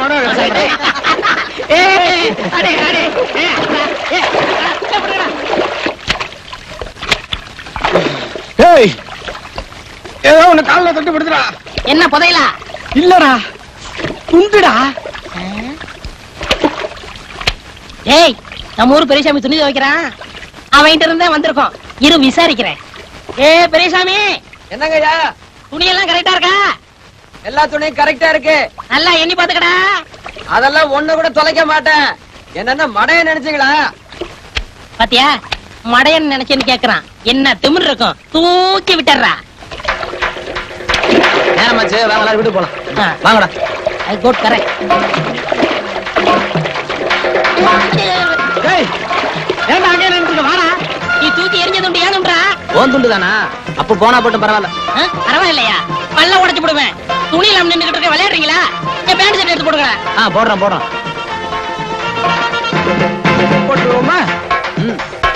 ஏய் ஏதோ உன்னை காலில் தட்டு படுத்துடா என்ன புதையலா இல்லடா துண்டுடா ஏய் நம்ம ஊர் பெரியசாமி துணி துவைக்கிறான் அவன்கிட்ட இருந்தே வந்திருக்கோம் இரு விசாரிக்கிறேன் ஏ பெரியசாமி என்னங்கய்யா துணியெல்லாம் கரெக்டா இருக்கா எல்லா துணியும் கரெக்டா இருக்கு நல்லா எண்ணி பாத்துக்கடா அதெல்லாம் ஒண்ணு கூட தொலைக்க மாட்டேன் என்னன்னா மடைய நினைச்சீங்களா பாத்தியா மடையன் நினைச்சேன்னு கேக்குறான் என்ன திமிர் இருக்கும் தூக்கி விட்டுறா நேரமாச்சு வாங்க எல்லாரும் வீட்டுக்கு போலாம் வாங்கடா ஐ கோட் கரெக்ட் ஏய் ஏன்டா அங்கே நின்றுக்க வாடா நீ தூக்கி எரிஞ்சது ஏனும்டா ஓன் துண்டு தானா அப்ப போனா போட்டும் பரவாயில்ல ஆ, பரவாயில்லையா பல்ல உடைச்சு போடுவேன் துணியில நின்னுகிட்டு இருக்க விளையாடுறீங்களா என் பேண்ட் ஷர்ட் எடுத்து போடுங்க ஆ போடுறோம் போடுறோம் போட்டுருவோமா ம்.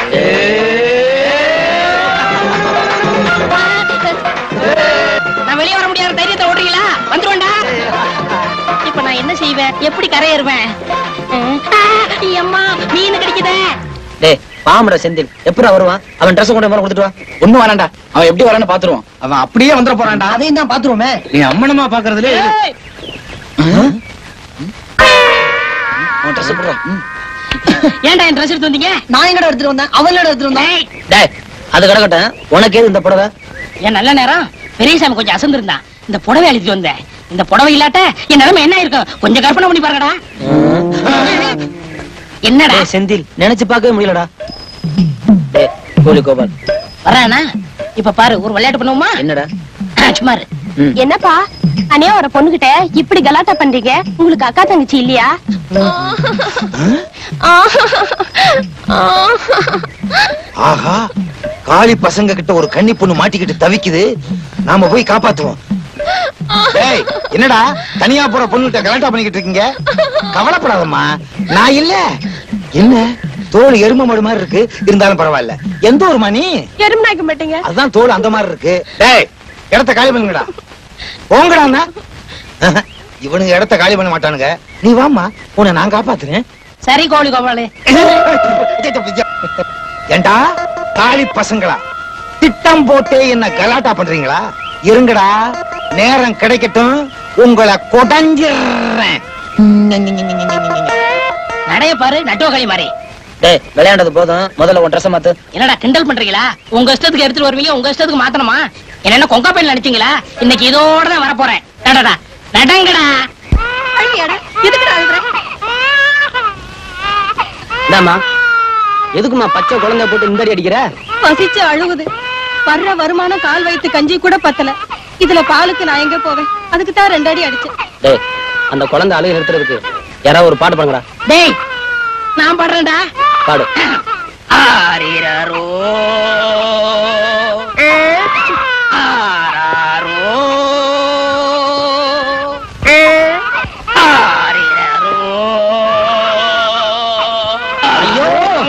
நான் வெளியே வர முடியாத தைரியத்தை ஓடுறீங்களா வந்துருவேன்டா இப்ப நான் என்ன செய்வேன் எப்படி கரையேறுவேன் ஆ, அம்மா மீன் கிடைக்குதே டேய் பாம்புடா செந்தில் எப்படா வருவான் அவன் ட்ரெஸ் கொண்டு போய் கொடுத்துட்டு வா ஒண்ணும் வரான்டா அவன் எப்படி வரான்னு பாத்துருவான் அவன் அப்படியே வந்துட போறான்டா அதையும் தான் பாத்துருவோமே நீ அம்மனமா பாக்குறதுல ஏய், அவன் ட்ரெஸ் போடுறான் ஏன்டா என் ட்ரெஸ் எடுத்து வந்தீங்க நான் எங்கடா எடுத்துட்டு வந்தேன் அவன் எடுத்துட்டு வந்தான் ஏய், டேய் அது கிடக்கட்டும் உனக்கு எது இந்த புடவை என் நல்ல நேரம் பெரியசாமி கொஞ்சம் அசந்திருந்தான் இந்த புடவை அழிச்சிட்டு வந்தேன் இந்த புடவை இல்லாட்ட என் நிலைமை என்ன இருக்கும் கொஞ்சம் கற்பனை பண்ணி பாருங்கடா என்னடா டேய் செந்தில் நினைச்சு பார்க்கவே முடியலடா டேய் கோலி கோபால் வர்றானா இப்ப பாரு ஒரு விளையாட்டு பண்ணுவோமா என்னடா சும்மா இரு. ம். என்னப்பா அனியா ஒரு பொண்ணுகிட்ட இப்படி கலாட்டா பண்றீங்க உங்களுக்கு அக்கா தங்கச்சி இல்லையா ஆஹா காளி பசங்க கிட்ட ஒரு கன்னி பொண்ணு மாட்டிக்கிட்டு தவிக்குது நாம போய் காப்பாத்துவோம் டேய் என்னடா தனியா போற பொண்ணுகிட்ட கலாட்டா பண்ணிக்கிட்டு இருக்கீங்க கவலைப்படாதம்மா நான் இல்ல என்ன தோல் எரும மாடு மாதிரி இருக்கு இருந்தாலும் பரவாயில்ல எந்த ஒரு மணி எறும்பு மாட்டீங்க அதுதான் தோல் அந்த மாதிரி இருக்கு டேய் இடத்த காலி பண்ணுங்கடா போங்கடா இவனுங்க இடத்த காலி பண்ண மாட்டானுங்க நீ வாம்மா உன்னை நான் காப்பாத்துறேன் சரி கோழி கோபாலு ஏண்டா தாலி பசங்களா திட்டம் போட்டே என்ன கலாட்டா பண்றீங்களா இருங்கடா நேரம் கிடைக்கட்டும் உங்களை கொடைஞ்சிடுறேன் நடைய பாரு நட்டுவகளி மாதிரி டேய் விளையாண்டது போதும் முதல்ல உன் ட்ரெஸ் மாத்து என்னடா கிண்டல் பண்றீங்களா உங்க இஷ்டத்துக்கு எடுத்துட்டு வருவீங்க உங்க இஷ்டத்துக்கு மாத்தணுமா என்ன கொங்கா பையன் நினைச்சீங்களா இன்னைக்கு இதோட தான் வரப்போறேன் நடடா நடங்கடா என்னம்மா எதுக்குமா பச்சை குழந்தை போட்டு இந்த அடி அடிக்கிற பசிச்சு அழுகுது வர்ற வருமானம் கால் வைத்து கஞ்சி கூட பத்தல இதுல பாலுக்கு நான் எங்க போவேன் அதுக்கு தான் ரெண்டு அடி அடிச்சேன் டேய் அந்த குழந்தை அழுகை நிறுத்துறதுக்கு யாராவது ஒரு பாட்டு பாடுங்கடா டேய் நான் பாடுறேன்டா பாடு ஆரிரரோ ஆராரோ ஆரிரரோ ஐயோ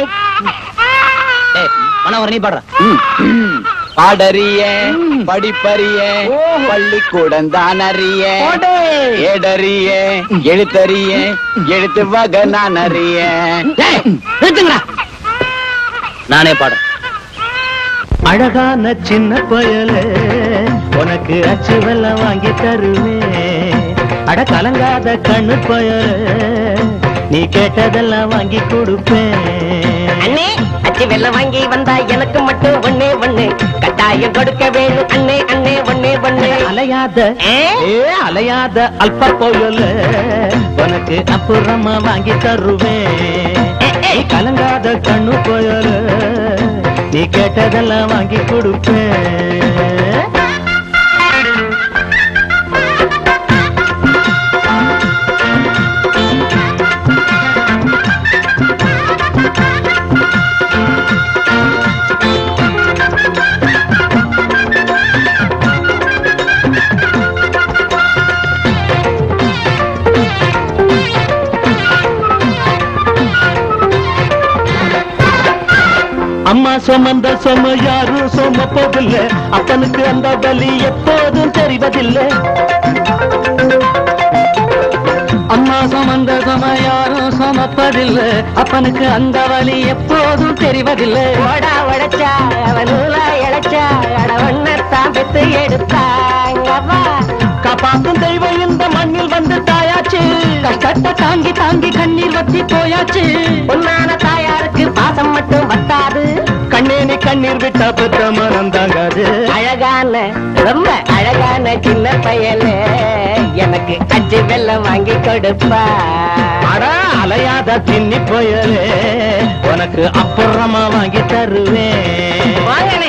டேய் மனோகர் நீ பாடுற பாடறிய படிப்பறிய பள்ளிக்கூடம் தான் அறிய ஏடறிய எழுத்தறிய எழுத்து வகை நான் அறிய டேய் நிறுத்துங்கடா நானே பாடுறேன் அழகான சின்ன பயலே உனக்கு அச்சு வெள்ளம் வாங்கி தருவேன் அட கலங்காத கண்ணு பயலே நீ கேட்டதெல்லாம் வாங்கி கொடுப்பேன் அண்ணே அச்சு வெள்ளம் வாங்கி வந்தா எனக்கு மட்டும் ஒண்ணே ஒண்ணு கட்டாயம் கொடுக்க வேணும் அண்ணே அண்ணே ஒண்ணே ஒண்ணு அலையாத ஏ? ஏ அலையாத அல்ப போயல உனக்கு அப்புறமா வாங்கி தருவேன் நீ கலங்காத கண்ணு போயல நீ கேட்டதெல்லாம் வாங்கி கொடுப்பேன் அம்மா சுமந்த சும யாரும் சுமப்பதில்லை அப்பனுக்கு அந்த வலி எப்போதும் தெரிவதில்லை அம்மா சுமப்பதில்லை அப்பனுக்கு அந்த வழி எப்போதும் தெரிவதில்லை ஓடா உழைச்சா அவன் நூலா இழைச்சா அடவண்ணத்தான் பெத்து எடுத்தாங்கவா காப்பாத்தும் தெய்வம் இந்த மண்ணில் வந்து தாயாச்சு கஷ்டத்தை தாங்கி தாங்கி கண்ணீர் வத்தி போயாச்சு உன்னான தாயாருக்கு பாசம் மட்டும் வத்தாது கண்ணே நீ கண்ணீர் விட்டா பெற்ற மனம் தாங்காது அழகான ரொம்ப அழகான சின்ன பயலே எனக்கு அச்சு வெள்ளம் வாங்கி கொடுப்பா அட அலையாத தின்னி போயலே உனக்கு அப்புறமா வாங்கி தருவேன் வாங்கனே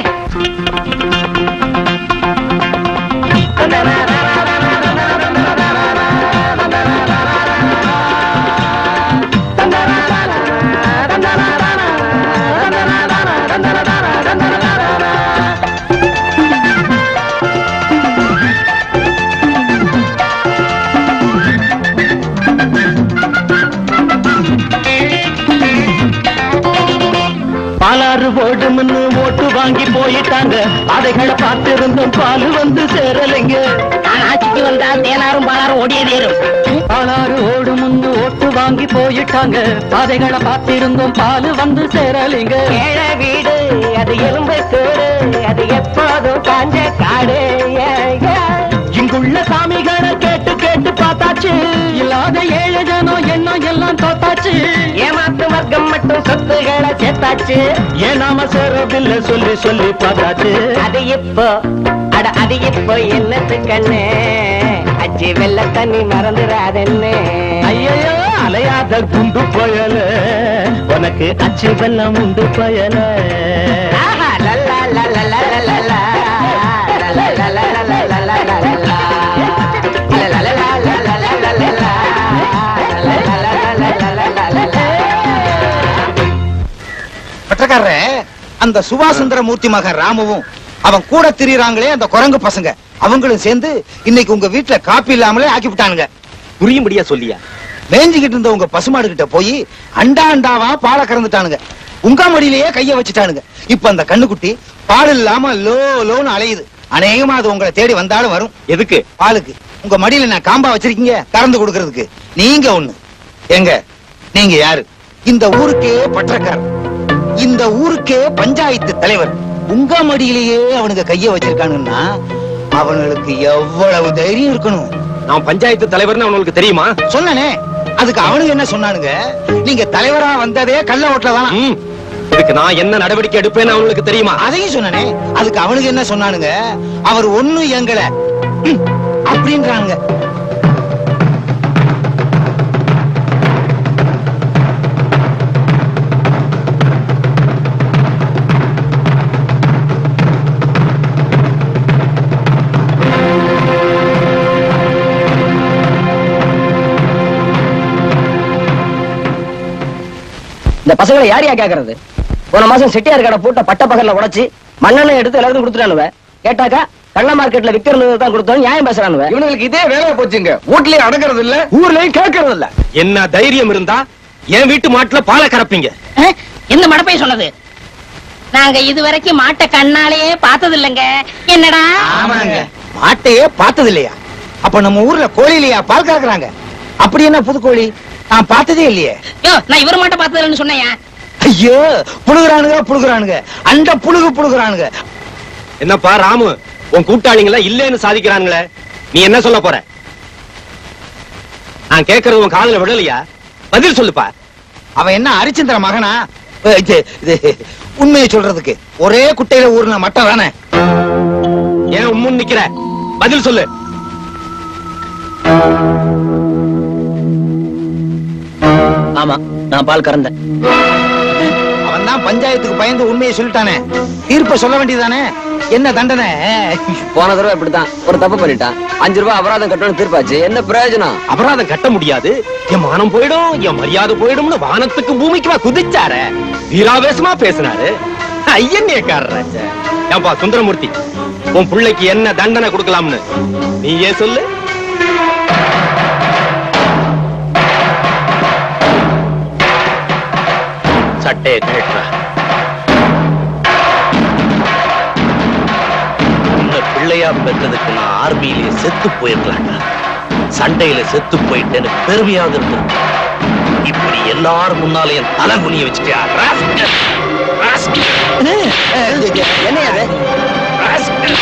பாலாறு ஓடும்னு ஓட்டு வாங்கி போயிட்டாங்க அதைகளை பார்த்திருந்தும் பால் வந்து சேரலைங்க நான் ஆட்சிக்கு வந்தா தேனாரும் பாலாரும் ஓடியே தேரும் பாலாறு ஓடும்னு ஓட்டு வாங்கி போயிட்டாங்க அதைகளை பார்த்திருந்தும் பால் வந்து சேரலைங்க ஏழ வீடு அது எலும்பு கூடு அது எப்போதும் காஞ்ச காடு ஏ, ஏ. இங்குள்ள சாமிகளை கேட்டு கேட்டு பார்த்தாச்சு இல்லாத ஏழு ஜனம் எண்ணம் எல்லாம் தோத்தாச்சு ஏமாத்து வர்க்கம் மட்டும் சொத்துகளை சேர்த்தாச்சு ஏன் நாம சேரவில்லை சொல்லி சொல்லி பார்த்தாச்சு அது இப்போ அட அது இப்போ என்னத்து கண்ணு அச்சு வெள்ள தண்ணி மறந்துடாதென்னு ஐயையோ அலையாத குண்டு பயல உனக்கு அச்சு வெள்ளம் உண்டு பயல ஆஹா, லல்லா, லல்லா, லல்லா, லல்லா. லல்லா, லல்லா, லல்லா, லல்லா, லல்லா. லல்லா, லல்லா, லல்லா, லல்லா, லல்லா. லல்லா, லல்லா, லல்லா, லல்லா, லல்லா. பட்டக்காரரே அந்த சுபாசுந்தர மூர்த்தி மகன் ராமுவும் அவன் கூட திரியறாங்களே அந்த குரங்கு பசங்க அவங்களும் சேர்ந்து இன்னைக்கு உங்க வீட்டுல காப்பி இல்லாமலே ஆக்கி விட்டானுங்க புரியும்படியா சொல்லியா மேய்ஞ்சிக்கிட்டு இருந்த உங்க பசுமாடு கிட்ட போய் அண்டா அண்டாவா பாலை கறந்துட்டானுங்க உங்க மடியிலேயே கைய வச்சுட்டானுங்க இப்ப அந்த கண்ணுக்குட்டி பால் இல்லாம லோ லோன்னு அலையுது அநேகமா அது உங்களை தேடி வந்தாலும் வரும் எதுக்கு பாலுக்கு உங்க மடியில நான் காம்பா வச்சிருக்கீங்க கறந்து கொடுக்கறதுக்கு நீங்க ஒண்ணு எங்க நீங்க யாரு இந்த ஊருக்கே பற்றக்காரர் இந்த ஊருக்கே பஞ்சாயத்து தலைவர் உங்க மடியிலேயே அவனுங்க கைய வச்சிருக்கானுன்னா அவனுங்களுக்கு எவ்வளவு தைரியம் இருக்கணும் நான் பஞ்சாயத்து தலைவர்னு அவனுக்கு தெரியுமா சொன்னனே அதுக்கு அவனுங்க என்ன சொன்னானுங்க நீங்க தலைவரா வந்ததே கள்ள ஓட்டல தான் ம். இதுக்கு நான் என்ன நடவடிக்கை எடுப்பேன்னு அவனுக்கு தெரியுமா அதையும் சொன்னனே அதுக்கு அவனுக்கு என்ன சொன்னானுங்க அவர் ஒண்ணு எங்கள ம், அப்படின்றாங்க இந்த பசங்களை யாரையா கேக்குறது போன மாசம் செட்டியார் கடை பூட்ட பட்ட பகல்ல உடைச்சு மண்ணெண்ணெய் எடுத்து எல்லாருக்கும் கொடுத்துட்டானுவ கேட்டாக்கா கள்ள மார்க்கெட்ல விக்கிறது தான் கொடுத்தோம் நியாயம் பேசுறானுவ இவனுங்களுக்கு இதே வேலையா போச்சுங்க வீட்லயே அடங்குறது இல்ல ஊர்லயும் கேட்கறது இல்ல என்ன தைரியம் இருந்தா என் வீட்டு மாட்டுல பாலை கறப்பீங்க அஹ், எந்த மடப்பை சொன்னது நாங்க இதுவரைக்கும் மாட்டை கண்ணாலேயே பார்த்தது இல்லைங்க என்னடா ஆமாங்க மாட்டையே பார்த்தது இல்லையா அப்ப நம்ம ஊர்ல கோழிலையா பால் கறக்குறாங்க அப்படி என்ன புது கோழி நான் பார்த்ததே இல்லையே யோ நான் இவர் மாட்டை பார்த்தது இல்லைன்னு சொன்னேன் ஐயோ புழுகுறானுங்க புழுகுறானுங்க அண்ட புழுகு புழுகுறானுங்க என்னப்பா ராமு உன் கூட்டாளிங்கள இல்லைன்னு சாதிக்கிறானுங்களே நீ என்ன சொல்ல போற நான் கேட்கறது உன் காதுல விடலையா பதில் சொல்லுப்பா அவன் என்ன ஹரிச்சந்திர மகனா அஹ் இது இது உண்மையை சொல்றதுக்கு ஒரே குட்டையில ஊர்ன மட்டம் தானே ஏன் உம்முன்னு நிக்கிற பதில் சொல்லு ஆமா நான் பால் கறந்தேன் அவன் தான் பஞ்சாயத்துக்கு பயந்து உண்மையை சொல்லிட்டானே தீர்ப்ப சொல்ல வேண்டியதானே என்ன தண்டனை போன தடவை இப்படித்தான் ஒரு தப்பு பண்ணிட்டான் அஞ்சு ரூபாய் அபராதம் கட்டணும் தீர்ப்பாச்சு என்ன பிரயோஜனம் அபராதம் கட்ட முடியாது என் மானம் போயிடும் என் மரியாதை போயிடும்னு வானத்துக்கு பூமிக்குமா குதிச்சார வீராவேசமா பேசினாரு ஐயன்யக்காரராச்ச ஏன்பா சுந்தரமூர்த்தி உன் பிள்ளைக்கு என்ன தண்டனை கொடுக்கலாம்னு நீ ஏன் சொல்லு சட்டையை கேட்டுற உன்னை பிள்ளையா பெற்றதுக்கு நான் ஆர்மியிலே செத்து போயிருக்கலாம்டா சண்டையில செத்து போயிட்டேன்னு பெருமையாக இருந்திருக்கும் இப்படி எல்லாரும் முன்னால என் தலை குனிய வச்சுட்டியா ராஸ்கல். ராஸ்கல். என்ன அது ராஸ்கல்.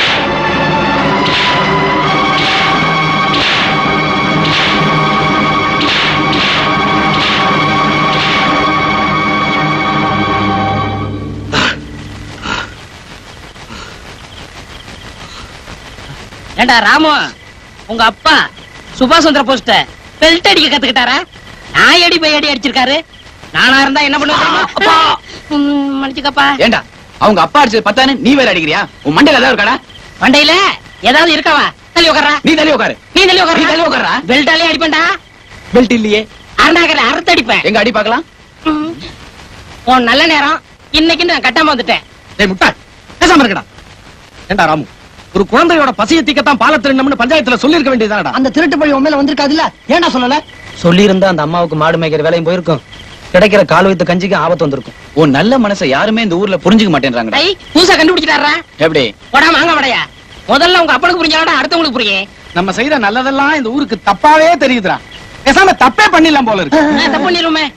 ஏண்டா ராமு உங்க அப்பா சுபாஷ் சந்திர போஸ்ட பெல்ட் அடிக்க கத்துக்கிட்டாரா நான் அடி பை அடி அடிச்சிருக்காரு நானா இருந்தா என்ன பண்ணுவேன் மன்னிச்சுக்கப்பா ஏண்டா அவங்க அப்பா அடிச்சது பத்தானு நீ வேற அடிக்கிறியா உன் மண்டையில ஏதாவது இருக்காடா மண்டையில ஏதாவது இருக்கவா தள்ளி உட்காரா நீ தள்ளி உட்காரு நீ தள்ளி நீ தள்ளி உட்கார உட்கார்றா. பெல்ட்டாலே அடிப்பேன்டா பெல்ட் இல்லையே அருணாக்கரை அறுத்து அடிப்பேன் எங்க அடி பார்க்கலாம் ம். உன் நல்ல நேரம் இன்னைக்கு நான் கட்டாம வந்துட்டேன் டேய் முட்டாள் பேசாம இருக்கடா ஏண்டா ராமு ஒரு குழந்தையோட பசிய தீக்கத்தான் பாலத்திருந்தம்னு பஞ்சாயத்துல சொல்லிருக்க வேண்டியதானடா அந்த திருட்டு பழி உண்மையில வந்திருக்காதுல்ல ஏன்டா சொல்லல சொல்லியிருந்தா அந்த அம்மாவுக்கு மாடு மேய்க்கிற வேலையும் போயிருக்கும் கிடைக்கிற கால் வைத்த கஞ்சிக்கு ஆபத்து வந்திருக்கும் உன் நல்ல மனசை யாருமே இந்த ஊர்ல புரிஞ்சுக்க மாட்டேன்றாங்கடா ஐ பூசா கண்டுபிடிச்சிட்டாரா எப்படி போடா வாங்க வடையா முதல்ல உங்க அப்பனுக்கு புரிஞ்சாடா அடுத்தவங்களுக்கு புரியும் நம்ம செய்த நல்லதெல்லாம் இந்த ஊருக்கு தப்பாவே தெரியுதுடா பேசாம தப்பே பண்ணிடலாம் போல இருக்கு நான் தப்பு பண்ணிருமே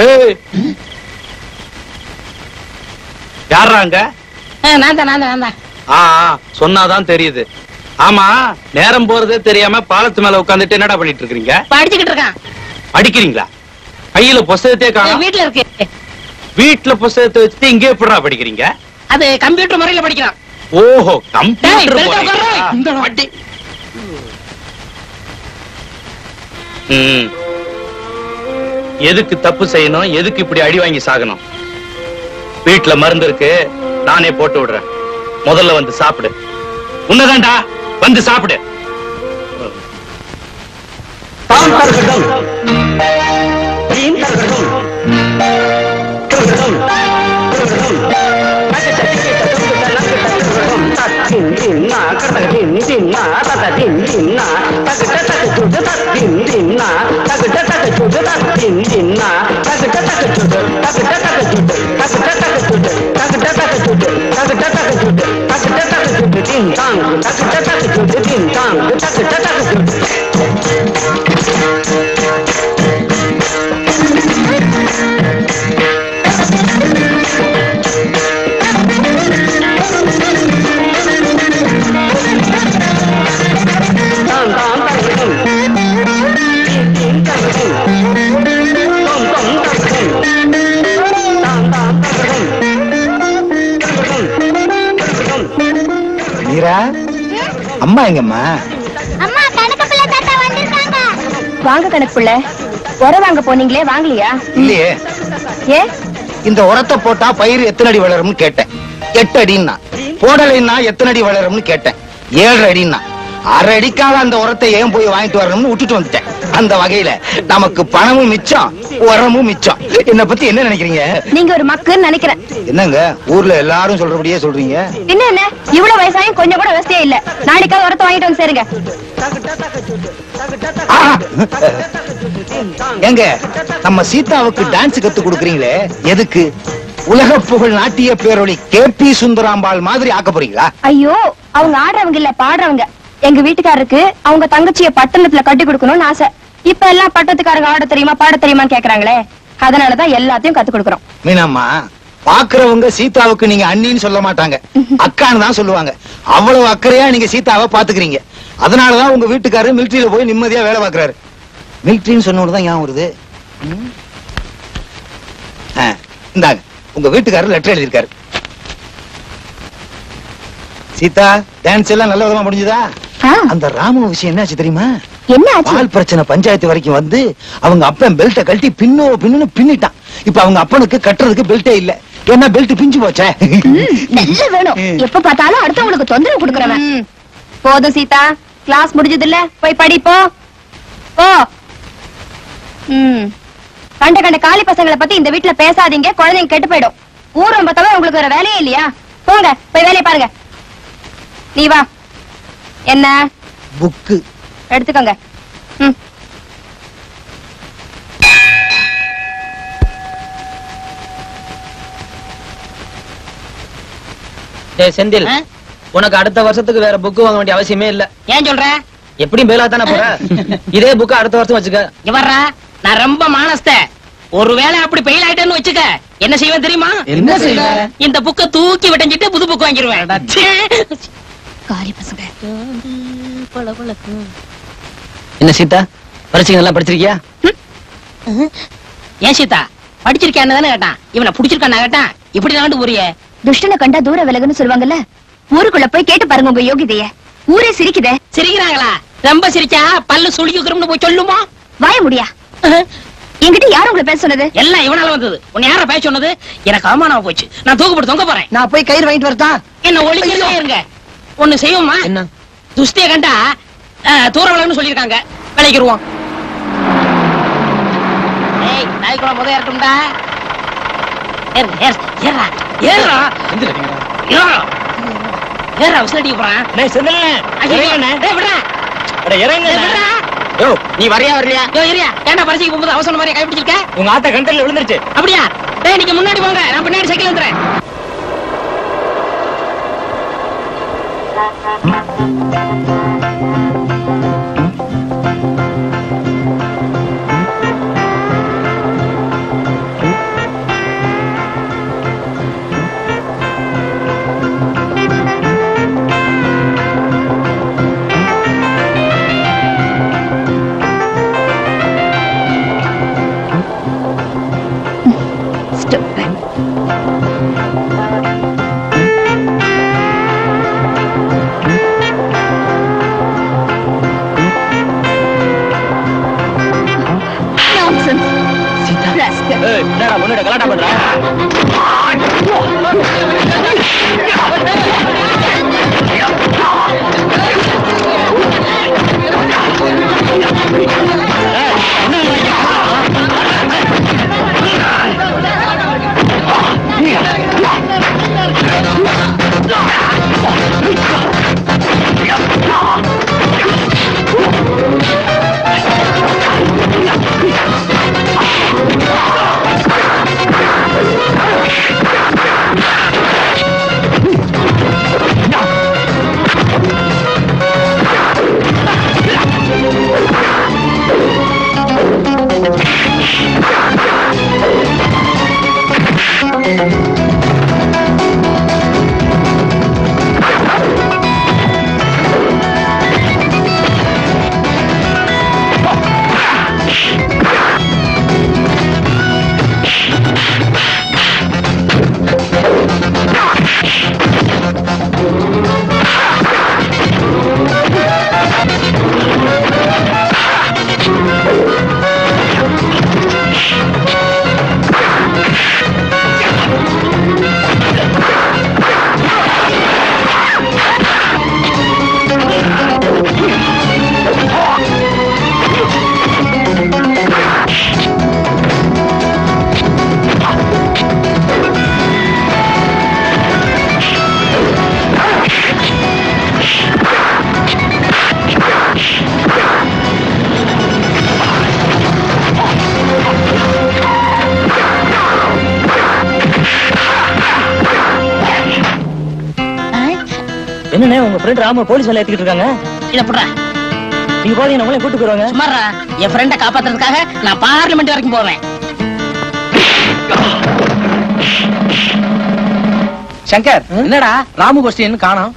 யார்றாங்க நான் தான் நான் தான் நான் தான் ஆ ஆ, சொன்னாதான் தெரியுது ஆமா நேரம் போறதே தெரியாம பாலத்து மேல உட்கார்ந்துட்டு என்னடா பண்ணிட்டு இருக்கீங்க படிச்சுக்கிட்டு இருக்கான் படிக்கிறீங்களா கையில புஸ்தகத்தையே என் காணும் வீட்டுல இருக்கு வீட்டுல புஸ்தகத்தை வச்சுட்டு இங்கே எப்படிடா படிக்கிறீங்க அது கம்ப்யூட்டர் முறையில படிக்கிறான் ஓஹோ டேய், கம்ப்யூட்டர் பெருசா போறீங்களா? உட்காரு. இந்த வண்டி. ம். எதுக்கு தப்பு செய்யணும் எதுக்கு இப்படி அடி வாங்கி சாகணும் வீட்டுல மருந்து இருக்கு நானே போட்டு விடுறேன் முதல்ல வந்து சாப்பிடு உன்னதான்டா வந்து சாப்பிடு மீரா அம்மா எங்கம்மா அம்மா கணக்கு பிள்ளை தாத்தா வந்திருக்காங்க வாங்க கணக்கு பிள்ளை உர வாங்க போனீங்களே வாங்கலையா இல்லையே ஏ இந்த உரத்தை போட்டா பயிர் எத்தனை அடி வளரும்னு கேட்டேன் எட்டு அடின்னா போடலைன்னா எத்தனை அடி வளரும்னு கேட்டேன் ஏழரை அடின்னா அரை அடிக்காக அந்த உரத்தை ஏன் போய் வாங்கிட்டு வரணும்னு விட்டுட்டு வந்துட்டேன் அந்த வகையில நமக்கு பணமும் மிச்சம் உரமும் மிச்சம் என்ன பத்தி என்ன நினைக்கிறீங்க நீங்க ஒரு மக்குன்னு நினைக்கிறேன் என்னங்க ஊர்ல எல்லாரும் சொல்றபடியே சொல்றீங்க என்ன என்ன இவ்வளவு வயசாயும் கொஞ்சம் கூட வசதியே இல்ல நாளைக்காவது உரத்தை வாங்கிட்டு வந்து சேருங்க ஆ! ஏங்க நம்ம சீதாவுக்கு டான்ஸ் கத்து கொடுக்குறீங்களே எதுக்கு உலக புகழ் நாட்டிய பேரொளி கே பி சுந்தராம்பாள் மாதிரி ஆக்க போறீங்களா ஐயோ அவங்க ஆடுறவங்க இல்ல பாடுறவங்க எங்க வீட்டுக்காரருக்கு அவங்க தங்கச்சிய பட்டணத்துல கட்டி கொடுக்கணும்னு ஆசை இப்ப எல்லாம் பட்டத்துக்காரங்க ஆட தெரியுமா பாட தெரியுமான்னு கேக்குறாங்களே அதனாலதான் எல்லாத்தையும் கத்து கொடுக்கறோம் மீனாம்மா பாக்குறவங்க சீதாவுக்கு நீங்க அண்ணின்னு சொல்ல மாட்டாங்க அக்கான்னு தான் சொல்லுவாங்க அவ்வளவு அக்கறையா நீங்க சீதாவை பாத்துக்கிறீங்க அதனாலதான் உங்க வீட்டுக்காரரு மிலிட்டரியில போய் நிம்மதியா வேலை பாக்குறாரு மிலிட்டரின்னு சொன்ன தான் ஞாபகம் வருது ம். ஆ, இந்தாங்க உங்க வீட்டுக்காரர் லெட்டர் எழுதியிருக்காரு சீதா டான்ஸ் எல்லாம் நல்ல விதமா முடிஞ்சுதா ஆ, அந்த ராமு விஷயம் என்னாச்சு தெரியுமா என்ன ஆச்சு பால் பிரச்சனை பஞ்சாயத்து வரைக்கும் வந்து அவங்க அப்பன் பெல்ட்ட கழட்டி பின்னோ பின்னு பின்னிட்டான் இப்ப அவங்க அப்பனுக்கு கட்டுறதுக்கு பெல்ட்டே இல்ல ஏன்னா பெல்ட் பிஞ்சு போச்சே நல்ல வேணும் எப்ப பார்த்தாலும் அடுத்தவங்களுக்கு தொந்தரவு கொடுக்கறவன் போதும் சீதா கிளாஸ் முடிஞ்சது இல்ல போய் படிப்போ போ ம் கண்ட கண்ட காலி பசங்களை பத்தி இந்த வீட்ல பேசாதீங்க குழந்தைங்க கெட்டு போயிடும் ஊரம் பார்த்தாவே உங்களுக்கு வேற வேலையே இல்லையா போங்க போய் வேலையை பாருங்க நீ வா என்ன புக்கு எடுத்துக்கோங்க ம் டேய் செந்தில் ஆ? உனக்கு அடுத்த வருஷத்துக்கு வேற புக் வாங்க வேண்டிய அவசியமே இல்ல ஏன் சொல்ற எப்படியும் மேலா தானே போற இதே புக் அடுத்த வருஷம் வச்சுக்க இவர்ரா நான் ரொம்ப மானஸ்த ஒருவேளை அப்படி பெயில் ஆயிட்டேன்னு வச்சுக்க என்ன செய்வேன் தெரியுமா என்ன செய்வ? இந்த புக்க தூக்கி விட்டஞ்சிட்டு புது புக் வாங்கிருவேன் காலி பசங்க என்ன சீதா பரீட்சை நல்லா படிச்சிருக்கியா ஏன் சீதா படிச்சிருக்கான்னு தானே கேட்டான் இவனை புடிச்சிருக்கான்னு கேட்டான் இப்படி நாண்டு போறியே துஷ்டனை கண்டா தூர விலகுன்னு சொல்லுவாங்கல்ல ஊருக்குள்ள போய் கேட்டு பாருங்க உங்க யோகிதைய ஊரே சிரிக்குதே சிரிக்கிறாங்களா ரொம்ப சிரிச்சா பல்லு சுழிக்குறோம்னு போய் சொல்லுமா வாய முடியா என்கிட்ட யாரும் உங்களை பேச சொன்னது எல்லாம் இவனால வந்தது உன்னை யார பேச சொன்னது எனக்கு அவமானமா போச்சு நான் தூக்கப்பட்டு தொங்க போறேன் நான் போய் கயிறு வாங்கிட்டு வரட்டா என்ன ஒளிஞ்சிட்டே இருங்க ஒண்ணு செய்வோமா என்ன துஷ்டிய கண்டா அஹ், தூர விலகுன்னு சொல்லியிருக்காங்க விளைக்கிருவோம் ஏய் நாய்க்குளம் முத ஏறட்டும்டா ஏறு, ஏறு, ஏறுடா, ஏறுடா. ஏறுடா. ஏறுடா, விசில் அடிக்க போறான். ஐயோ, டேய், விட்றா. டேய், விட்றா. யோ நீ வரையா வரலையா யோ, இருயா. ஏன்டா பரிசைக்கு போகும்போது அவசரம் மாதிரி கை பிடிச்சிருக்க? உங்க ஆத்த கண்டல்ல விழுந்துருச்சு அப்படியா டேய் நீங்க முன்னாடி போங்க நான் பின்னாடி சைக்கிள் வந்துறேன் Stupid. Nonsense. Rascal. என்னடா முன்னாடி கலாட்டா பண்ற என்னண்ணே உங்க ஃப்ரெண்ட் ராம போலீஸ் வேலை ஏத்திக்கிட்டு இருக்காங்க இத புடுறா நீங்க போதீங்க உங்களே கூட்டு போயிருவாங்க சும்மாறா என் ஃப்ரெண்ட காப்பாத்துறதுக்காக நான் பார்லிமெண்ட் வரைக்கும் போவேன் சங்கர் என்னடா ராமு கோஷ்டின்னு காணோம்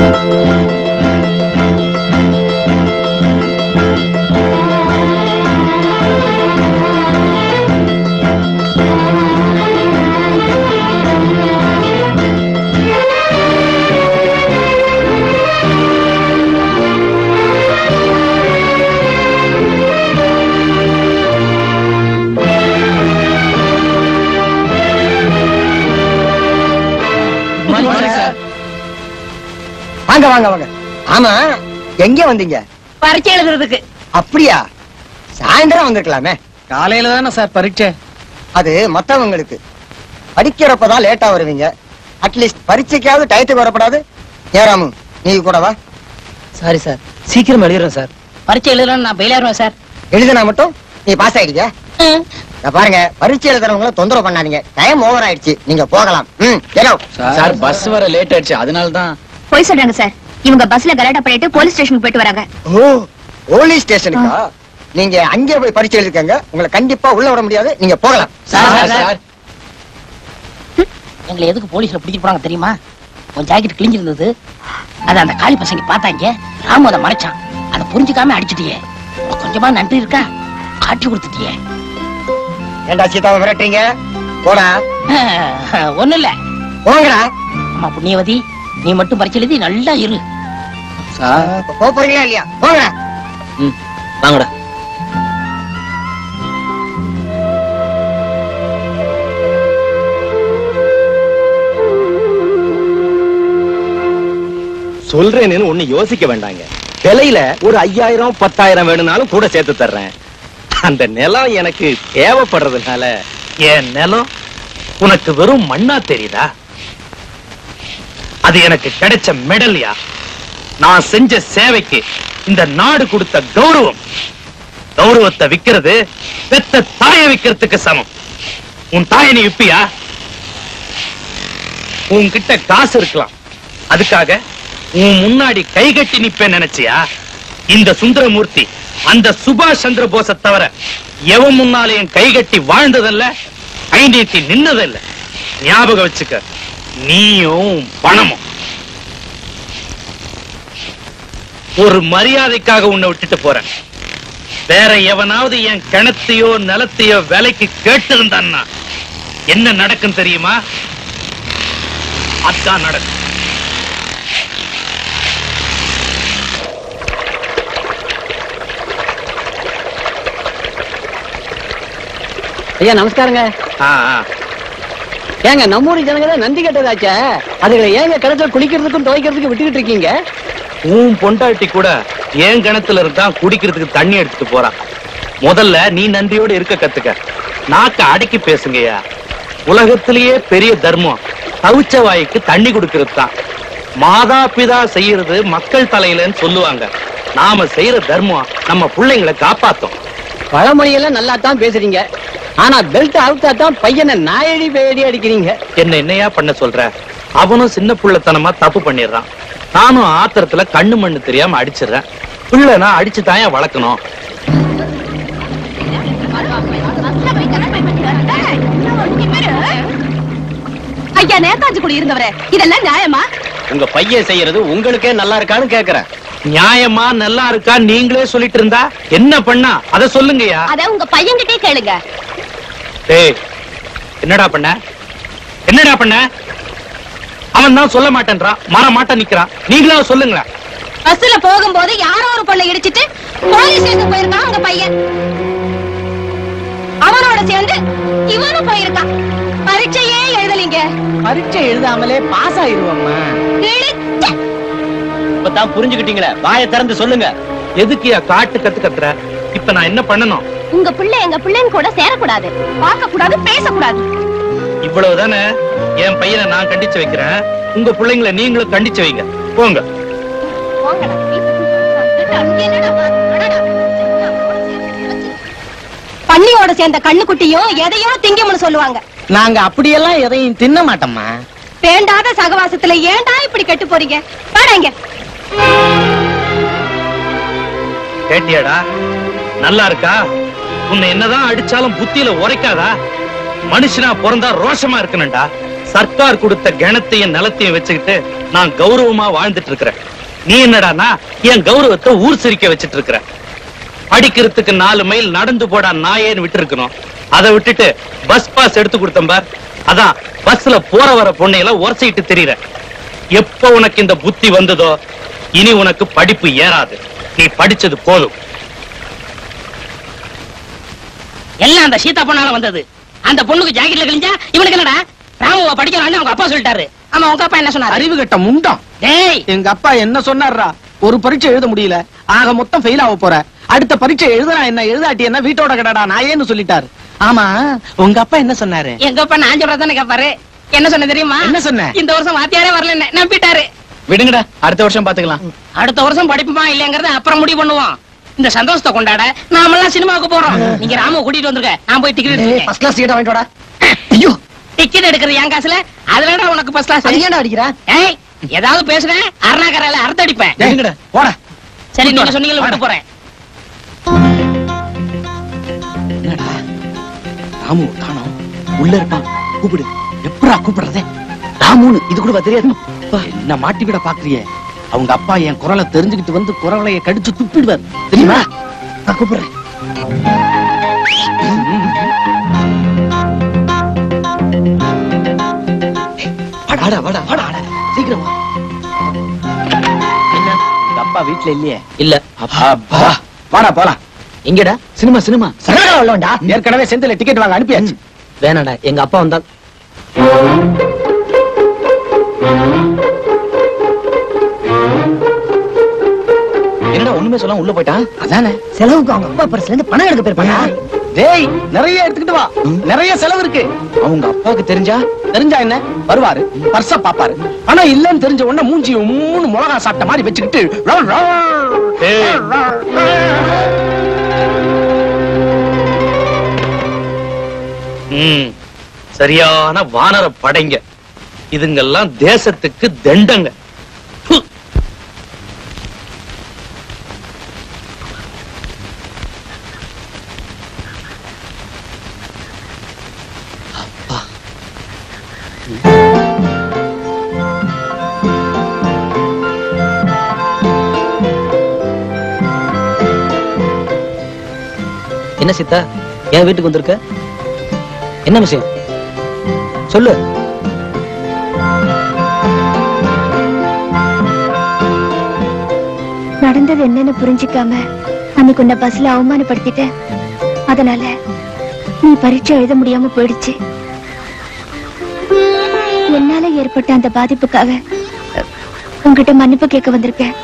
வாங்க வாங்க வாங்க ஆமா எங்க வந்தீங்க பரீட்சை எழுதுறதுக்கு அப்படியா சாயந்தரம் வந்திருக்கலாமே காலையில தானே சார் பரீட்சை அது மத்தவங்களுக்கு படிக்கிறப்பதான் லேட்டா வருவீங்க அட்லீஸ்ட் பரீட்சைக்காவது டயத்துக்கு வரப்படாது ஏராமு நீ கூட வா சாரி சார் சீக்கிரம் எழுதுறேன் சார் பரீட்சை எழுதுறேன்னு நான் பெயிலாயிருவேன் சார் எழுதுனா மட்டும் நீ பாஸ் ஆயிடுங்க பாருங்க பரீட்சை எழுதுறவங்கள தொந்தரவு பண்ணாதீங்க டைம் ஓவர் ஆயிடுச்சு நீங்க போகலாம் ம் ஏனோ சார் பஸ் வர லேட் ஆயிடுச்சு அதனால தான் போய் சொல்றாங்க சார் இவங்க பஸ்ல கலாட்டா பண்ணிட்டு போலீஸ் ஸ்டேஷனுக்கு போயிட்டு வராங்க ஓ போலீஸ் ஸ்டேஷனுக்கா நீங்க அங்கே போய் பரிச்சை எழுதிக்கங்க உங்களை கண்டிப்பா உள்ள விட முடியாது நீங்க போகலாம் சார், சார். எங்களை எதுக்கு போலீஸ்ல பிடிச்சிட்டு போறாங்க தெரியுமா உன் ஜாக்கெட் கிழிஞ்சிருந்தது அத அந்த காளி பசங்க பார்த்தாங்க ராமு அதை மறைச்சான் அதை புரிஞ்சுக்காம அடிச்சிட்டியே உனக்கு கொஞ்சமா நன்றி இருக்கா காட்டி கொடுத்துட்டியே ஏண்டா சீதாவை விரட்டுறீங்க போடா ஒண்ணு இல்ல போங்கடா அம்மா புண்ணியவதி நீ மட்டும் பரிச்சை எழுதி நல்லா இரு இப்ப போக போறீங்களா இல்லையா போங்கடா வாங்கடா சொல்றேன்னு ஒண்ணு யோசிக்க வேண்டாங்க விலையில ஒரு ஐயாயிரம் பத்தாயிரம் வேணும்னாலும் கூட சேர்த்து தர்றேன் அந்த நிலம் எனக்கு தேவைப்படுறதுனால என் நிலம் உனக்கு வெறும் மண்ணா தெரியுதா அது எனக்கு கிடைச்ச மெடல்யா நான் செஞ்ச சேவைக்கு இந்த நாடு கொடுத்த கௌரவம் கௌரவத்தை விக்கிறது பெத்த தாயை விக்கிறதுக்கு சமம் உன் தாயை நீ விப்பியா உன்கிட்ட காசு இருக்கலாம் அதுக்காக உன் முன்னாடி கை கட்டி நிப்பேன் நினைச்சியா இந்த சுந்தரமூர்த்தி அந்த சுபாஷ் சந்திர போஸ தவிர எவன் முன்னாலேயும் கை கட்டி வாழ்ந்ததல்ல கை நீட்டி நின்னதில்ல ஞாபகம் வச்சுக்க நீயும் பணமும் ஒரு மரியாதைக்காக உன்னை விட்டுட்டு போறேன் வேற எவனாவது என் கிணத்தையோ நிலத்தையோ விலைக்கு கேட்டிருந்தான்னா என்ன நடக்கும் தெரியுமா அதான் நடக்கும் ஐயா நமஸ்காரங்க ஆ, ஆ. ஏங்க நம்ம ஊர் ஜனங்க தான் நந்தி கட்டதாச்சே அதுகளை ஏங்க கிணத்துல குளிக்கிறதுக்கும் துவைக்கிறதுக்கும் விட்டுக்கிட்டு இருக்கீங்க உன் பொண்டாட்டி கூட என் கிணத்துல இருந்தா குடிக்கிறதுக்கு தண்ணி எடுத்துட்டு போறான் முதல்ல நீ நன்றியோட இருக்க கத்துக்க நாக்க அடக்கி பேசுங்கய்யா உலகத்திலேயே பெரிய தர்மம் தவிச்ச வாய்க்கு தண்ணி கொடுக்கிறது தான் மாதா பிதா செய்யறது மக்கள் தலையிலன்னு சொல்லுவாங்க நாம செய்யற தர்மம் நம்ம பிள்ளைங்களை காப்பாத்தும் பழமொழியெல்லாம் நல்லா தான் பேசுறீங்க ஆனா பெல்ட் அவுத்தா தான் பையனை நாயடி பேடி அடிக்கிறீங்க என்ன என்னையா பண்ண சொல்ற அவனும் சின்ன புள்ளத்தனமா தப்பு பண்ணிடுறான் நானும் ஆத்திரத்துல கண்ணு மண்ணு தெரியாம அடிச்சிடுறேன் பிள்ளைனா அடிச்சு தாயா வளர்க்கணும் ஐயா நேதாஜி கூட இருந்தவரே இதெல்லாம் நியாயமா உங்க பையன் செய்யறது உங்களுக்கே நல்லா இருக்கான்னு கேக்குறேன் நியாயமா நல்லா இருக்கா நீங்களே சொல்லிட்டு இருந்தா என்ன பண்ணா அத சொல்லுங்கய்யா அத உங்க பையன்கிட்டே கேளுங்க டேய் என்னடா பண்ண என்னடா பண்ண அவன் தான் சொல்ல மாட்டேன்றான் மாற மாட்ட நிக்கிறான் நீங்களா சொல்லுங்களேன் பஸ்ல போகும்போது யாரோ ஒரு பொண்ணை இடிச்சிட்டு போலீஸ் ஸ்டேஷன் போயிருக்கான் உங்க பையன் அவனோட சேர்ந்து இவனும் போயிருக்கான் பரீட்சையே எழுதலீங்க பரீட்சை எழுதாமலே பாஸ் ஆயிருவோம்மா கிழிச்ச. இப்பதான் புரிஞ்சுக்கிட்டீங்களே வாயை திறந்து சொல்லுங்க எதுக்குயா காட்டு கத்து கத்துற இப்ப நான் என்ன பண்ணணும் உங்க பிள்ளை எங்க பிள்ளைங்க கூட சேரக்கூடாது பார்க்க கூடாது பேசக்கூடாது இவ்வளவுதானே என் பையனை நான் கண்டிச்சு வைக்கிறேன் உங்க பிள்ளைங்களை நீங்களும் கண்டிச்சு வைங்க போங்க போங்கடா, வீட்டுக்கு அங்க என்னடா வா, அடடா. பன்னியோட சேர்ந்த கண்ணுக்குட்டியும் எதையோ திங்கும்னு சொல்லுவாங்க நாங்க அப்படியெல்லாம் எதையும் தின்ன மாட்டோம்மா வேண்டாத சகவாசத்துல ஏன்டா இப்படி கெட்டு போறீங்க வாடாங்க கேட்டியாடா நல்லா இருக்கா உன்னை என்னதான் அடிச்சாலும் புத்தியில உரைக்காதா மனுஷனா பிறந்தா ரோஷமா இருக்கணும்டா சர்க்கார் கொடுத்த கணத்தையும் நிலத்தையும் வச்சுக்கிட்டு நான் கௌரவமா வாழ்ந்துட்டு இருக்கிறேன் நீ என்னடானா என் கௌரவத்தை ஊர் சிரிக்க வச்சிட்டு இருக்கிற படிக்கிறதுக்கு நாலு மைல் நடந்து போடா நாயேன்னு விட்டு இருக்கணும் அதை விட்டுட்டு பஸ் பாஸ் எடுத்து கொடுத்தேன் பார் அதான் பஸ்ல போற வர பொண்ணையெல்லாம் உரசிட்டு தெரியற எப்ப உனக்கு இந்த புத்தி வந்ததோ இனி உனக்கு படிப்பு ஏறாது நீ படிச்சது போதும் எல்லாம் அந்த சீதா பொண்ணால வந்தது அந்த பொண்ணுக்கு ஜாக்கெட்ல கிழிஞ்சா இவனுக்கு என்னடா ராமுவ படிக்கிறான்னு அவங்க அப்பா சொல்லிட்டாரு ஆமா உங்க அப்பா என்ன சொன்னாரு அறிவு கட்ட முண்டம் டேய் எங்க அப்பா என்ன சொன்னார்ரா ஒரு பரீட்சை எழுத முடியல ஆக மொத்தம் ஃபெயில் ஆக போற அடுத்த பரீட்சை எழுதுனா என்ன எழுதாட்டி என்ன வீட்டோட கடடா நாயேன்னு சொல்லிட்டாரு ஆமா உங்க அப்பா என்ன சொன்னாரு எங்க அப்பா நான் சொல்றதானே கேப்பாரு என்ன சொன்ன தெரியுமா என்ன சொன்ன? இந்த வருஷம் வாத்தியாரே வரல நம்பிட்டாரு விடுங்கடா அடுத்த வருஷம் பாத்துக்கலாம் அடுத்த வருஷம் படிப்புமா இல்லங்கறத அப்புறம் முடிவு பண்ணுவோம் இந்த சந்தோஷத்தை கொண்டாட நாமெல்லாம் சினிமாவுக்கு போறோம் நீங்க ராமுவ கூட்டிட்டு வந்துருங்க நான் போய் டிக்கெட் எடுத்துக்கேன் ஃபர்ஸ்ட் கிளாஸ் சீட்டை வாங்கிட்டு வாடா ஐயோ டிக்கெட் எடுக்கிற என் காசுல அதுல உனக்கு ஃபர்ஸ்ட் அது கிளாஸ் ஏன்டா அடிக்கிறா ஏய் ஏதாவது பேசுனேன் அருணாக்கரையில அறுத்து அடிப்பேன் இருங்கடா போடா சரி நீங்க சொன்னீங்களா விட்டு போறேன் ராமு காணோம் உள்ள இருப்பான் கூப்பிடு எப்படா கூப்பிடுறதே ராமுன்னு இது கூட தெரியாது என்ன மாட்டி விட பாக்குறியே அவங்க அப்பா என் குரலை தெரிஞ்சுக்கிட்டு வந்து குரலைய கடிச்சு துப்பிடுவார் தெரியுமா நான் கூப்பிடுறேன் வாடா வாடா வாடா வாடா. சீக்கிரம் வா என்ன உங்க அப்பா வீட்ல இல்லையே இல்ல அப்பா வாடா போலாம் எங்கடா சினிமா சினிமா சரகடா உள்ளவன்டா ஏற்கனவே செந்தில டிக்கெட் வாங்க அனுப்பியாச்சு வேணாடா எங்க அப்பா வந்தா என்னடா ஒண்ணுமே சொல்லாம உள்ள போயிட்டான் அதானே செலவுக்கு அவங்க அப்பா பரிசுல இருந்து பணம் எடுக்க போயிருப்பாங்க டேய் நிறைய எடுத்துக்கிட்டு வா நிறைய செலவு இருக்கு அவங்க அப்பாவுக்கு தெரிஞ்சா தெரிஞ்சா என்ன வருவாரு பர்ச பாப்பாரு ஆனா இல்லன்னு தெரிஞ்ச உடனே மூஞ்சி மூணு மிளகா சாப்பிட்ட மாதிரி வச்சுக்கிட்டு ரவ் ரவ் ஏய். ம், சரியான வானர படைங்க இதுங்கெல்லாம் தேசத்துக்கு தண்டங்க ஹு. என்ன சித்தா என் வீட்டுக்கு வந்திருக்க என்ன விஷயம் சொல்லு நடந்தது என்னன்னு புரிஞ்சுக்காம அன்னைக்கு உன்னை பஸ்ல அவமானப்படுத்திட்டேன் அதனால நீ பரீட்சை எழுத முடியாம போயிடுச்சு என்னால ஏற்பட்ட அந்த பாதிப்புக்காக அஹ், உன்கிட்ட மன்னிப்பு கேட்க வந்திருக்கேன்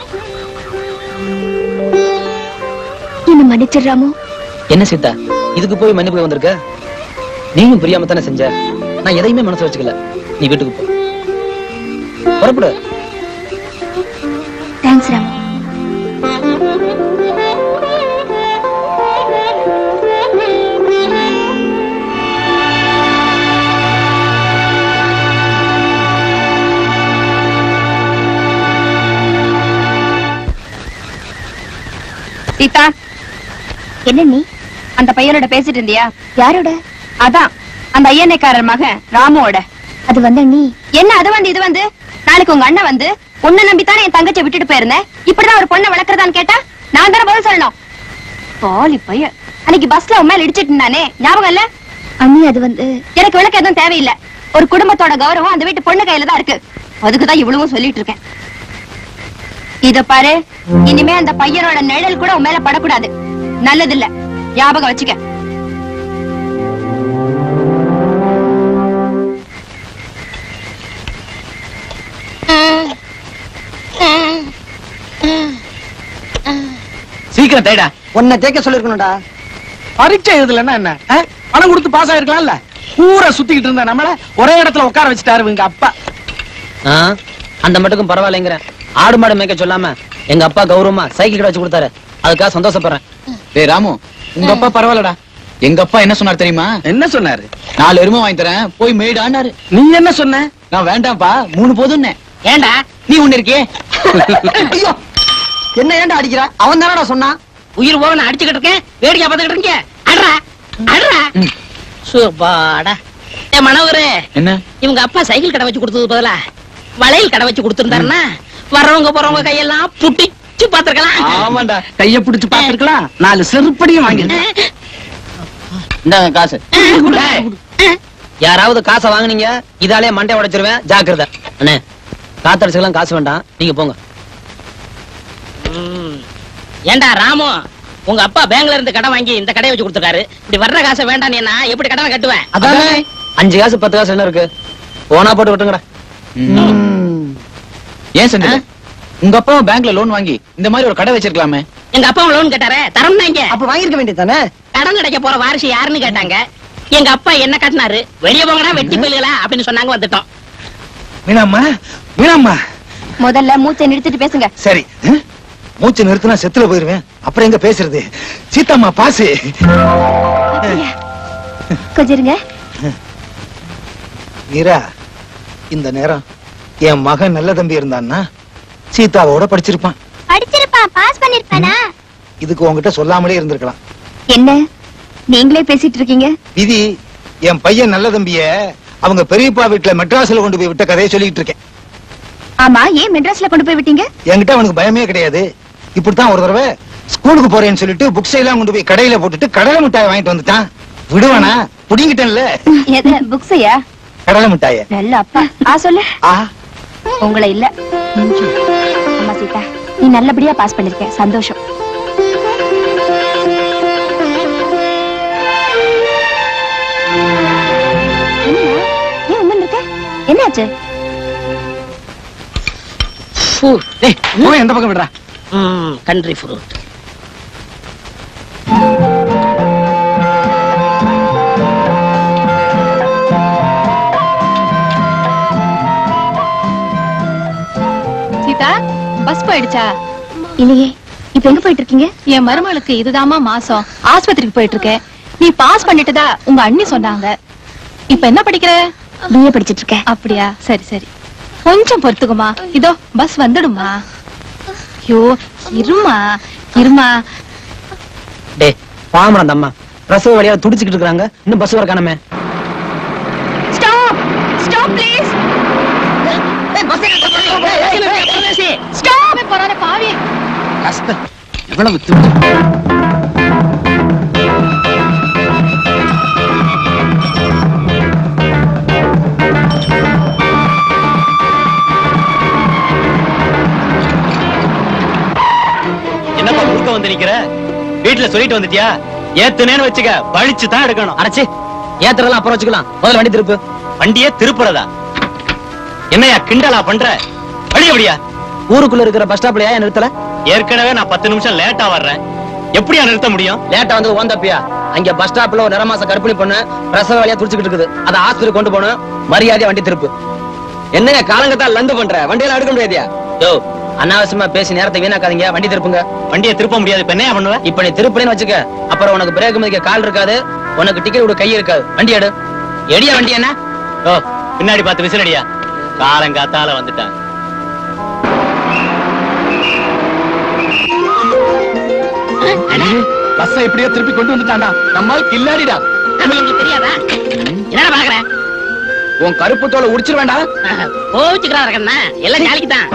என்ன மன்னிச்சிடுறாமோ என்ன சித்தா இதுக்கு போய் மன்னிப்பு வந்திருக்க நீயும் புரியாம தானே செஞ்ச நான் எதையுமே மனசு வச்சுக்கல நீ வீட்டுக்கு போ புறப்படு தேங்க்ஸ் ராமு சீதா என்ன நீ அந்த பையனோட பேசிட்டு இருந்தியா யாரோட அதான் அந்த ஐயனைக்காரர் மகன் ராமுவோட அது வந்த நீ என்ன அது வந்து இது வந்து நாளைக்கு உங்க அண்ணன் வந்து உன்னை நம்பித்தானே என் தங்கச்சியை விட்டுட்டு போயிருந்தேன் இப்படிதான் ஒரு பொண்ணை வளர்க்கறதான்னு கேட்டா நான் தானே பதில் சொல்லணும் பாலி பையன் அன்னைக்கு பஸ்ல உன் மேல இடிச்சிட்டு இருந்தானே ஞாபகம் இல்ல அண்ணி அது வந்து எனக்கு விளக்க எதுவும் தேவையில்லை ஒரு குடும்பத்தோட கௌரவம் அந்த வீட்டு பொண்ணு கையில தான் இருக்கு அதுக்குதான் இவ்வளவும் சொல்லிட்டு இருக்கேன் இத பாரு இனிமே அந்த பையனோட நிழல் கூட உன் மேல படக்கூடாது நல்லது இல்ல ஞாபகம் வச்சுக்க சீக்கிரம் தேடா உன்னை தேக்க சொல்லிருக்கணும்டா பரீட்சை எழுதலன்னா என்ன ஆ? பணம் கொடுத்து பாஸ் ஆயிருக்கலாம்ல ஊரை சுத்திக்கிட்டு இருந்த நம்மள ஒரே இடத்துல உட்கார வச்சுட்டாரு எங்க அப்பா ஆ, அந்த மட்டுக்கும் பரவாயில்லைங்கிறேன் ஆடு மாடு மேய்க்க சொல்லாம எங்க அப்பா கௌரவமா சைக்கிள் கடை வச்சு கொடுத்தாரு அதுக்காக சந்தோஷப்படுறேன் டேய் ராமு உங்க அப்பா பரவாயில்லடா எங்க அப்பா என்ன சொன்னார் தெரியுமா என்ன சொன்னாரு நாலு எருமை வாங்கி தரேன் போய் மேய்டான்னாரு நீ என்ன சொன்ன நான் வேண்டாம்ப்பா மூணு போதும்னே ஏண்டா நீ ஒண்ணு இருக்கே ஐயோ என்ன ஏன்டா அடிக்கிற அவன் தானடா சொன்னான் உயிர் போக நான் அடிச்சுக்கிட்டு இருக்கேன் வேடிக்கை பார்த்துக்கிட்டு இருக்கீங்க அட்ரா அட்ரா ம். சூப்பாடா ஏ மனோகரே என்ன இவங்க அப்பா சைக்கிள் கடை வச்சு கொடுத்தது பதிலா வளையல் கடை வச்சு கொடுத்திருந்தாருன்னா வர்றவங்க போறவங்க கையெல்லாம் புட்டிச்சு பாத்துருக்கலாம் ஆமாண்டா கைய பிடிச்சு பாத்துருக்கலாம் நாலு செருப்படியும் வாங்கி இந்தாங்க காசு யாராவது காசை வாங்குனீங்க இதாலே மண்டை உடைச்சிருவேன் ஜாக்கிரதை அண்ணே காத்தடிச்சுக்கலாம் காசு வேண்டாம் நீங்க போங்க ஏண்டா ராமு உங்க அப்பா பேங்க்ல இருந்து கடன் வாங்கி இந்த கடையை வச்சு கொடுத்துருக்காரு இப்படி வர்ற காசை வேண்டாம் நீ நான் எப்படி கடனை கட்டுவேன் அதானே அஞ்சு காசு பத்து காசு என்ன இருக்கு போனா போட்டு விட்டுங்கடா ஏன் செந்தில் உங்க அப்பா பேங்க்ல லோன் வாங்கி இந்த மாதிரி ஒரு கடை வச்சிருக்கலாமே எங்க அப்பா லோன் கேட்டாரே தரம் இங்க அப்ப வாங்கிருக்க வேண்டியதானே கடன் கிடைக்க போற வாரிசு யாருன்னு கேட்டாங்க எங்க அப்பா என்ன கட்டினாரு வெளிய போங்கடா வெட்டி போயிலா அப்படின்னு சொன்னாங்க வந்துட்டோம் மீனாம்மா மீனாம்மா முதல்ல மூச்சை நிறுத்திட்டு பேசுங்க சரி ம்? மூச்சு நிறுத்தினா செத்துல போயிருவேன் அப்புறம் எங்க பேசுறது சீதாம்மா பாசு கொஞ்சம் இருங்க மீரா இந்த நேரம் என் மகன் நல்ல தம்பி இருந்தான்னா சீதாவோட படிச்சிருப்பான் படிச்சிருப்பான் பாஸ் பண்ணிருப்பானா இதுக்கு உன்கிட்ட சொல்லாமலே இருந்திருக்கலாம் என்ன நீங்களே பேசிட்டு இருக்கீங்க விதி என் பையன் நல்ல தம்பிய அவங்க பெரியப்பா வீட்டுல மெட்ராஸ்ல கொண்டு போய் விட்ட கதையை சொல்லிட்டு இருக்கேன் ஆமா ஏன் மெட்ராஸ்ல கொண்டு போய் விட்டீங்க என்கிட்ட அவனுக்கு பயமே கிடையாது இப்படித்தான் ஒரு தடவை ஸ்கூலுக்கு போறேன்னு சொல்லிட்டு புக்ஸ் எல்லாம் கொண்டு போய் கடையில போட்டுட்டு கடலை மிட்டாய் வாங்கிட்டு வந்துட்டான் விடுவானா புடிங்கிட்டேன்ல எது புக்ஸையா கடலை மிட்டாய நல்ல அப்பா ஆ சொல்லு ஆ உங்களை இல்ல அம்மா சீதா நீ நல்லபடியா பாஸ் பண்ணிருக்க சந்தோஷம் என்னம்மா? ஏன் உம்முன்னு இருக்க? என்னாச்சு போய் எந்த பக்கம் விடுறா கண்ட்ரி ஃப்ரூட் சீதா பஸ் போயிடுச்சா இல்லையே இப்ப எங்க போயிட்டு இருக்கீங்க என் மருமகளுக்கு இதுதாம்மா மாசம் ஆஸ்பத்திரிக்கு போயிட்டு இருக்கேன் நீ பாஸ் பண்ணிட்டதா உங்க அண்ணி சொன்னாங்க இப்ப என்ன படிக்கிற பிஏ படிச்சிட்டு இருக்கேன் அப்படியா சரி சரி கொஞ்சம் பொறுத்துக்குமா இதோ பஸ் வந்துடுமா ஐயோ இருமா இருமா டே பாமரம் அந்த அம்மா பிரசவ வழியா துடிச்சுக்கிட்டு இருக்காங்க இன்னும் பஸ் வர காணமே ஸ்டாப் ஸ்டாப் ப்ளீஸ் ஸ்டாப் போறானே பாவி கஷ்டம் எவ்வளவு திமிரு. என்னப்பா குறுக்க வந்து நிக்கிற வீட்டுல சொல்லிட்டு வந்துட்டியா ஏத்துனேன்னு வச்சுக்க பழிச்சு தான் எடுக்கணும் அரைச்சி ஏத்துறதெல்லாம் அப்புறம் வச்சுக்கலாம் முதல்ல வண்டி திருப்பு வண்டியே திருப்புறதா என்னையா கிண்டலா பண்ற வழி அப்படியா ஊருக்குள்ள இருக்கிற பஸ் ஸ்டாப்ல ஏன் நிறுத்தல ஏற்கனவே நான் பத்து நிமிஷம் லேட்டா வர்றேன் எப்படியா நிறுத்த முடியும் லேட்டா வந்து ஓந்தப்பியா அங்க பஸ் ஸ்டாப்ல ஒரு நிறமாச கர்ப்பிணி பொண்ணு பிரசவ வழியா துடிச்சுக்கிட்டு இருக்குது அதை ஆஸ்பத்திரி கொண்டு போகணும் மரியாதையா வண்டி திருப்பு என்னங்க காலங்கத்தா லந்து பண்ற வண்டியெல்லாம் எடுக்க முடியாதியா யோ அனாவசியமா பேசி நேரத்தை வீணாக்காதீங்க வண்டி திருப்புங்க வண்டியை திருப்ப முடியாது இப்ப என்ன பண்ணுவ இப்ப நீ திருப்பினு வச்சுக்க அப்புறம் உனக்கு பிரேக் மதிக்க கால் இருக்காது உனக்கு டிக்கெட் விட கை இருக்காது வண்டி எடு எடியா வண்டி என்ன ஓ பின்னாடி பார்த்து விசிலடியா காலங்காத்தால வந்துட்டான் பஸ்ஸை எப்படியோ திருப்பி கொண்டு வந்துட்டான்டா நம்மால் கில்லாடிடா உங்களுக்கு தெரியாதா என்னடா பாக்குறேன் உன் கருப்பு தோலை உடிச்சிட வேண்டாம் கோவிச்சுக்கிறாரு கண்ணா எல்லாம் நாளைக்கு தான்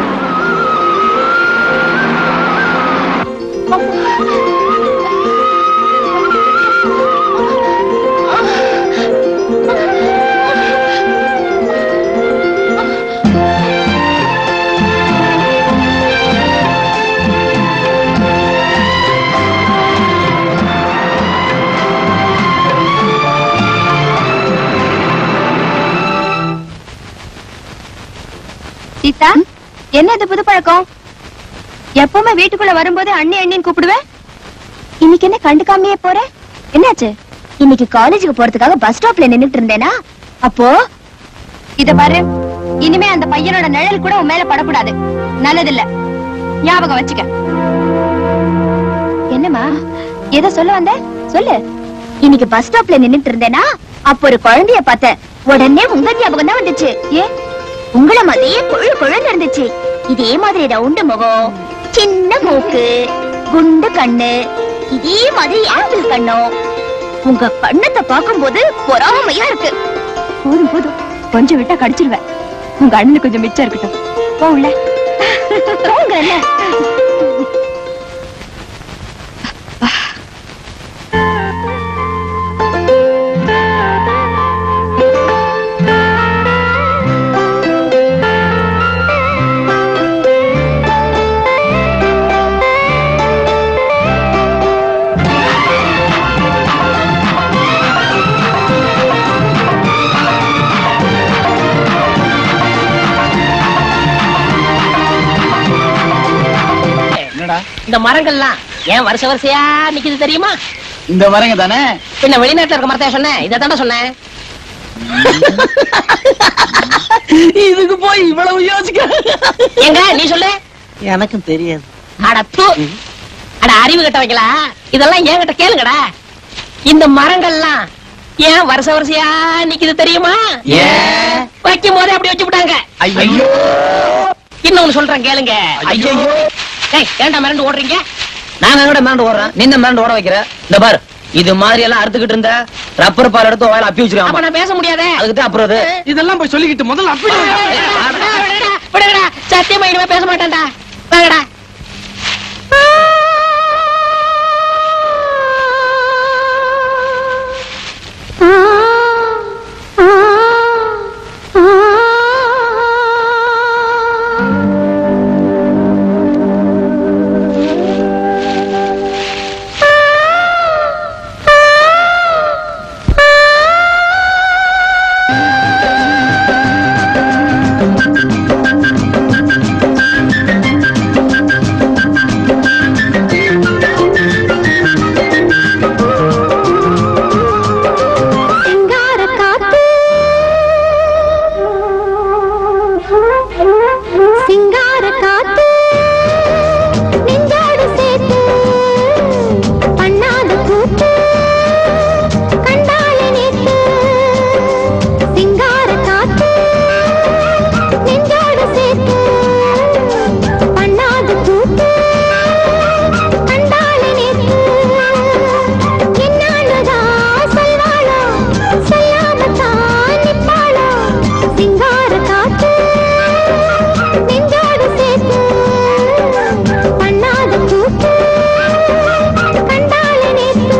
சீதா என்ன இது புது பழக்கம் எப்பவுமே வீட்டுக்குள்ள வரும்போது அண்ணி அண்ணின்னு கூப்பிடுவேன் இன்னைக்கு என்ன கண்டுக்காமையே போற என்னாச்சு இன்னைக்கு காலேஜுக்கு போறதுக்காக பஸ் ஸ்டாப்ல நின்னுட்டு இருந்தேனா அப்போ இத பாரு இனிமே அந்த பையனோட நிழல் கூட உன் மேல படக்கூடாது நல்லதில்ல ஞாபகம் வச்சுக்க என்னம்மா ஏதோ சொல்ல வந்த சொல்லு இன்னைக்கு பஸ் ஸ்டாப்ல நின்னுட்டு இருந்தேனா அப்ப ஒரு குழந்தைய பார்த்தேன் உடனே உங்க ஞாபகம் தான் வந்துச்சு ஏ உங்கள மாதிரியே கொழு கொழுன்னு இருந்துச்சு இதே மாதிரி ரவுண்டு முகம் சின்ன மூக்கு குண்டு கண்ணு இதே மாதிரி ஆப்பிள் கண்ணும் உங்க கண்ணத்தை பார்க்கும்போது பொறாமையா இருக்கு போதும் போதும் கொஞ்சம் விட்டா கடிச்சிருவேன் உங்க அண்ணனுக்கு கொஞ்சம் மிச்சம் இருக்கட்டும் போ உள்ள போங்கல்ல என்னடா இந்த மரங்கள்லாம் ஏன் வருஷ வருஷையா நிக்குது தெரியுமா இந்த வரங்க தானே பின்ன வெளிநாட்டுல இருக்க மரத்தையா சொன்னேன் இதை தானே சொன்னேன் இதுக்கு போய் இவ்வளவு யோசிக்க எங்க நீ சொல்லு எனக்கும் தெரியாது அட தூ அட அறிவு கட்ட வைக்கலா இதெல்லாம் என்கிட்ட கேளுங்கடா இந்த மரங்கள்லாம் ஏன் வருஷ வருஷையா நிக்குது தெரியுமா ஏன்? வைக்கும் போதே அப்படி வச்சு விட்டாங்க ஐயோ இன்னொன்னு சொல்றேன் கேளுங்க ஐயோ ஏய் ஏன்டா மிரண்டு ஓடுறீங்க நான் என்னோட மிரண்டு ஓடுறேன் நின்ன மிரண்டு ஓட வைக்கிற இந்த பாரு இது மாதிரி எல்லாம் அறுத்துக்கிட்டு இருந்த ரப்பர் பால் எடுத்து வாயில அப்பி அப்ப வச்சிருக்கான் நான் பேச முடியாதே அதுக்கு தான் அப்புறம் அது இதெல்லாம் போய் சொல்லிக்கிட்டு முதல்ல அப்படி விடுடா, விடுடா. சத்தியமா இனிமே பேச மாட்டேன்டா வாங்கடா சிங்கார காத்து சிங்கார காத்து நெஞ்சோடு சேர்த்து பண்ணாத கூத்து கண்டாலே நேத்து சிங்கார காத்து நெஞ்சோடு சேர்த்து பண்ணாத கூத்து கண்டாலே நேத்து என்னாலதான் சொல்வாளோ சொல்லாமத்தான் நிப்பாளோ சிங்கார காத்து நெஞ்சோடு சேர்த்து பண்ணாத கூத்து கண்டாலே நேத்து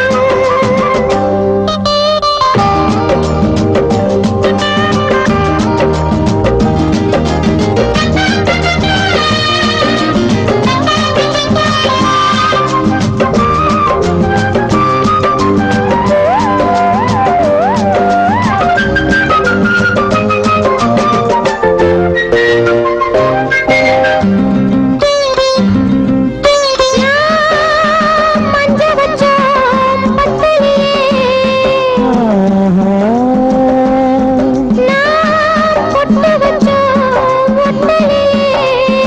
மஞ்ச வச்ச பத்தினியே நான் பொட்டு வச்ச ஒட்டலியே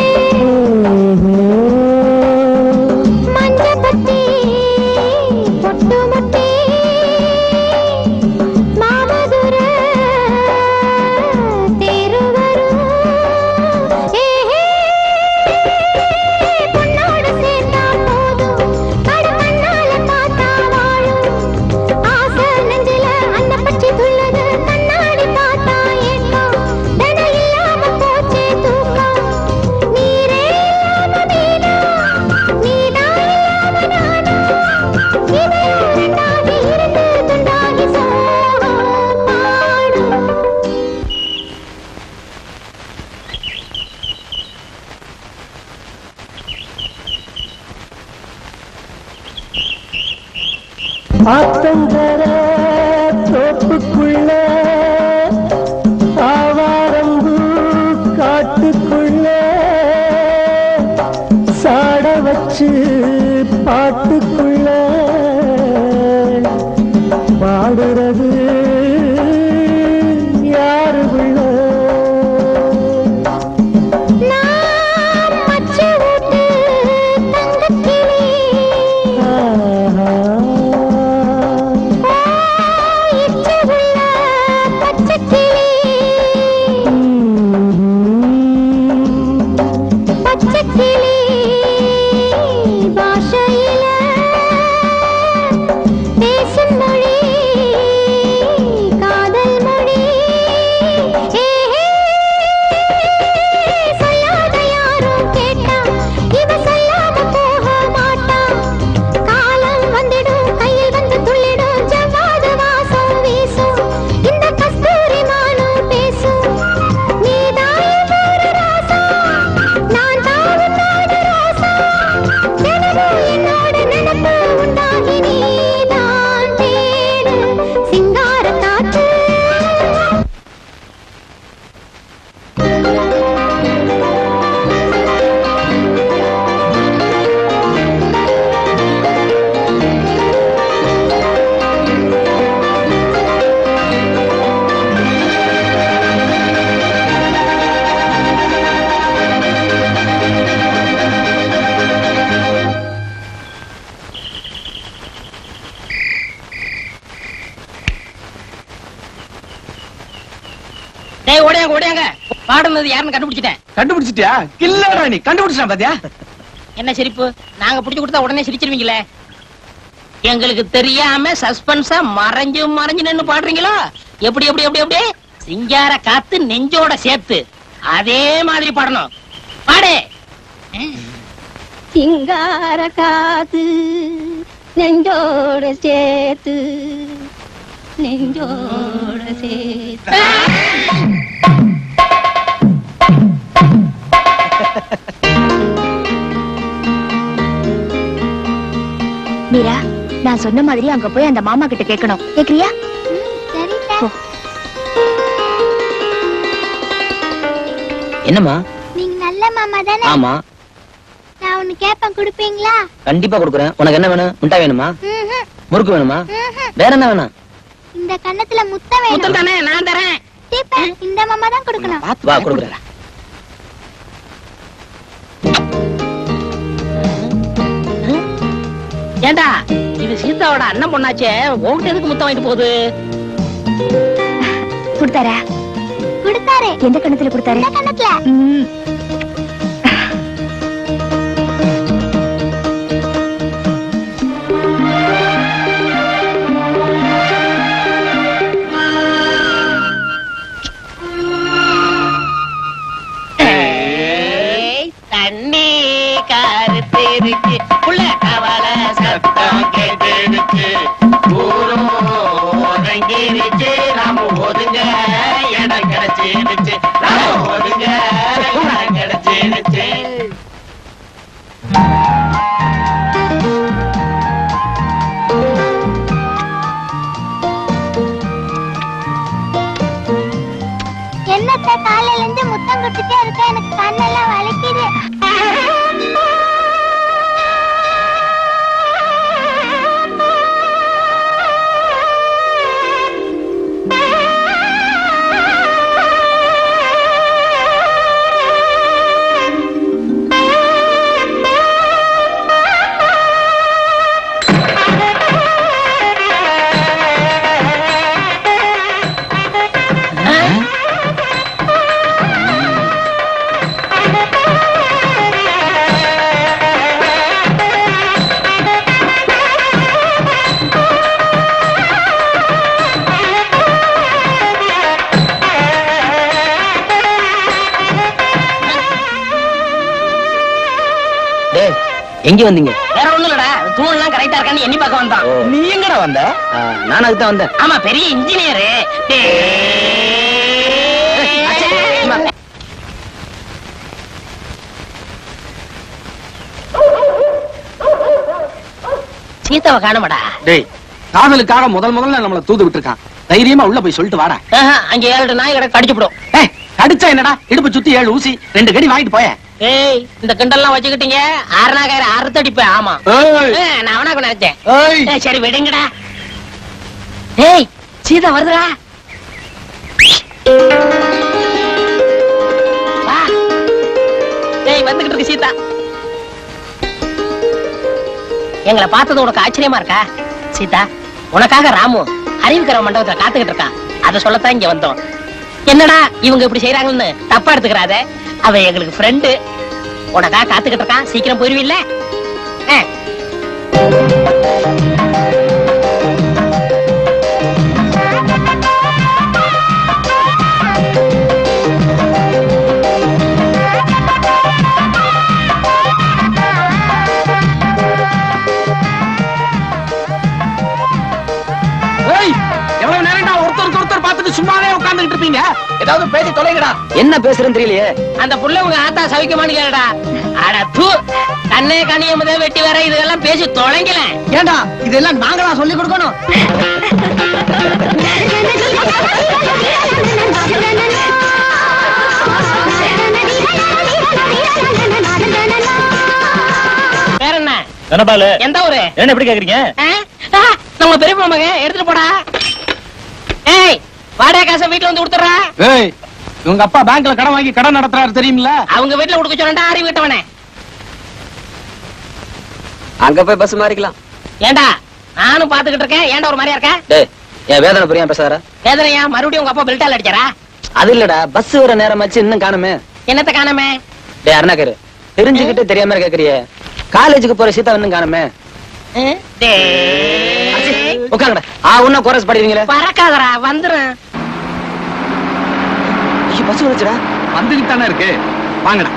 மஞ்ச பத்தி பொட்டு முட்டி மாமதுர தேரு வரும் ஏஹே பொண்ணோட சேர்ந்தா போதும் பட கண்ணால பார்த்தா வாழும் ஆசை நெஞ்சில அந்த பச்சை துள்ளது கண்ணாடி பார்த்தா ஏக்கம் தன இல்லாம போச்சே தூக்கம் நீரே இல்லாம மீனா நீதான் இல்லாம நானா இது இரண்டாகி இருந்து துண்டாகி சோகம் பாடும் ஆத்தங்கர தோப்புக்குள்ள ஆவாரம்பு காட்டுக்குள்ள சாட வச்சு பாட்டுக்குள்ள பாடுறது யாரு உள்ள நான் மச்ச ஊட்டு தங்கக்கிளி இச்சவுள்ள பச்சைக்கிளி பச்சைக்கிளி பாஷையில பேசும் மொழி காதல் மொழி ஏஹே சொல்லாத யாரும் கேட்டா இவ சொல்லாம போக மாட்டா காலம் வந்திடும் கையில் வந்து துள்ளிடும் ஜவ்வாது வாசம் வீசும் இந்த கஸ்தூரி மானும் பேசும் நீதான் என்னோட ராசா நான் தான் உன்னோட ராசா தினமும் என்னோட நினைப்பு உண்டாகி நீதான் தேடு சிங்கார காற்று டேய் ஓடியாங்க ஓடியாங்க பாடுனது யாருன்னு கண்டுபிடிச்சிட்டேன் கண்டுபிடிச்சிட்டியா இல்லடா நீ கண்டுபிடிச்சா பாத்தியா என்ன சிரிப்பு நாங்க புடிச்சு கொடுத்தா உடனே சிரிச்சிருவீங்களே எங்களுக்கு தெரியாம சஸ்பென்ஸா மறைஞ்சு மறைஞ்சு நின்னு பாடுறீங்களோ எப்படி எப்படி எப்படி எப்படி சிங்கார காத்து நெஞ்சோட சேர்த்து அதே மாதிரி பாடணும் பாடு சிங்கார காது நெஞ்சோட சேர்த்து நெஞ்சோட சேர்த்து மீரா நான் சொன்ன மாதிரி அங்க போய் அந்த மாமா கிட்ட கேட்கணும் கேக்குறியா போ. என்னம்மா நீங்க நல்ல மாமா தானே ஆமா நான் ஒண்ணு கேப்பேன் கொடுப்பீங்களா கண்டிப்பா கொடுக்குறேன் உனக்கு என்ன வேணும் முட்டாய் வேணுமா ம்ஹும், முறுக்கு வேணுமா ம்ஹும். வேற என்ன வேணும் இந்த கண்ணத்துல முத்தம் முத்தம் வேணும் தானே நான் தரேன் சீப்பா, இந்த மாமா தான் கொடுக்கணும் வா கொடுக்குறேன் ஏண்டா இது சீதாவோட அண்ணன் பொண்ணாச்சே உன்கிட்ட எதுக்கு முத்தம் வாங்கிட்டு போகுது கொடுத்தாரா கொடுத்தாரு எந்த கணத்துல கொடுத்தாரு இந்த கண்ணத்துல ம். ஏய், தண்ணி கருத்து இருக்கு உள்ள கவல சத்தம் கேட்டுருச்சு ஊரும் ஒதுங்கிருச்சு நாம ஒதுங்க இடம் கிடைச்சிருச்சு நாம ஒதுங்க இடம் கிடைச்சிருச்சு என்னத்த காலையில இருந்து முத்தம் கொடுத்துட்டே இருக்க எனக்கு கண்ணெல்லாம் வலிக்குது டேய் எங்க வந்தீங்க வேற ஒண்ணும் இல்லடா தூண் எல்லாம் கரெக்டா இருக்கான்னு எண்ணி பார்க்க வந்தான் நீ எங்கடா வந்த ஆ, நான் அதுக்கு தான் வந்தேன் ஆமா பெரிய இன்ஜினியரு சீதாவை காணுமாடா டேய் காதலுக்காக முதல் முதல்ல நம்மள தூது விட்டுருக்கான் தைரியமா உள்ள போய் சொல்லிட்டு வாடா ஆஹா, அங்க ஏழு நாய் கிட்ட கடிச்சுப்படும் ஏய் கடிச்சா என்னடா இடுப்பு சுத்தி ஏழு ஊசி ரெண்டு கடி வாங்கிட்டு போயேன் ஏய் இந்த கிண்டல்லாம் வச்சுக்கிட்டீங்க ஆறுநாகாயிர அறுத்தடிப்பேன் ஆமா ஏய் ஏ, நான் அவனா நினைச்சேன் ஏய் ஏய், சரி விடுங்கடா ஏய் சீதா வருதுடா வா ஏய் வந்துகிட்டு இருக்கு சீதா எங்களை பார்த்தது உனக்கு ஆச்சரியமா இருக்கா சீதா உனக்காக ராமு அறிவுக்கிற மண்டபத்துல காத்துக்கிட்டு இருக்கான் அதை சொல்லத்தான் இங்க வந்தோம் என்னடா இவங்க இப்படி செய்யறாங்கன்னு தப்பா எடுத்துக்கிறாத அவன் எங்களுக்கு ஃப்ரெண்டு உனக்காக காத்துக்கிட்டு இருக்கான் சீக்கிரம் போயிருவில்ல ஆ ஏய் எவ்வளவு நேரம்டா ஒருத்தருக்கு ஒருத்தர் பார்த்துட்டு சும்மாவே உட்கார்ந்துட்டு இருப்பீங்க ஏதாவது பேசி தொலைங்கடா என்ன பேசுறேன்னு தெரியலையே அந்த புள்ள உங்க ஆத்தா சவிக்கமான்னு கேளுடா அட தூ கண்ணே கண்ணிய முதல் வெட்டி வர இதெல்லாம் பேசி தொலைங்கல ஏண்டா இதெல்லாம் நாங்களா சொல்லி கொடுக்கணும் வேற என்ன என்னபாலு எந்த ஊரு என்ன எப்படி கேக்குறீங்க ஆ? ஆ, நம்ம பெரிய மக எடுத்துட்டு போடா ஏய் வாடகை காசை வீட்டுல வந்து கொடுத்துறா ஏய் இவங்க அப்பா பேங்க்ல கடன் வாங்கி கடன் நடத்துறாரு தெரியுமில்ல அவங்க வீட்டுல கொடுக்க சொன்னா அறிவு விட்டவனே அங்க போய் பஸ் மாறிக்கலாம் ஏண்டா நானும் பாத்துக்கிட்டு இருக்கேன் ஏன்டா ஒரு மாதிரியா இருக்க டேய் என் வேதனை புரியாம பேசாத வேதனையா மறுபடியும் உங்க அப்பா பெல்ட்டால் அடிச்சாரா அது இல்லடா பஸ் வர நேரம் ஆச்சு இன்னும் காணுமே என்னத்த காணாம டேய் அருணாக்கரு தெரிஞ்சுக்கிட்டு தெரியாம கேக்குறியே காலேஜுக்கு போற சீதா இன்னும் காணுமே உட்காருங்கடா ஆ உன்ன கோரஸ் படிக்கிறீங்களே பறக்காதடா வந்துரும் பஸ் வந்துச்சுடா வந்துகிட்டு தானே இருக்கு வாங்கடா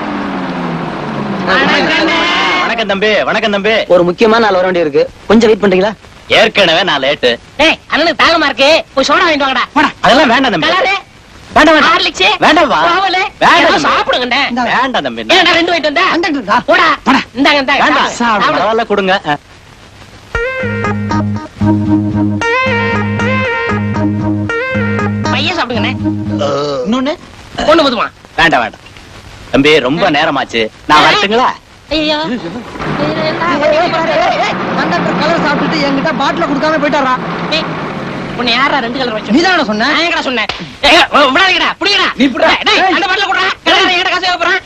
வணக்கம் தம்பி வணக்கம் தம்பி ஒரு முக்கியமான நாள் வர வேண்டிய இருக்கு கொஞ்சம் வெயிட் பண்றீங்களா ஏற்கனவே நான் லேட்டு டேய் அண்ணனுக்கு தாகமா இருக்கு போய் சோடா வாங்கிட்டு வாங்கடா அதெல்லாம் வேண்டாம் தம்பி கலரு வேண்டாம் வேண்டாம் ஹார்லிக்ஸ் வேண்டாம்ப்பா. பாவலு வேண்டாம். ஏதோ சாப்பிடுங்கண்ணே வேண்டாம் தம்பி ஏன்டா ரெண்டு வாங்கிட்டு வந்தா போடா இந்தாங்க இந்தாங்க வேண்டாம் சாப்பிடு. சாப்பிடு. பரவாயில்ல கொடுங்க அஹ். பையன் சாப்பிடுங்கண்ணே இன்னொன்னு கொண்டு போதுமா வேண்டாம் வேண்டாம் தம்பி ரொம்ப நேரமாச்சு நான் வரட்டுங்களா ஐயோ கலர் சாப்பிட்டுட்டு என்கிட்ட பாட்டில கொடுக்காம போயிட்டாரா டேய், உன்னை யாரா ரெண்டு கலர் வச்சு நீதானே சொன்ன? நான் எங்கடா சொன்னேன் ஏய், ஏய், விடாதீங்கடா புடிங்கடா நீ புடுடா. டேய் ஏய். அந்த பாட்டில குடுறா கலர் எங்கடா காசு வைப்பறேன்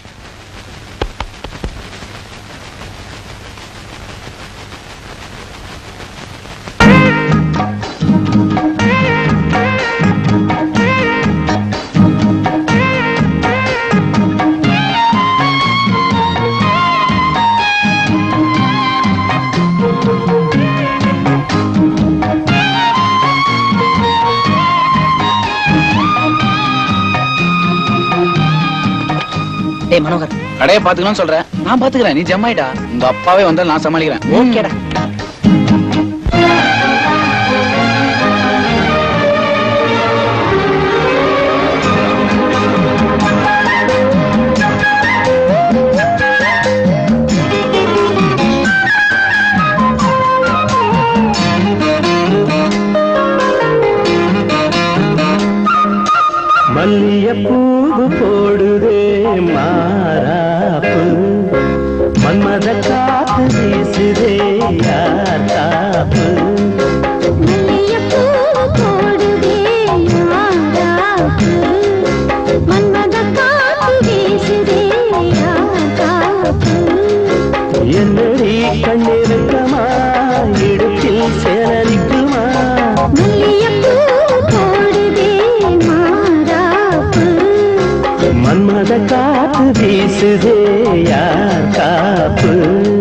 டேய் மனோகர் கடையை பாத்துக்கலாம்னு சொல்றேன் நான் பாத்துக்கிறேன் நீ ஜம்மாயிடா உங்க அப்பாவே வந்தாலும் நான் சமாளிக்கிறேன் ஓகேடா மல்லியப்பூவு போடுதே மாறாப்பு மன்மத காத்து வீசுதே யார் காப்பு என்னடி கண்ணிருக்கமா இடுப்பில் சேரரிக்குமா மன்மத காத்து வீசுதே யார் காப்பு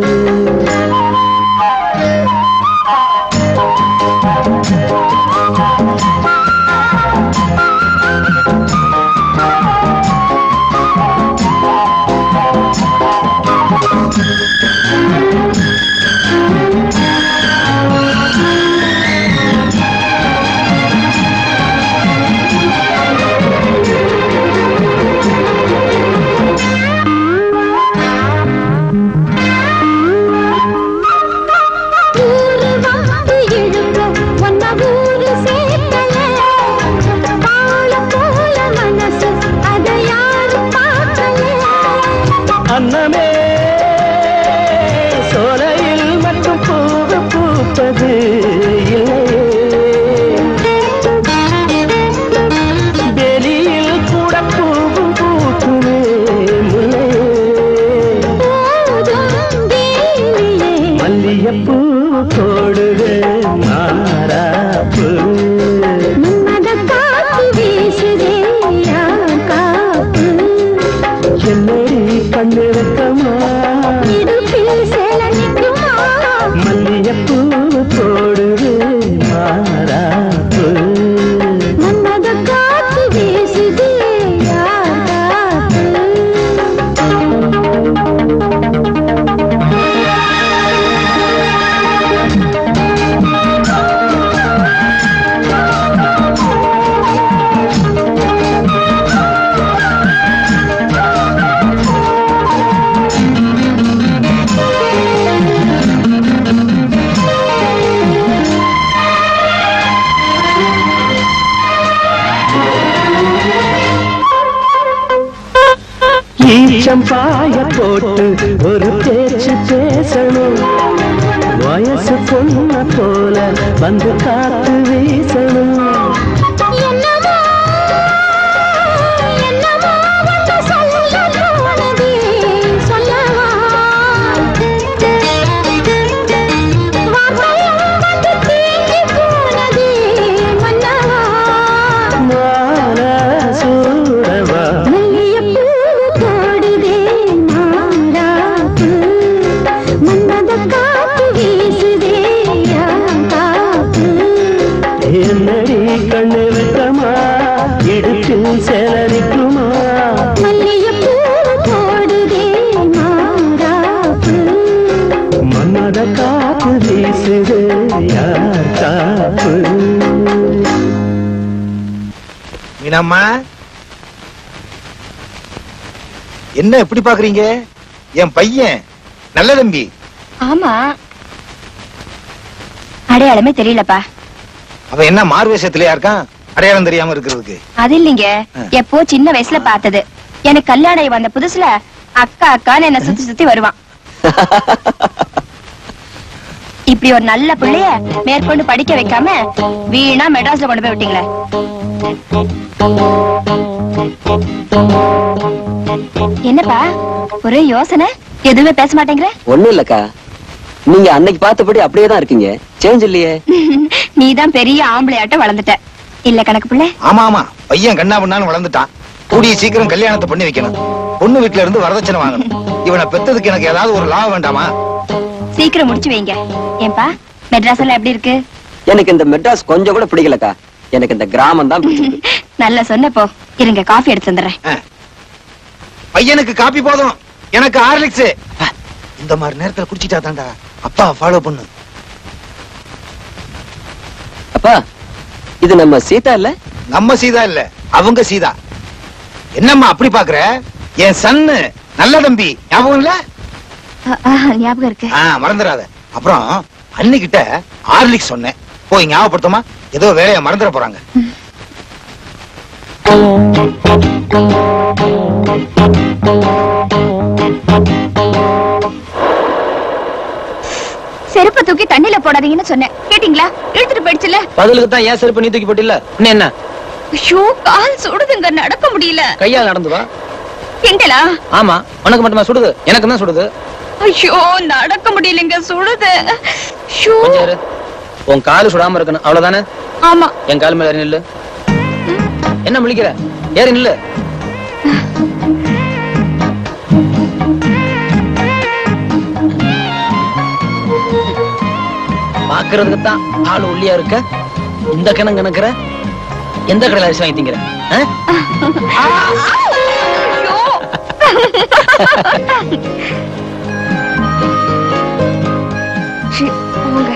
அன்னமே சோலையில் மட்டும் பூவு பூப்பது இல்லையே வெளியில் கூட பூவும் பூக்குமே முல்லையே மல்லியப்பூ போடுது மாறாப்பு என்னடி கண்ணிறக்கமா மல்லியப்பூ போடுது மாறாப்பு ஈச்சம் பாய போட்டு ஒரு பேச்சு பேசணும் வயசு பொண்ண போல வந்து காத்து வீசணும் மான சூடவா மன்மத காத்து வீசுதே என்னடி கண்ணு வெட்டமா இடுப்பில் சேலரிக்குமா மன்மத காத்து வீசுது யார் காப்பு மீனாம்மா என்ன எப்படி பாக்குறீங்க என் பையன் நல்ல தம்பி ஆமா அடையாளமே தெரியலப்பா அவன் என்ன மார்வேஷத்திலயா இருக்கான் அடையாளம் தெரியாம இருக்கிறதுக்கு அது இல்லைங்க எப்போ சின்ன வயசுல பார்த்தது எனக்கு கல்யாணம் ஆகி வந்த புதுசுல அக்கா அக்கான்னு என்ன சுத்தி சுத்தி வருவான் இப்படி ஒரு நல்ல பிள்ளைய மேற்கொண்டு படிக்க வைக்காம வீணா மெட்ராஸ்ல கொண்டு போய் விட்டீங்களே என்னப்பா ஒரே யோசனை எதுவுமே பேச மாட்டேங்கிற ஒண்ணும் இல்லக்கா நீங்க அன்னைக்கு பார்த்தபடி அப்படியே தான் இருக்கீங்க சேஞ்ச் இல்லையே நீதான் பெரிய ஆம்பளையாட்ட வளர்ந்துட்ட இல்ல கணக்கு பிள்ளை ஆமா ஆமா பையன் கண்ணா பண்ணாலும் வளர்ந்துட்டான் கூடிய சீக்கிரம் கல்யாணத்தை பண்ணி வைக்கணும் பொண்ணு வீட்டுல இருந்து வரதட்சணை வாங்கணும் இவனை பெத்ததுக்கு எனக்கு ஏதாவது ஒரு லாபம் வேண்டாமா சீக்கிரம் முடிச்சு வைங்க ஏன்பா மெட்ராஸ் எல்லாம் எப்படி இருக்கு எனக்கு இந்த மெட்ராஸ் கொஞ்சம் கூட பிடிக்கலக்கா எனக்கு இந்த கிராமம் தான் பிடிச்சிருக்கு நல்லா சொன்னப்போ இருங்க காஃபி எடுத்து வந்துடுறேன் பையனுக்கு காப்பி போதும் எனக்கு ஹார்லிக்ஸ் இந்த மாதிரி நேரத்துல குடிச்சிட்டா தாண்டா அப்பா ஃபாலோ பண்ணு அப்பா இது நம்ம சீதா இல்ல நம்ம சீதா இல்ல அவங்க சீதா என்னம்மா அப்படி பாக்குற என் சன்னு நல்ல தம்பி ஞாபகம் இல்ல ஆ, ஆ, ஞாபகம் இருக்கு ஆ, மறந்துடாத அப்புறம் அன்னிக்கிட்ட ஹார்லிக்ஸ் சொன்னேன் போய் ஞாபகப்படுத்தமா ஏதோ வேலையை மறந்துட போறாங்க செருப்பை தூக்கி தண்ணில போடாதீங்கன்னு சொன்னேன் கேட்டீங்களா இழுத்துட்டு போயிடுச்சுல பதிலுக்கு தான் ஏன் செருப்பு நீ தூக்கி போட்டில்ல இன்னும் என்ன ஐயோ கால் சுடுதுங்க நடக்க முடியல கையால் நடந்து வா கிண்டலா ஆமா உனக்கு மட்டுமா சுடுது எனக்கு தான் சுடுது ஐயோ நடக்க முடியலங்க சுடுது ஐயோ கொஞ்சம் இரு. உன் காலு சுடாம இருக்கணும் அவ்வளவுதானே ஆமா என் கால் மேல ஏறி நில்லு என்ன முழிக்கிற ஏறி நில்லு பாக்குறதுக்கு தான் ஆள் ஒல்லியா இருக்க இந்த கிணம் கணக்குற எந்த கடையில அரிசி வாங்கி திங்கிற ஆ? சி, போங்க.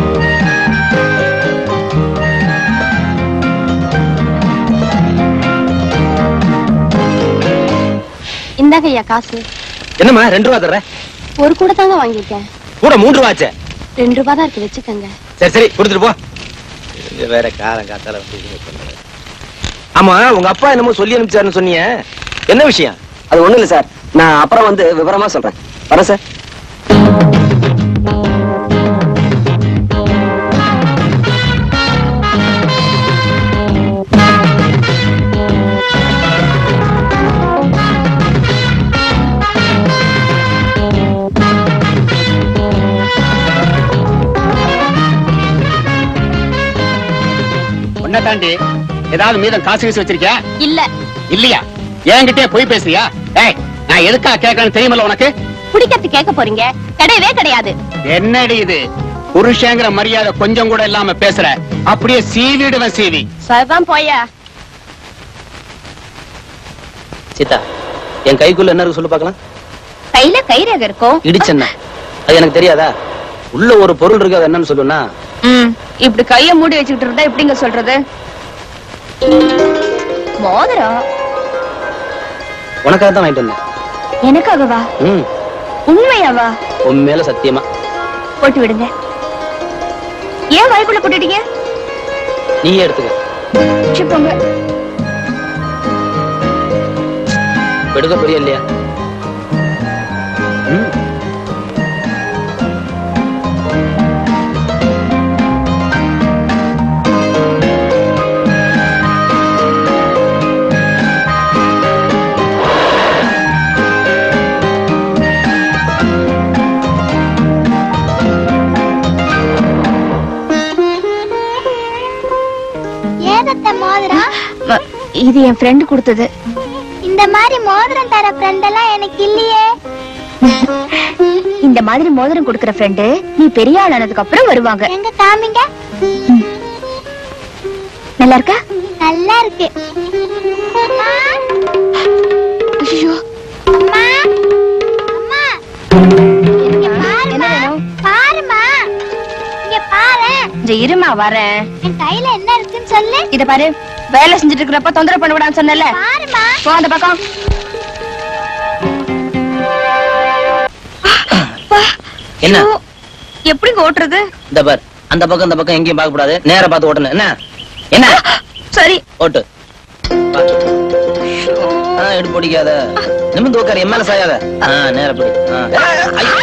இந்தாங்க ஐயா காசு என்னம்மா ரெண்டு ரூபா தர்ற ஒரு கூட தாங்க வாங்கியிருக்கேன் கூட மூன்று ரூபா ஆச்சே ரெண்டு ரூபா தான் இருக்கு வச்சுக்கோங்க சரி சரி கொடுத்துட்டு போ இது வேற காலம் காத்தால வந்து இதுங்க பண்றது. ஆமா உங்க அப்பா என்னமோ சொல்லி அனுப்பிச்சாருன்னு சொன்னீங்க என்ன விஷயம் அது ஒண்ணு இல்ல சார் நான் அப்புறம் வந்து விவரமா சொல்றேன் வரேன் சார் உன்னை தாண்டி ஏதாவது மீதம் காசு கீசு வச்சிருக்கியா இல்ல இல்லையா என்கிட்டயே போய் பேசுறியா ஏய் நான் எதுக்கா கேட்கறேன்னு தெரியுமல்ல உனக்கு குடிக்கிறது கேட்க போறீங்க கிடையவே கிடையாது என்னடி இது புருஷங்கிற மரியாதை கொஞ்சம் கூட இல்லாம பேசுற அப்படியே சீவிடுவேன் சீவி சொல்வான் போயா சீதா என் கைக்குள்ள என்ன இருக்கு சொல்லு பார்க்கலாம் கையில கைரேகை இருக்கும் இடிச்சென்ன அது எனக்கு தெரியாதா உள்ள ஒரு பொருள் இருக்கு அது என்னன்னு சொல்லுனா ம், இப்படி கைய மூடி வச்சுக்கிட்டு இருந்தா எப்படிங்க சொல்றது மோதிரம் உனக்காக தான் வாங்கிட்டு வந்தேன் எனக்காகவா ம் உண்மையாவா உன் மேல சத்தியமா போட்டு விடுங்க ஏன் வாய்க்குள்ள போட்டுட்டீங்க நீயே எடுத்துக்க சி, போங்க எடுக்க புரிய இல்லையா ம் ஏதத்த மோதிரம் ம- இது என் ஃப்ரெண்ட் கொடுத்தது இந்த மாதிரி மோதிரம் தர ஃப்ரெண்ட் எல்லாம் எனக்கு இல்லையே இந்த மாதிரி மோதிரம் கொடுக்கிற ஃப்ரெண்டு நீ பெரிய ஆள் ஆனதுக்கு அப்புறம் வருவாங்க எங்க காமிங்க நல்லா இருக்கா நல்லா இருக்கு ஐயோ அம்மா அம்மா இங்க பாருமா பாருமா இங்க பாரு இந்த இருமா வரேன் என் கையில என்ன இருக்குன்னு சொல்லு இத பாரு வேலை செஞ்சுட்டு இருக்கிறப்ப தொந்தரவு பண்ண விடான்னு சொன்னல பாருமா போ அந்த பக்கம் என்ன ஐயோ, எப்படி ஓட்டுறது இந்த பார் அந்த பக்கம் இந்த பக்கம் எங்கேயும் பார்க்க கூடாது நேரா பார்த்து ஓட்டணும் என்ன என்ன சரி ஓட்டு வா. ஆ, எடுப்பு பிடிக்காத நிமிந்து உட்காரு என் மேல சாயாத ஆ, நேரா பிடி ஆ. ஐயோ.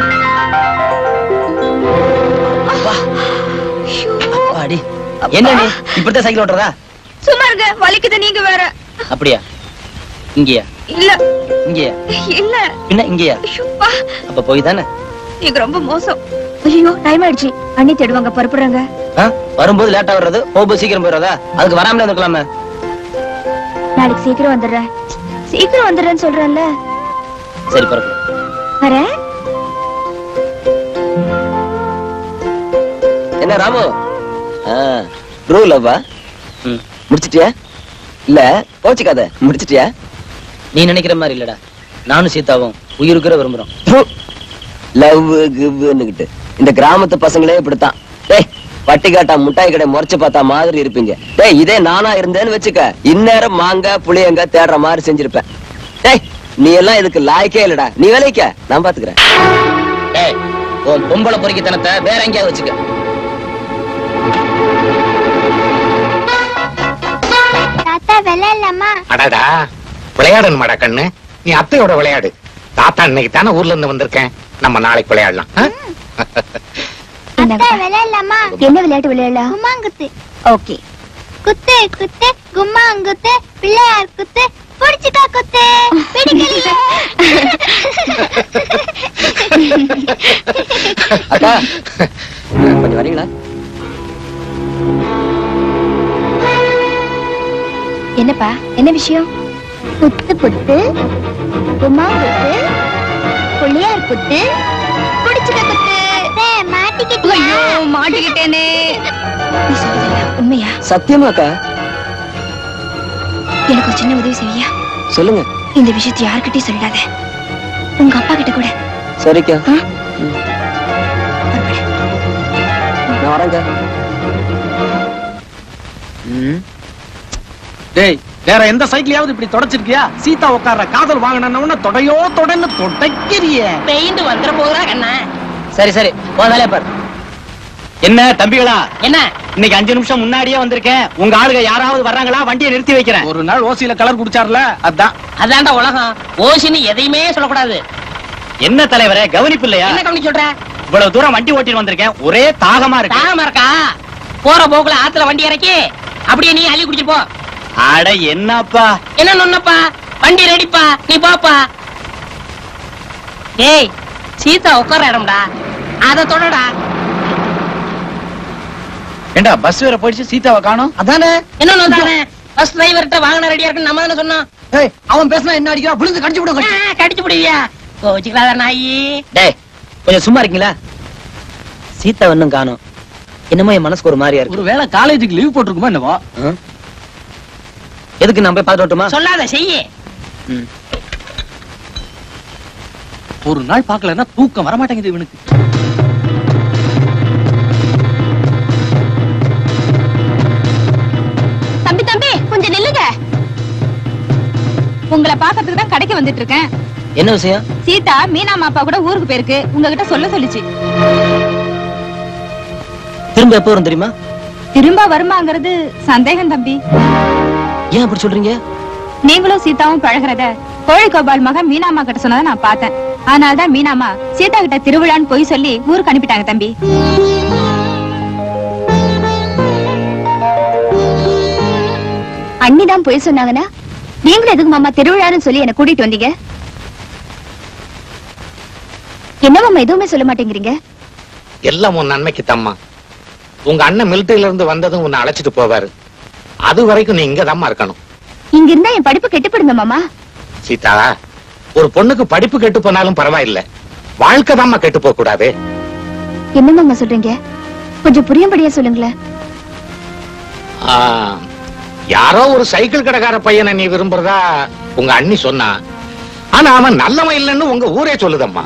அப்பா. அப்பாடி. என்ன நீ இப்படித்தான் சைக்கிள் ஓட்டுறதா சும்மா இருங்க வலிக்குது நீங்க வேற அப்படியா இங்கேயா இல்ல இங்கேயா இல்ல பின்ன இங்கேயா ஐயோப்பா, அப்ப போய் தானே நீங்க ரொம்ப மோசம் ஐயோ டைம் ஆயிடுச்சு அண்ணி தேடுவாங்க புறப்படுறாங்க ஆ? வரும்போது லேட்டா வர்றது போகும்போது சீக்கிரம் போயிடாதா அதுக்கு வராமலே இருந்துக்கலாமே நாளைக்கு சீக்கிரம் வந்துடுறேன் சீக்கிரம் வந்துடுறேன்னு சொல்றேன்ல சரி பரப்பு வரேன் என்ன ராமு ட்ரூ லவ்வா முடிச்சிட்டியா இல்ல கோச்சிக்காத முடிச்சிட்டியா நீ நினைக்கிற மாதிரி இல்லடா நானும் சீதாவும் உயிருக்கிற விரும்புறோம் லவ் கிவ்னுகிட்டு இந்த கிராமத்து பசங்களே இப்படித்தான் டேய் பட்டிக்காட்டா முட்டாய் கடை முறைச்சு பார்த்தா மாதிரி இருப்பீங்க டேய் இதே நானா இருந்தேன்னு வச்சுக்க இந்நேரம் மாங்காய் புளியங்க தேடுற மாதிரி செஞ்சிருப்பேன் டேய் நீ எல்லாம் இதுக்கு லாய்க்கே இல்லடா நீ வேலைக்க நான் பாத்துக்கிறேன் டேய் உன் பொம்பளை பொறுக்கித்தனத்தை வேற எங்கேயாவது வச்சுக்க தாத்தா விளையாடலாமா அடாடா விளையாடணுமாடா கண்ணு நீ அத்தையோட விளையாடு தாத்தா இன்னைக்கு தானே ஊர்ல இருந்து வந்திருக்கேன் நம்ம நாளைக்கு விளையாடலாம் ஆ? அத்தை விளையாடலாமா என்ன விளையாட்டு விளையாடலாம் கும்மாங்குத்து ஓகே குத்து குத்து கும்மாங்குத்து பிள்ளையார் குத்து புடிச்சுக்கா குத்து பிடிக்கலையே அக்கா கொஞ்சம் வரீங்களா என்னப்பா என்ன விஷயம் குத்து குத்து கும்மாங்குத்து புள்ளியார் குத்து புடிச்சுக்கா குத்து அத்தை மாட்டிக்கிட்டியா ஐயோ மாட்டிக்கிட்டேனே நீ சொல்றதெல்லாம் உண்மையா சத்தியமாக்கா எனக்கு ஒரு சின்ன உதவி செய்வியா சொல்லுங்க இந்த விஷயத்தை யாருக்கிட்டயும் சொல்லாத உங்க அப்பா கிட்ட கூட சரிக்கா ஆ? நான் வரேங்க டேய் வேற எந்த சைக்கிளையாவது இப்படி தொடச்சிருக்கியா சீதா உட்கார்ற காதல் வாங்கின தொடையோ தொடன்னு தொடக்கிறிய பெயிண்ட் வந்துட போகுதா கண்ணா சரி சரி உன் வேலையை பாரு என்ன தம்பிகளா என்ன இன்னைக்கு அஞ்சு நிமிஷம் முன்னாடியே வந்திருக்கேன் உங்க ஆளுங்க யாராவது வர்றாங்களா வண்டியை நிறுத்தி வைக்கிறேன் ஒரு நாள் ஓசியில கலர் குடிச்சார்ல அதான் அதான்டா உலகம் ஓசின்னு எதையுமே சொல்லக்கூடாது என்ன தலைவரே கவனிப்பு இல்லையா என்ன கவனிச்சு சொல்ற இவ்வளவு தூரம் வண்டி ஓட்டிட்டு வந்திருக்கேன் ஒரே தாகமா இருக்கு தாகமா இருக்கா போற போக்குல ஆத்துல வண்டி இறக்கி அப்படியே நீ அள்ளி குடிச்சு போ அட என்னப்பா என்ன நொன்னப்பா வண்டி ரெடிப்பா நீ போப்பா ஏய் சீதா உட்கார இடம்டா அத தொடடா ஏண்டா பஸ் வேற போயிடுச்சு சீதாவை காணோம் அதானே என்ன நோந்தானே பஸ் டிரைவர்கிட்ட வாகனம் ரெடியா இருக்குன்னு நம்ம தானே சொன்னோம் ஏய் அவன் பேசினா என்ன அடிக்கிறா விழுந்து கடிச்சு விடும் ஆ, கடிச்சு பிடிவியா கோச்சிக்கலாத நாயி டேய் கொஞ்சம் சும்மா இருக்கீங்களா சீதா இன்னும் காணோம் என்னமோ என் மனசுக்கு ஒரு மாதிரியா இருக்கு ஒரு வேளை காலேஜுக்கு லீவ் போட்டிருக்குமா என்னவோ ஆ? எதுக்கு நான் போய் பார்த்துட்டு வரட்டுமா? சொல்லாத செய்யி ம். ஒரு நாள் பார்க்கலன்னா தூக்கம் வர மாட்டேங்குது இவனுக்கு தம்பி தம்பி கொஞ்சம் நில்லுங்க உங்களை பாக்கிறதுக்கு தான் கடைக்கு வந்துட்டு இருக்கேன் என்ன விஷயம் சீதா மீனாமா அப்பா கூட ஊருக்கு போயிருக்கு உங்ககிட்ட சொல்ல சொல்லுச்சு திரும்ப எப்போ வரும் தெரியுமா திரும்ப வருமாங்கிறது சந்தேகம் தம்பி ஏன் அப்படி சொல்றீங்க நீங்களும் சீதாவும் பழகுறத கோழி கோபால் மகன் மீனாமா கிட்ட சொன்னதை நான் பார்த்தேன் அதனாலதான் மீனாமா சீதா கிட்ட திருவிழான்னு போய் சொல்லி ஊருக்கு அனுப்பிட்டாங்க தம்பி அண்ணி தான் போய் சொன்னாங்கன்னா நீங்களும் எதுக்கு மாமா திருவிழான்னு சொல்லி என்ன கூட்டிட்டு வந்தீங்க என்ன மாமா எதுவுமே சொல்ல மாட்டேங்கிறீங்க எல்லாம் உன் நன்மைக்கு தம்மா உங்க அண்ணன் மிலிட்டரியில இருந்து வந்ததும் உன்னை அழைச்சிட்டு போவாரு அது வரைக்கும் நீ இங்க இருக்கணும் இங்க இருந்தா என் படிப்பு கெட்டுப்படுங்க மாமா சீதா ஒரு பொண்ணுக்கு படிப்பு கெட்டு போனாலும் பரவாயில்ல வாழ்க்கை தாம்மா கெட்டு போக கூடாது என்ன மாமா சொல்றீங்க கொஞ்சம் புரியும்படியா சொல்லுங்களேன் ஆ, யாரோ ஒரு சைக்கிள் கடைக்கார பையனை நீ விரும்புறதா உங்க அண்ணி சொன்னா ஆனா அவன் நல்லவன் இல்லைன்னு உங்க ஊரே சொல்லுதம்மா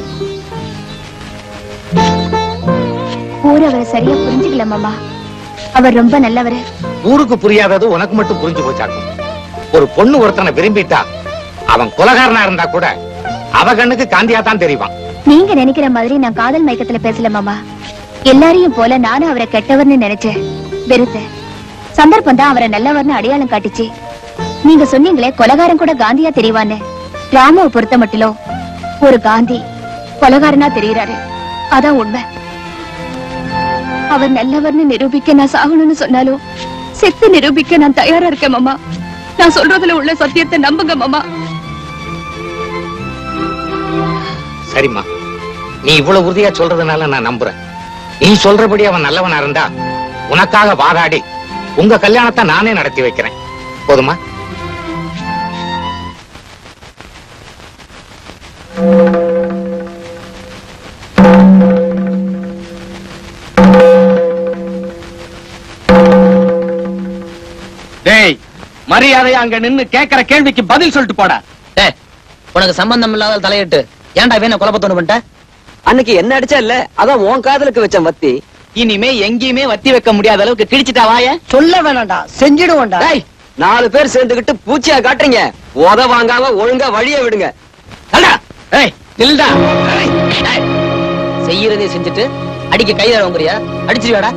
ஊர் அவரை சரியா புரிஞ்சுக்கல மாமா அவர் ரொம்ப நல்லவரு ஊருக்கு புரியாதது உனக்கு மட்டும் புரிஞ்சு போச்சாக்கும் ஒரு பொண்ணு ஒருத்தனை விரும்பிட்டா அவன் குலகாரனா இருந்தா கூட அவ கண்ணுக்கு காந்தியா தான் தெரிவான் நீங்க நினைக்கிற மாதிரி நான் காதல் மயக்கத்துல பேசல மாமா எல்லாரையும் போல நானும் அவரை கெட்டவர்னு நினைச்சேன் வெறுத்தேன் சந்தர்ப்பம் தான் அவரை நல்லவர்னு அடையாளம் காட்டுச்சு நீங்க சொன்னீங்களே கொலகாரன் கூட காந்தியா தெரியவான்னு ராமுவை பொறுத்த மட்டிலும் ஒரு காந்தி கொலகாரனா தெரியறாரு அதான் உண்மை அவர் நல்லவர்னு நிரூபிக்க நான் சாகணும்னு சொன்னாலும் செத்து நிரூபிக்க நான் தயாரா இருக்கேன் மாமா நான் சொல்றதுல உள்ள சத்தியத்தை நம்புங்க மாமா சரிம்மா நீ இவ்வளவு உறுதியா சொல்றதுனால நான் நம்புறேன் நீ சொல்றபடி அவன் நல்லவனா இருந்தா உனக்காக வாதாடி உங்க கல்யாணத்தை நானே நடத்தி வைக்கிறேன் போதுமா டேய் மரியாதையா அங்க நின்னு கேக்குற கேள்விக்கு பதில் சொல்லிட்டு போடா டேய் உனக்கு சம்பந்தம் இல்லாத தலையிட்டு ஏன்டா வீண குழப்பத்தோடு பண்ணிட்ட அன்னைக்கு என்ன அடிச்சா இல்ல அதான் உன் காதலுக்கு வச்ச மத்தி இனிமே எங்கேயுமே வத்தி வைக்க முடியாத அளவுக்கு கிழிச்சிட்டா வாய சொல்ல வேணாம்டா செஞ்சிடுவோம்டா டேய் நாலு பேர் சேர்ந்துகிட்டு பூச்சியா காட்டுறீங்க உத வாங்காம ஒழுங்கா வழிய விடுங்க ஏய் நில்டா செய்யறதே செஞ்சுட்டு அடிக்க கை தரவங்கிறியா அடிச்சிருவாடா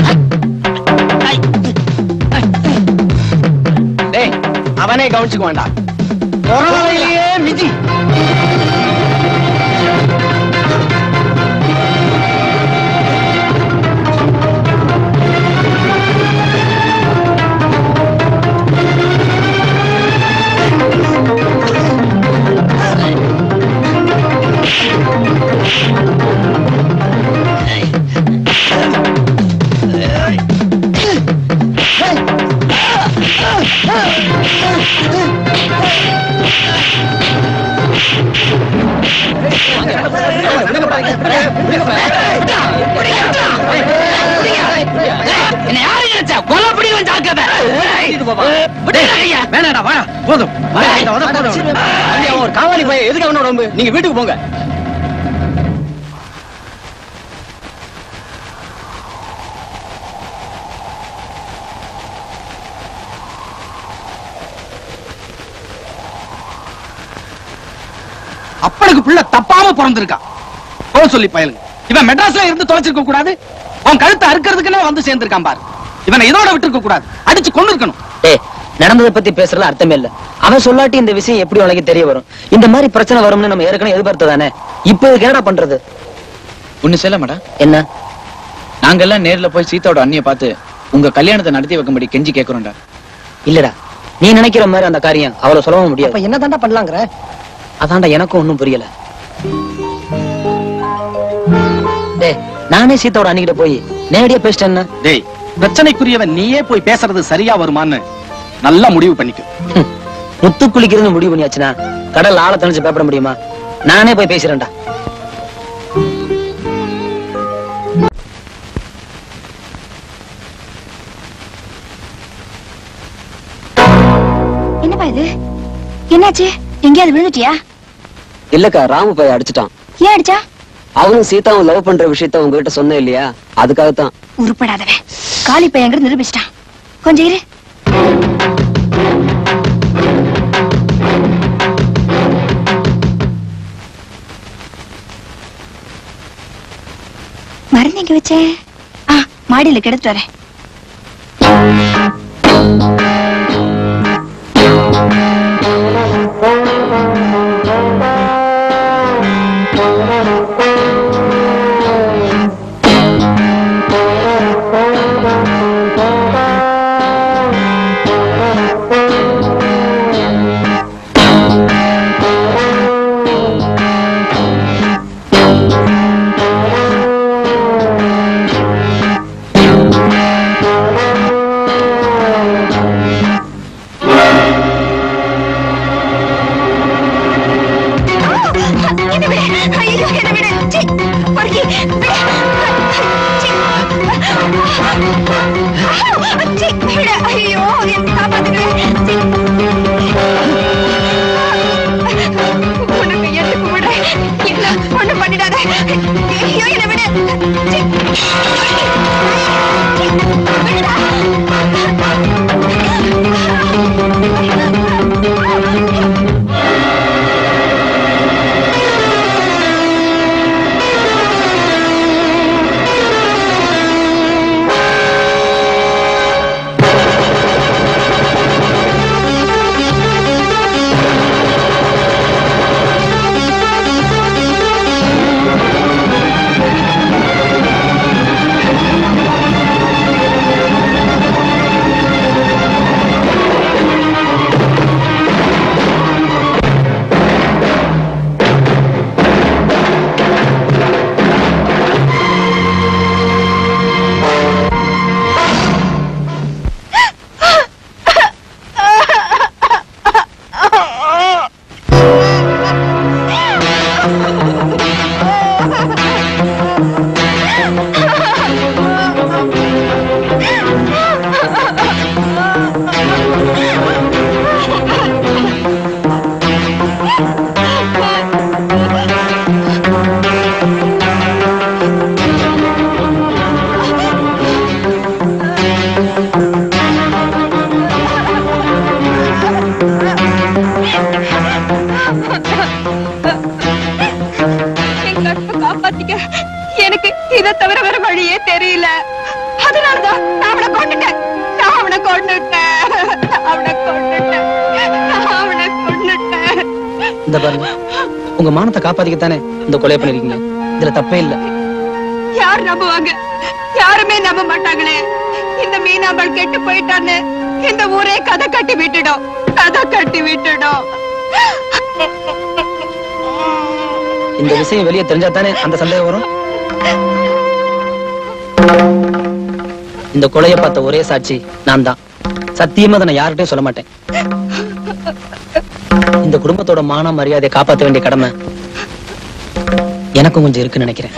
டேய் அவனே கவனிச்சுக்க வேண்டாம் கொரோனாவிலேயே மிதி என்ன யாரு நினைச்சா கொலை பிடிக்கும் ஜாக்கிரத வேணாடா வா போதும் வா, இந்த உத போதும். அவன் ஒரு காவாலி பையன் எதுக்கு அவனோட வம்பு நீங்க வீட்டுக்கு போங்க அப்பனுக்கு பிள்ளை தப்பாம பிறந்திருக்கான் போக சொல்லி பயலுங்க இவன் மெட்ராஸ்ல இருந்து தொலைச்சிருக்க கூடாது அவன் கழுத்தை அறுக்கிறதுக்குன்னே வந்து சேர்ந்திருக்கான் பாரு இவனை இதோட விட்டுருக்க கூடாது அடிச்சு கொண்டு இருக்கணும் ஏய் நடந்ததை பத்தி பேசுறதுல அர்த்தமே இல்ல அவன் சொல்லாட்டி இந்த விஷயம் எப்படி உனக்கு தெரிய வரும் இந்த மாதிரி பிரச்சனை வரும்னு நம்ம ஏற்கனவே எதிர்பார்த்ததானே இப்போ இதுக்கு என்னடா பண்றது ஒண்ணு சொல்ல மேடம் என்ன நாங்கெல்லாம் நேர்ல போய் சீதாவோட அண்ணிய பார்த்து உங்க கல்யாணத்தை நடத்தி வைக்கும்படி கெஞ்சி கேக்குறோம்டா இல்லடா நீ நினைக்கிற மாதிரி அந்த காரியம் அவ்வளவு சொல்லவும் முடியாது அப்ப என்ன தாண்டா பண்ணலாங்கிற அதான்டா எனக்கும் ஒண்ணும் புரியல டேய் நானே சீதாவோட அண்ணிக்கிட்ட போய் நேரடியா பேசிட்டேன் என்ன டேய் பிரச்சனைக்குரியவன் நீயே போய் பேசுறது சரியா வருமான்னு நல்லா முடிவு பண்ணிக்க ஹம், முத்து குளிக்கிறதுன்னு முடிவு பண்ணியாச்சுன்னா கடல் ஆழ தணிச்சு பேப்பட முடியுமா நானே போய் பேசுறேன்டா என்னப்பா இது என்னாச்சு எங்கேயாவது விழுந்துட்டியா இல்லக்கா ராமு பைய அடிச்சிட்டான் ஏன் அடிச்சா அவனும் சீதாவும் லவ் பண்ற விஷயத்த உங்ககிட்ட சொன்னேன் இல்லையா அதுக்காகத்தான் உருப்படாதவன் காலி பையங்கிறது நிரூபிச்சிட்டான் கொஞ்சம் இரு மருந்து எங்க வச்சேன் ஆ மாடியில கிடத்து வரேன் ஐயோ என்ன காப்பாத்துங்க சீ. உனக்கு எதுக்கு விட என்ன ஒண்ணு பண்ணிடாத ஐயோ என்ன விடு சீ. விடுடா. எங்க அன்பை காப்பாத்திக்க எனக்கு இதை தவிர வேற வழியே தெரியல அதனாலதான் நான் அவனை கொண்டுட்டேன் நான் அவனை கொண்டுட்டேன் நான் அவனை கொண்டுட்டேன் நான் அவனை கொண்டுட்டேன் இந்த பாருங்க உங்க மானத்தை காப்பாத்திக்கத்தானே இந்த கொலை பண்ணிருக்கீங்க இதுல தப்பே இல்ல யார் நம்புவாங்க யாருமே நம்ப மாட்டாங்களே இந்த மீனாம்பல் கெட்டு போயிட்டான்னு இந்த ஊரே கதை கட்டி விட்டுடும் கதை கட்டி விட்டுடும் இந்த விஷயம் வெளியே தெரிஞ்சா தானே அந்த சந்தேகம் வரும் இந்த கொலையை பார்த்த ஒரே சாட்சி நான் தான் சத்தியமா அதை நான் யார்கிட்டயும் சொல்ல மாட்டேன் இந்த குடும்பத்தோட மான மரியாதையை காப்பாத்த வேண்டிய கடமை எனக்கும் கொஞ்சம் இருக்குன்னு நினைக்கிறேன்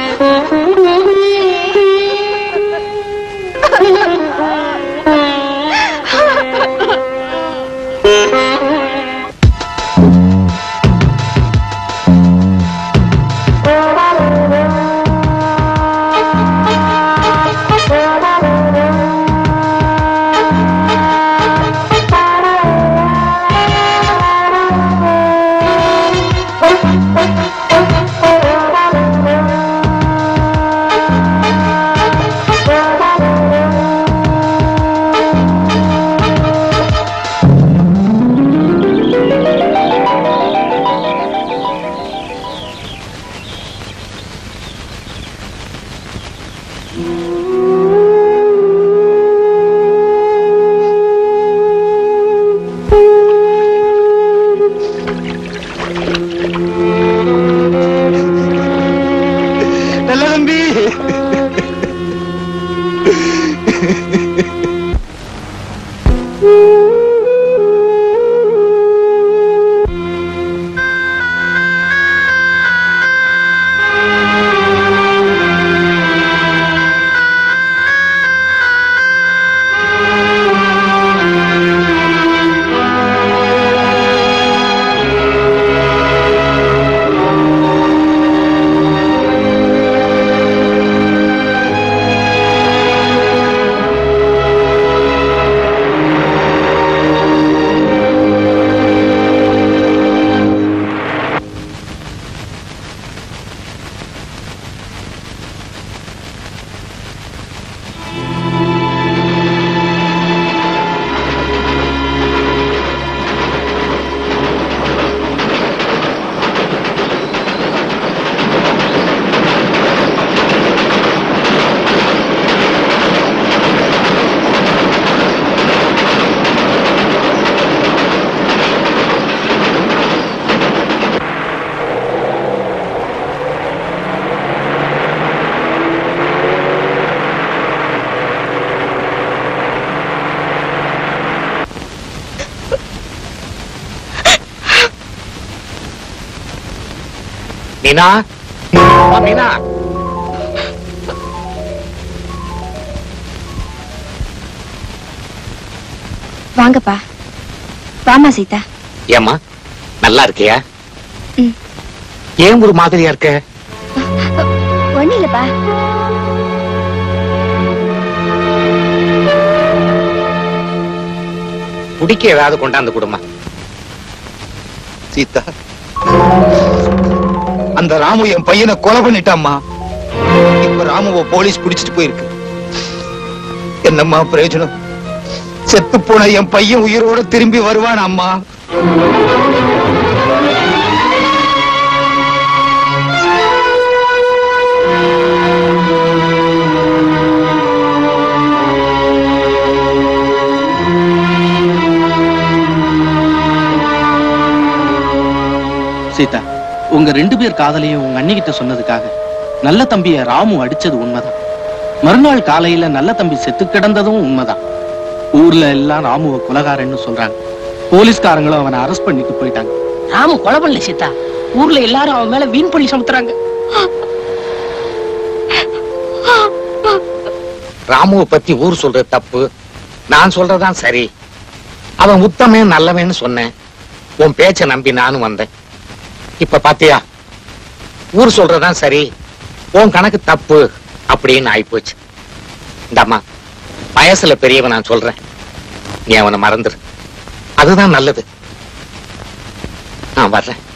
நல்ல தம்பி மீனா அம்மா மீனா வாங்கப்பா வாமா சீதா ஏம்மா நல்லா இருக்கியா ம். ஏன் ஒரு மாதிரியா இருக்க ஒண்ணு இல்லப்பா குடிக்க ஏதாவது கொண்டாந்து கொடுமா சீதா அந்த ராமு என் பையனை கொலை பண்ணிட்டாம்மா இப்ப ராமுவ போலீஸ் பிடிச்சிட்டு போயிருக்கு என்னம்மா பிரயோஜனம் செத்து போன என் பையன் உயிரோட திரும்பி வருவான் அம்மா சீதா உங்க ரெண்டு பேர் காதலையும் உங்க அண்ணிகிட்ட சொன்னதுக்காக நல்ல தம்பிய ராமு அடிச்சது உண்மைதான் மறுநாள் காலையில நல்ல தம்பி செத்து கிடந்ததும் உண்மைதான் ஊர்ல எல்லாம் ராமுவ கொலகாரன்னு சொல்றாங்க போலீஸ்காரங்களும் அவனை அரெஸ்ட் பண்ணிட்டு போயிட்டாங்க ராமு கொலை பண்ணல சீதா ஊர்ல எல்லாரும் அவன் மேல வீண் பழி சுமத்துறாங்க ராமுவை பத்தி ஊர் சொல்றது தப்பு நான் சொல்றதுதான் சரி அவன் உத்தமன் நல்லவன்னு சொன்னேன் உன் பேச்ச நம்பி நானும் வந்தேன் இப்ப பாத்தியா ஊர் சொல்றதுதான் சரி உன் கணக்கு தப்பு அப்படின்னு ஆயிப்போச்சு இந்தம்மா வயசுல பெரியவன் நான் சொல்றேன் நீ அவனை மறந்துரு அதுதான் நல்லது நான் வர்றேன்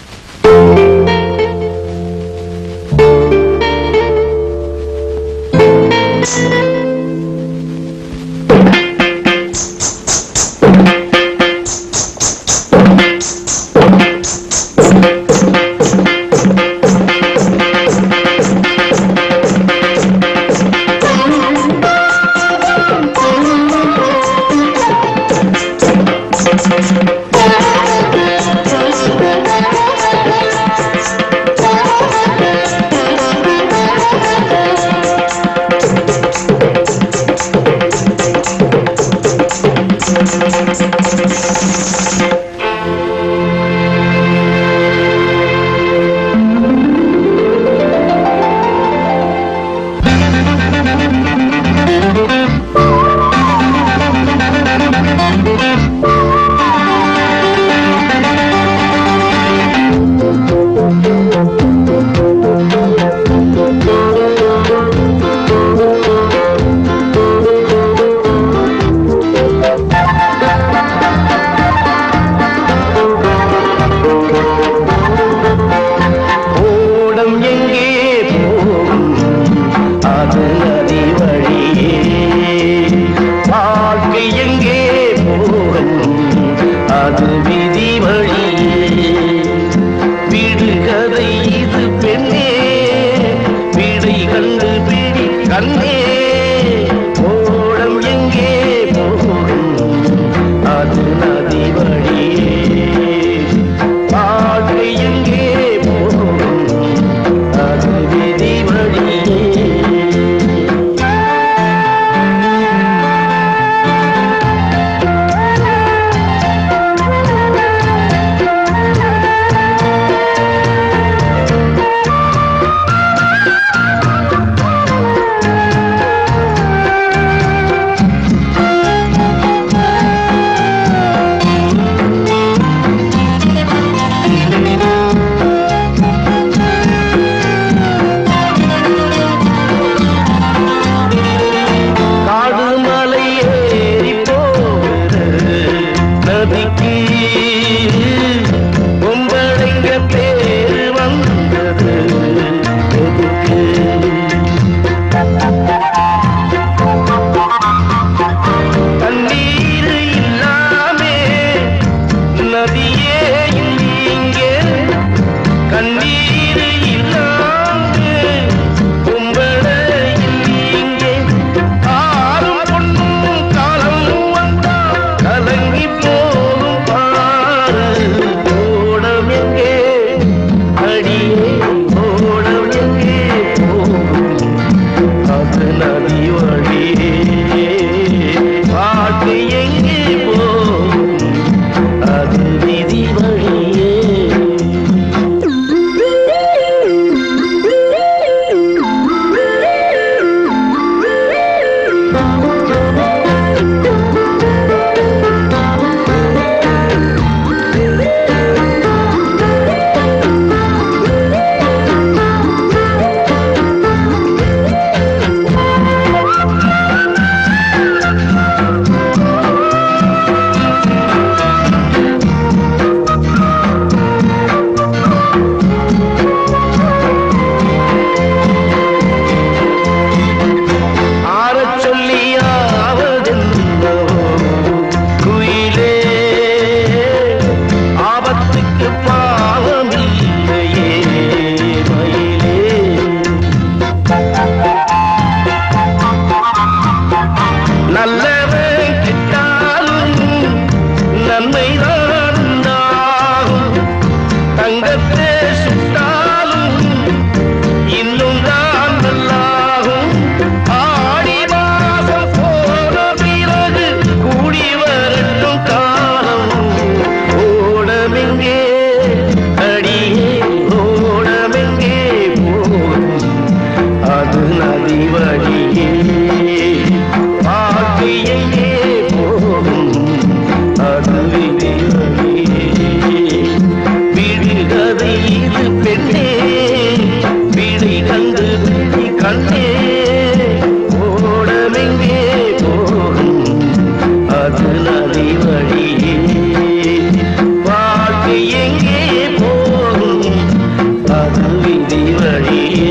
ஓடம் எங்கே போகும் அது நதி வழியே வாழ்க்கை எங்கே போகும் அது விதி வழியே விடுகதை இது பெண்ணே விடை கண்டு பிடி கண்ணே ஓடம் எங்கே போகும் அது நதி வழியே வாழ்க்கை எங்கே போகும் அது விதி வழியே ஆ அது நதி வழியே வாழ்க்கை எங்கே போகும் அது விதி வழியே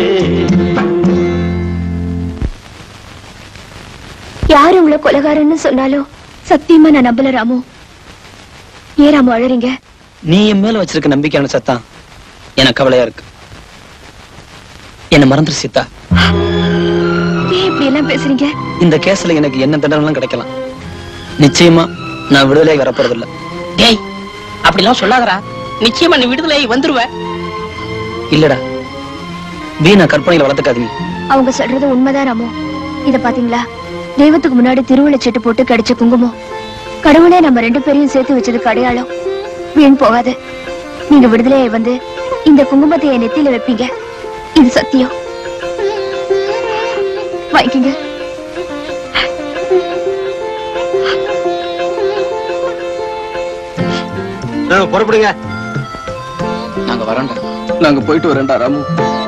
யாரு உங்களை கொலகாரன்னு சொன்னாலும் சத்தியமா நான் நம்பல ராமு ஏன் ராமு அழறீங்க நீ என் மேல வச்சிருக்க நம்பிக்கையான சத்தம் எனக்கு கவலையா இருக்கு என்ன மறந்துரு சீதா ஏன் இப்படி எல்லாம் பேசுறீங்க இந்த கேஸ்ல எனக்கு என்ன தண்டனை கிடைக்கலாம் நிச்சயமா நான் விடுதலையாகி வரப்போறது இல்ல டேய் அப்படிலாம் சொல்லாதடா நிச்சயமா நீ விடுதலை வந்துருவ இல்லடா வீணா கற்பனையில வளர்த்துக்காதீங்க அவங்க சொல்றது உண்மைதான் ராமு இத பாத்தீங்களா தெய்வத்துக்கு முன்னாடி திருவிழச்சீட்டு போட்டு கிடைச்ச குங்குமம் கடவுளே நம்ம ரெண்டு பேரையும் சேர்த்து வச்சதுக்கு அடையாளம் வீண் போகாது நீங்க விடுதலையாய் வந்து இந்த குங்குமத்தை என் நெத்தியில வைப்பீங்க இது சத்தியம் வாங்கிக்கங்க புறப்படுங்க நாங்க வரோம்டா நாங்க போயிட்டு வரேன்டா ராமு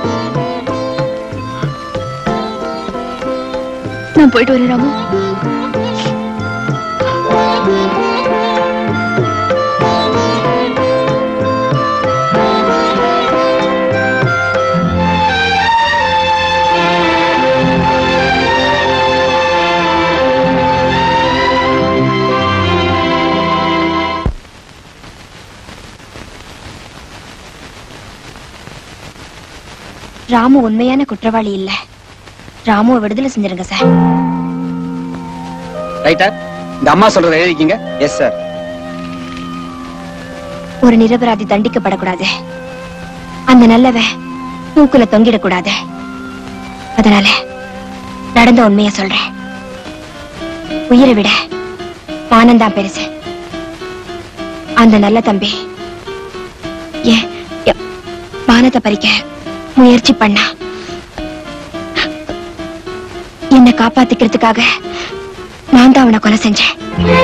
நான் போயிட்டு வரேன் ராமு ராமு உண்மையான குற்றவாளி இல்ல ராமுவை விடுதலை செஞ்சிருங்க சார் ரைட்டா இந்த அம்மா சொல்றத எழுதிக்கிங்க எஸ் சார் ஒரு நிரபராதி தண்டிக்கப்படக்கூடாது அந்த நல்லவன் தூக்குல தொங்கிடக்கூடாது அதனால நடந்த உண்மைய சொல்றேன் உயிரை விட மானம்தான் பெருசு அந்த நல்ல தம்பி ஏன் எ- மானத்தை பறிக்க முயற்சி பண்ணா என்னை காப்பாத்திக்கிறதுக்காக நான் தான் அவனை கொலை செஞ்சேன்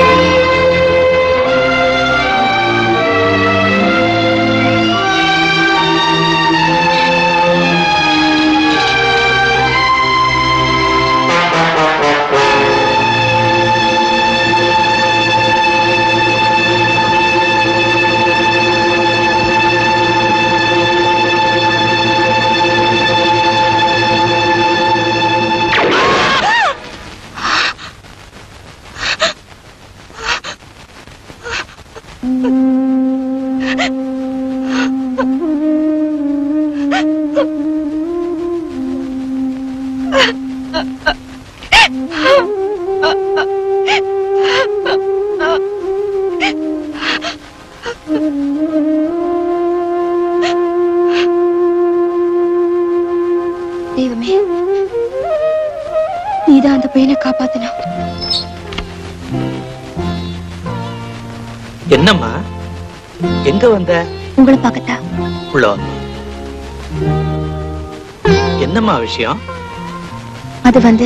தெய்வமே நீதான் அந்த பையனை காப்பாத்தணும் என்னம்மா எங்க வந்த உங்களை பார்க்கத்தா உள்ள வா. என்னம்மா விஷயம் அது வந்து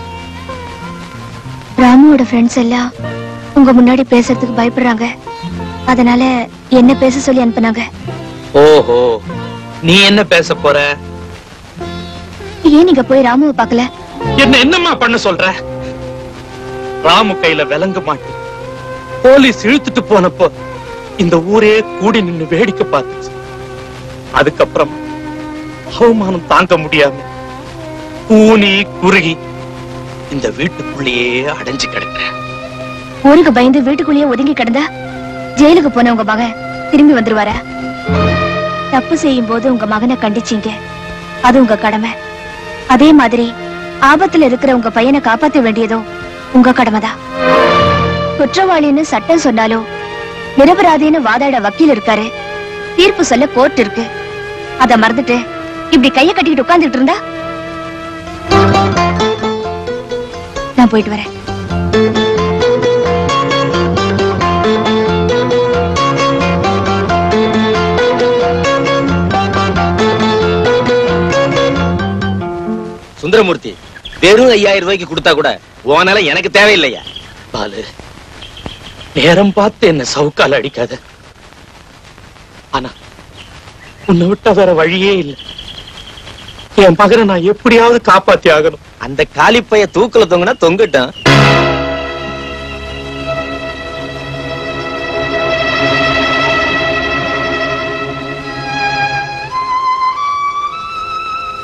ராமுவோட ஃப்ரெண்ட்ஸ் எல்லாம் உங்க முன்னாடி பேசுறதுக்கு பயப்படுறாங்க அதனால என்ன பேச சொல்லி அனுப்புனாங்க ஓஹோ நீ என்ன பேச போற ஏன் நீங்க போய் ராமுவை பார்க்கல என்ன என்னம்மா பண்ண சொல்ற ராமு கையில விலங்கு மாட்டி போலீஸ் இழுத்துட்டு போனப்போ இந்த ஊரே கூடி நின்னு வேடிக்கை பார்த்துச்சு அதுக்கப்புறம் அவமானம் தாங்க முடியாம கூனி குறுகி இந்த வீட்டுக்குள்ளேயே அடைஞ்சு கிடக்குறேன் ஊருக்கு பயந்து வீட்டுக்குள்ளேயே ஒதுங்கி கிடந்தா ஜெயிலுக்கு போன உங்க மகன் திரும்பி வந்துருவாரா தப்பு செய்யும் போது உங்க மகனை கண்டிச்சீங்க அது உங்க கடமை அதே மாதிரி ஆபத்துல இருக்கிற உங்க பையனை காப்பாத்த வேண்டியதும் உங்க கடமைதான் குற்றவாளின்னு சட்டம் சொன்னாலும் நிரபராதின்னு வாதாட வக்கீல் இருக்காரு தீர்ப்பு சொல்ல கோர்ட் இருக்கு அத மறந்துட்டு இப்படி கைய கட்டிக்கிட்டு உட்கார்ந்துட்டு இருந்தா நான் போயிட்டு வரேன் சுந்தரமூர்த்தி வெறும் ஐயாயிரம் ரூபாய்க்கு கொடுத்தா கூட உனால எனக்கு தேவையில்லையா பாலு நேரம் பார்த்து என்ன சவுக்கால அடிக்காத ஆனா உன்னை விட்டா வேற வழியே இல்லை என் மகனை நான் எப்படியாவது காப்பாத்தி ஆகணும் அந்த காலிப்பைய தூக்குல தொங்குனா தொங்கட்டும்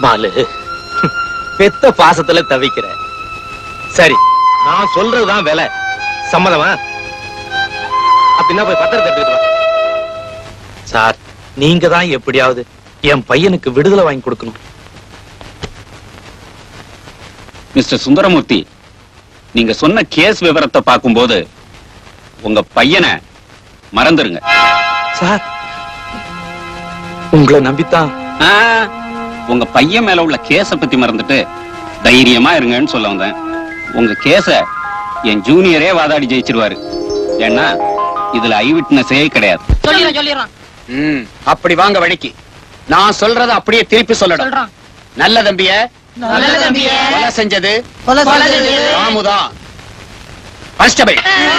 மாலு பெத்த பாசத்துல தவிக்கிற சரி நான் சொல்றதுதான் விலை சம்மதமா அப்படின்னா போய் பத்திரத்தை எடுத்துட்டு வா சார் நீங்க தான் எப்படியாவது என் பையனுக்கு விடுதலை வாங்கி கொடுக்கணும் மிஸ்டர் சுந்தரமூர்த்தி நீங்க சொன்ன கேஸ் விவரத்தை பார்க்கும்போது உங்க பையனை மறந்துருங்க சார் உங்களை நம்பித்தான் ஆ, உங்க பையன் மேல உள்ள கேஸ பத்தி மறந்துட்டு தைரியமா இருங்கன்னு சொல்ல வந்தேன் உங்க கேஸ என் ஜூனியரே வாதாடி ஜெயிச்சிருவாரு ஏன்னா இதுல ஐ விட்னஸே கிடையாது சொல்லிடுறோம் சொல்லிடுறோம் ம் அப்படி வாங்க வழிக்கு நான் சொல்றத அப்படியே திருப்பி சொல்லணும் சொல்றோம் நல்ல தம்பிய நல்ல தம்பிய கொலை செஞ்சது கொலை செஞ்சது ராமுதான் கான்ஸ்டபிள்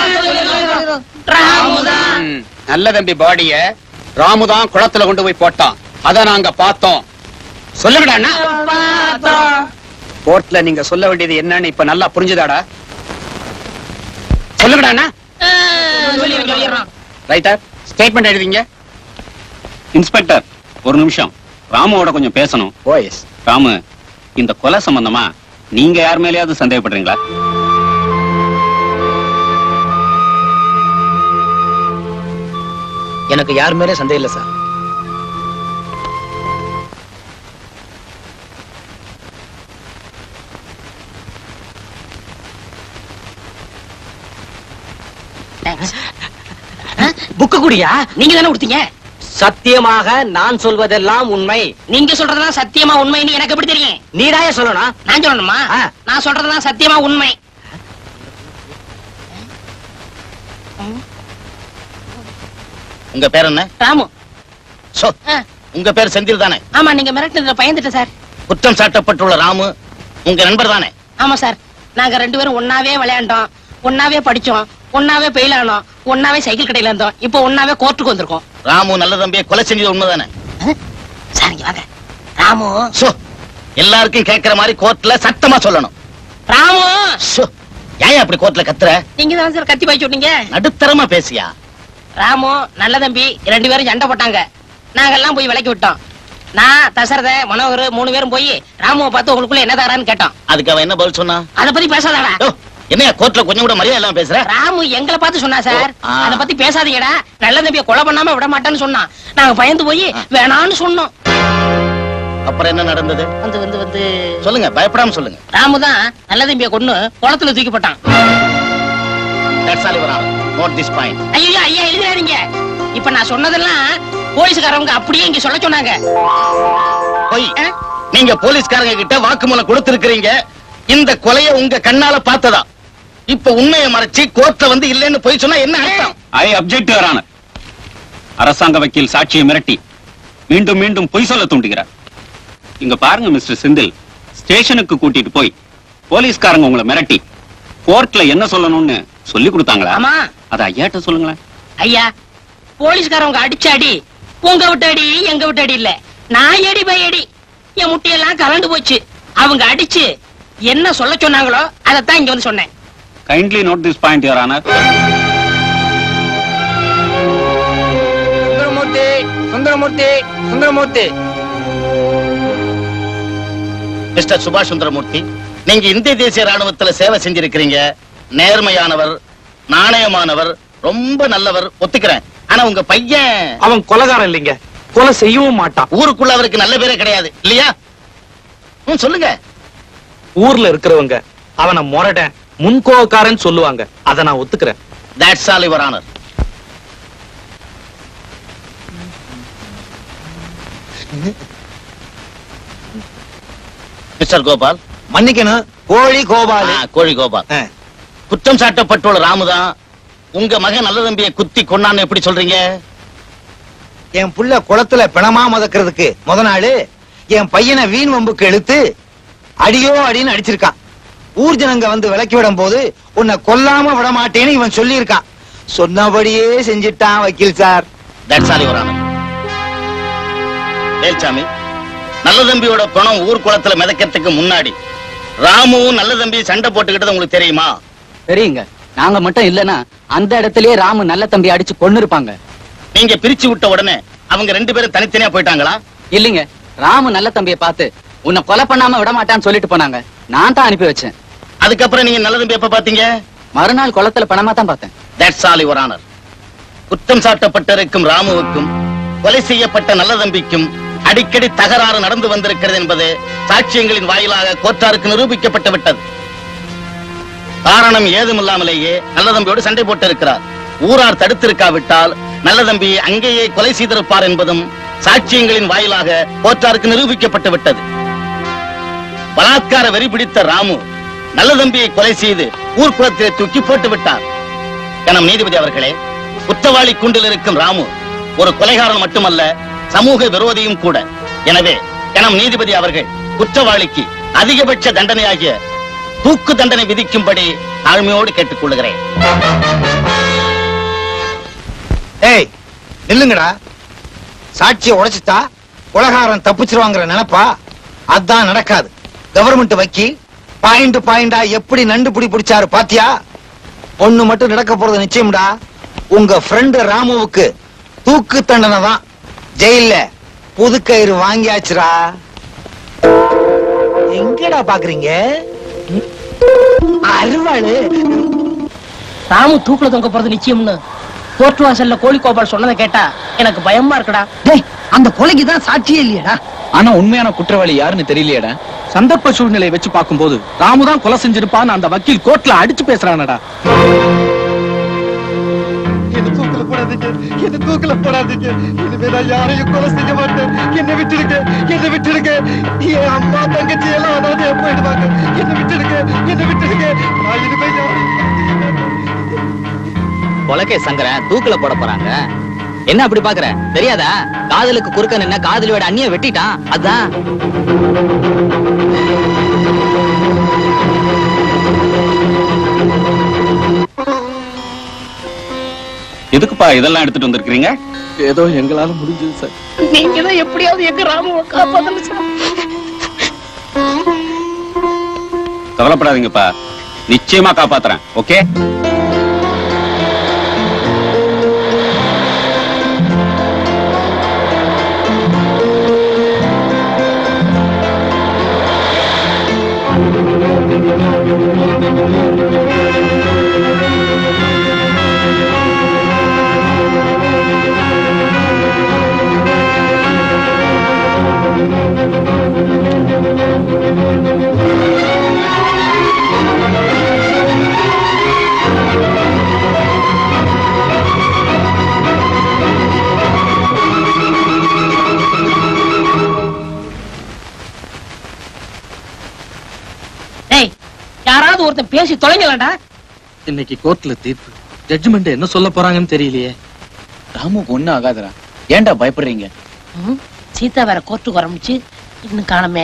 ராமுதான் ம், நல்ல தம்பி பாடிய ராமுதான் குளத்துல கொண்டு போய் போட்டான் அத நாங்க பார்த்தோம் சொல்லுங்கடா அண்ணா பார்த்தோம் கோர்ட்ல நீங்க சொல்ல வேண்டியது என்னன்னு இப்ப நல்லா புரிஞ்சுதாடா சொல்லுங்கடா அண்ணா ஆ, சொல்லிடுறோம் சொல்லிடுறோம் ரைட்டா ஸ்டேட்மெண்ட் எழுதிங்க இன்ஸ்பெக்டர் ஒரு நிமிஷம் ராமுவோட கொஞ்சம் பேசணும் ஓஎஸ் ராமு இந்த கொலை சம்பந்தமா நீங்க யார் மேலயாவது சந்தேகப்படுறீங்களா எனக்கு யார் மேலே சந்தேகம் இல்ல சார் புக்கு குடியா நீங்க தானே கொடுத்தீங்க சத்தியமாக நான் சொல்வதெல்லாம் உண்மை நீங்க சொல்றதுதான் சத்தியமா உண்மைன்னு எனக்கு எப்படி தெரியும் நீதாய சொல்லணும் நான் சொல்லணுமா ஆ. நான் சொல்றதுதான் சத்தியமா உண்மை உங்க பேர் என்ன ராமு சோ ஆ, உங்க பேர் செந்தில் தானே ஆமா நீங்க மிரட்டுறதுல பயந்துட்டேன் சார் குற்றம் சாட்டப்பட்டுள்ள ராமு உங்க நண்பர் தானே ஆமா சார் நாங்க ரெண்டு பேரும் ஒன்னாவே விளையாண்டோம் ஒன்னாவே படிச்சோம் ஒன்னாவே பெயில் ஆனோம் ஒன்னாவே சைக்கிள் கடையில இருந்தோம் இப்போ ஒன்னாவே கோர்ட்டுக்கு வந்திருக்கோம் ராமு நல்ல தம்பியை கொலை செஞ்சது உண்மைதானே சார் இங்க வாங்க ராமு சோ எல்லாருக்கும் கேட்கிற மாதிரி கோர்ட்ல சத்தமா சொல்லணும் ராமு சோ ஏன் அப்படி கோர்ட்ல கத்துற நீங்க தான் சார் கத்தி பாய்ச்சி விட்டீங்க நடுத்தரமா பேசியா ராமு நல்ல தம்பி ரெண்டு பேரும் சண்டை போட்டாங்க நாங்கெல்லாம் போய் விலைக்கு விட்டோம் நான் தசரத மனோகர் மூணு பேரும் போய் ராமுவை பார்த்து உங்களுக்குள்ள என்ன தரான்னு கேட்டோம் அதுக்கு அவன் என்ன பதில் சொன்னா அத பத்தி பேசாதடா யோ, என்னையா கோர்ட்ல கொஞ்சம் கூட மரியாதை இல்லாம பேசுற ராமு எங்களை பார்த்து சொன்னா சார் ஆ. அத பத்தி பேசாதீங்கடா நல்ல தம்பியை கொலை பண்ணாம விட மாட்டேன்னு சொன்னான் நாங்க பயந்து போய் வேணான்னு சொன்னோம் அப்புறம் என்ன நடந்தது வந்து வந்து வந்து சொல்லுங்க பயப்படாம சொல்லுங்க ராமு தான் நல்ல தம்பியை கொண்டு குளத்துல தூக்கி போட்டான் That's all, Your Honor. Note this point. ஐயோ ஐயா எழுதிடாதீங்க இப்ப நான் சொன்னதெல்லாம் போலீஸ்காரவங்க அப்படியே இங்க சொல்ல சொன்னாங்க பொய் ஆ? நீங்க போலீஸ்காரங்க கிட்ட வாக்குமூலம் கொடுத்திருக்கிறீங்க இந்த கொலைய உங்க கண்ணால பார்த்ததா இப்ப உண்மையை மறைச்சு கோர்ட்ல வந்து இல்லைன்னு போய் சொன்னா என்ன அர்த்தம் ஐ அப்செக்ட் ஆன அரசாங்க வக்கீல் சாட்சியை மிரட்டி மீண்டும் மீண்டும் பொய் சொல்ல தூண்டுகிறார் இங்க பாருங்க மிஸ்டர் செந்தில் ஸ்டேஷனுக்கு கூட்டிட்டு போய் போலீஸ்காரங்க உங்களை மிரட்டி கோர்ட்ல என்ன சொல்லணும்னு சொல்லி கொடுத்தாங்களா ஆமா அத ஐயாட்ட சொல்லுங்களேன் ஐயா போலீஸ்காரவங்க அடிச்ச அடி உங்க விட்ட அடி எங்க விட்ட அடி இல்ல நான் அடி பை அடி என் முட்டையெல்லாம் கலந்து போச்சு அவங்க அடிச்சு என்ன சொல்ல சொன்னாங்களோ அதைத்தான் இங்க வந்து சொன்னேன் kindly note this point your honour Sundaramurthy Sundaramurthy Sundaramurthy mister Subash Sundaramurthy நீங்க இந்திய தேசிய ராணுவத்துல சேவை செஞ்சிருக்கிறீங்க நேர்மையானவர் நாணயமானவர் ரொம்ப நல்லவர் ஒத்துக்கிறேன் ஆனா உங்க பையன் அவன் கொலைகாரன் இல்லைங்க கொலை செய்யவும் மாட்டான் ஊருக்குள்ள அவருக்கு நல்ல பேரே கிடையாது இல்லையா ம், சொல்லுங்க ஊர்ல இருக்கிறவங்க அவனை முரடன் முன்கோவக்காரன் சொல்லுவாங்க அத நான் ஒத்துக்கிறேன் that's all your honour mister Gopal மன்னிக்கணும் கோழி கோபாலு ஆ, கோழி கோபால் ஆ. குற்றம் சாட்டப்பட்டுள்ள ராமுதான் உங்க மகன் நல்ல தம்பியை குத்தி கொண்டான்னு எப்படி சொல்றீங்க என் புள்ள குளத்துல பிணமா மதக்கிறதுக்கு முத நாள் என் பையனை வீண் வம்புக்கு இழுத்து அடியோ அடின்னு அடிச்சிருக்கான் ஊர் ஜனங்க வந்து விலக்கி விடும் போது உன்னை கொல்லாம விட மாட்டேன்னு இவன் சொல்லியிருக்கான் சொன்னபடியே செஞ்சிட்டான் வக்கீல் sir that's all your honour Velsamy நல்ல தம்பியோட பணம் ஊர் குளத்துல மிதக்கிறதுக்கு முன்னாடி ராமுவும் நல்ல தம்பி சண்டை போட்டுக்கிட்டது உங்களுக்கு தெரியுமா தெரியுங்க நாங்க மட்டும் இல்லனா அந்த இடத்திலேயே ராமு நல்ல தம்பி அடிச்சு கொன்னு இருப்பாங்க நீங்க பிரிச்சு விட்ட உடனே அவங்க ரெண்டு பேரும் தனித்தனியா போயிட்டாங்களா இல்லைங்க ராமு நல்ல தம்பியை பார்த்து உன்னை கொலை பண்ணாம விட மாட்டான்னு சொல்லிட்டு போனாங்க நான் தான் அனுப்பி வச்சேன் அதுக்கப்புறம் நீங்க நல்ல தம்பி எப்ப பாத்தீங்க மறுநாள் குளத்துல பணமா தான் பார்த்தேன் தட்ஸ் ஆல் யுவர் ஆனர் குற்றம் சாட்டப்பட்டிருக்கும் ராமுவுக்கும் கொலை செய்யப்பட்ட நல்ல தம்பிக்கும் அடிக்கடி தகராறு நடந்து வந்திருக்கிறது என்பது சாட்சியங்களின் வாயிலாக கோர்ட்டாருக்கு நிரூபிக்கப்பட்டு விட்டது காரணம் ஏதுமில்லாமலேயே நல்ல தம்பியோடு சண்டை போட்டிருக்கிறார் ஊரார் தடுத்திருக்காவிட்டால் நல்ல தம்பியை அங்கேயே கொலை செய்திருப்பார் என்பதும் சாட்சியங்களின் வாயிலாக கோர்ட்டாருக்கு நிரூபிக்கப்பட்டு விட்டது பலாத்கார வெறி பிடித்த ராமு நல்ல தம்பியை கொலை செய்து ஊர்க்குளத்திலே தூக்கி போட்டு விட்டார் கனம் நீதிபதி அவர்களே குற்றவாளி குண்டில் இருக்கும் ராமு ஒரு கொலைகாரன் மட்டுமல்ல சமூக விரோதியும் கூட எனவே கனம் நீதிபதி அவர்கள் குற்றவாளிக்கு அதிகபட்ச தண்டனையாகிய தூக்கு தண்டனை விதிக்கும்படி தாழ்மையோடு கேட்டுக்கொள்கிறேன் ஏய் நில்லுங்கடா சாட்சியை உடைச்சிட்டா உலகாரன் தப்பிச்சிருவாங்கிற நினைப்பா அதான் நடக்காது கவர்மெண்ட் வக்கீல் பாயிண்ட் பாயிண்டா எப்படி நண்டு பிடி பிடிச்சாரு பாத்தியா ஒண்ணு மட்டும் நடக்க போறது நிச்சயம்டா உங்க ஃப்ரெண்டு ராமுவுக்கு தூக்கு தண்டனை தான் ஜெயில புது கயிறு வாங்கியாச்சுடா எங்கடா பாக்குறீங்க அருவாளு ராமு தூக்குல தொங்க போறது நிச்சயம்னு கோர்ட் வாசல்ல கோழி கோபால் சொன்னதை கேட்டா எனக்கு பயமா இருக்குடா டேய் அந்த கொலைக்கு தான் சாட்சியே இல்லையடா ஆனா உண்மையான குற்றவாளி யாருன்னு தெரியலையேடா சந்தர்ப்ப சூழ்நிலையை வச்சு பார்க்கும்போது ராமு தான் கொலை செஞ்சிருப்பான்னு அந்த வக்கீல் கோர்ட்ல அடிச்சு பேசுறானடா என்ன தூக்கல போடாதீங்க என்ன தூக்கல போடாதீங்க இனிமே நான் யாரையும் கொலை செய்ய மாட்டேன் என்ன விட்டுடுங்க என்ன விட்டுடுங்க என் அம்மா தங்கச்சி எல்லாம் அனாதையா போயிடுவாங்க என்ன விட்டுடுங்க என்ன விட்டுடுங்க நான் இனிமே யாரையும் கொலக்கே சங்கரன் தூக்குல போட போறாங்க என்ன அப்படி பாக்குற தெரியாதா காதலுக்கு குறுக்க நின்ன காதலியோட அண்ணிய வெட்டிட்டான் அதான் எதுக்குப்பா இதெல்லாம் எடுத்துட்டு வந்திருக்கீங்க ஏதோ எங்களால முடிஞ்சது சார் நீங்க தான் எப்படியாவது எங்க ராமுவை காப்பாத்தணும் சார். கவலைப்படாதீங்கப்பா நிச்சயமா காப்பாத்துறேன் ஓகே டேய் யாராவது ஒருத்தன் பேசி தொலைங்களாடா இன்னைக்கு கோர்ட்ல தீர்ப்பு ஜட்ஜ்மெண்ட் என்ன சொல்ல போறாங்கன்னு தெரியலையே ராமுக்கு ஒண்ணும் ஆகாதடா ஏன்டா பயப்படுறீங்க ம், சீதா வேற கோர்ட்டுக்கு வரமிச்சு இன்னும் காணமே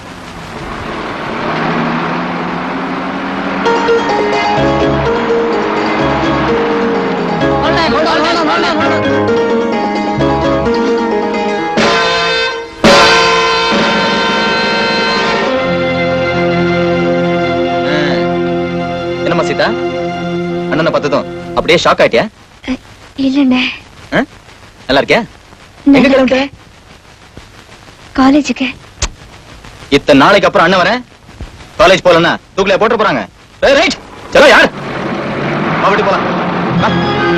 என்னம்மா சீதா அண்ணனை பார்த்ததும் அப்படியே ஷாக் ஆயிட்டியா இல்லண்ணே ஆ? நல்லா இருக்கியா எங்க கிளம்பிட்ட காலேஜுக்கு இத்தனை நாளைக்கு அப்புறம் அண்ணன் வரேன் காலேஜ் போலன்னா தூக்கில போட்டு போறாங்க ரைட் சலோ யார் அப்படி போலாம் வா.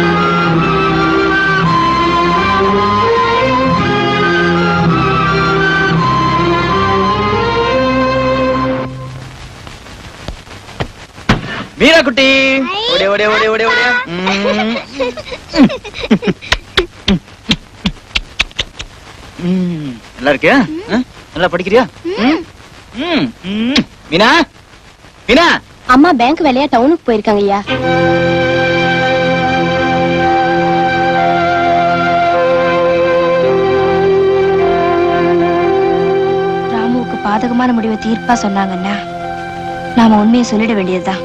மீரா குட்டி ஓடி ஓடி ஓடி ஓடி ஓடி ம். ம். நல்லா இருக்கியா ஆ? நல்லா படிக்கிறியா ம். ம். ம். மீனா மீனா அம்மா பேங்க் வேலையா டவுனுக்கு போயிருக்காங்க ஐயா ராமுவுக்கு பாதகமான முடிவை தீர்ப்பா சொன்னாங்கன்னா நாம உண்மையை சொல்லிட வேண்டியதுதான்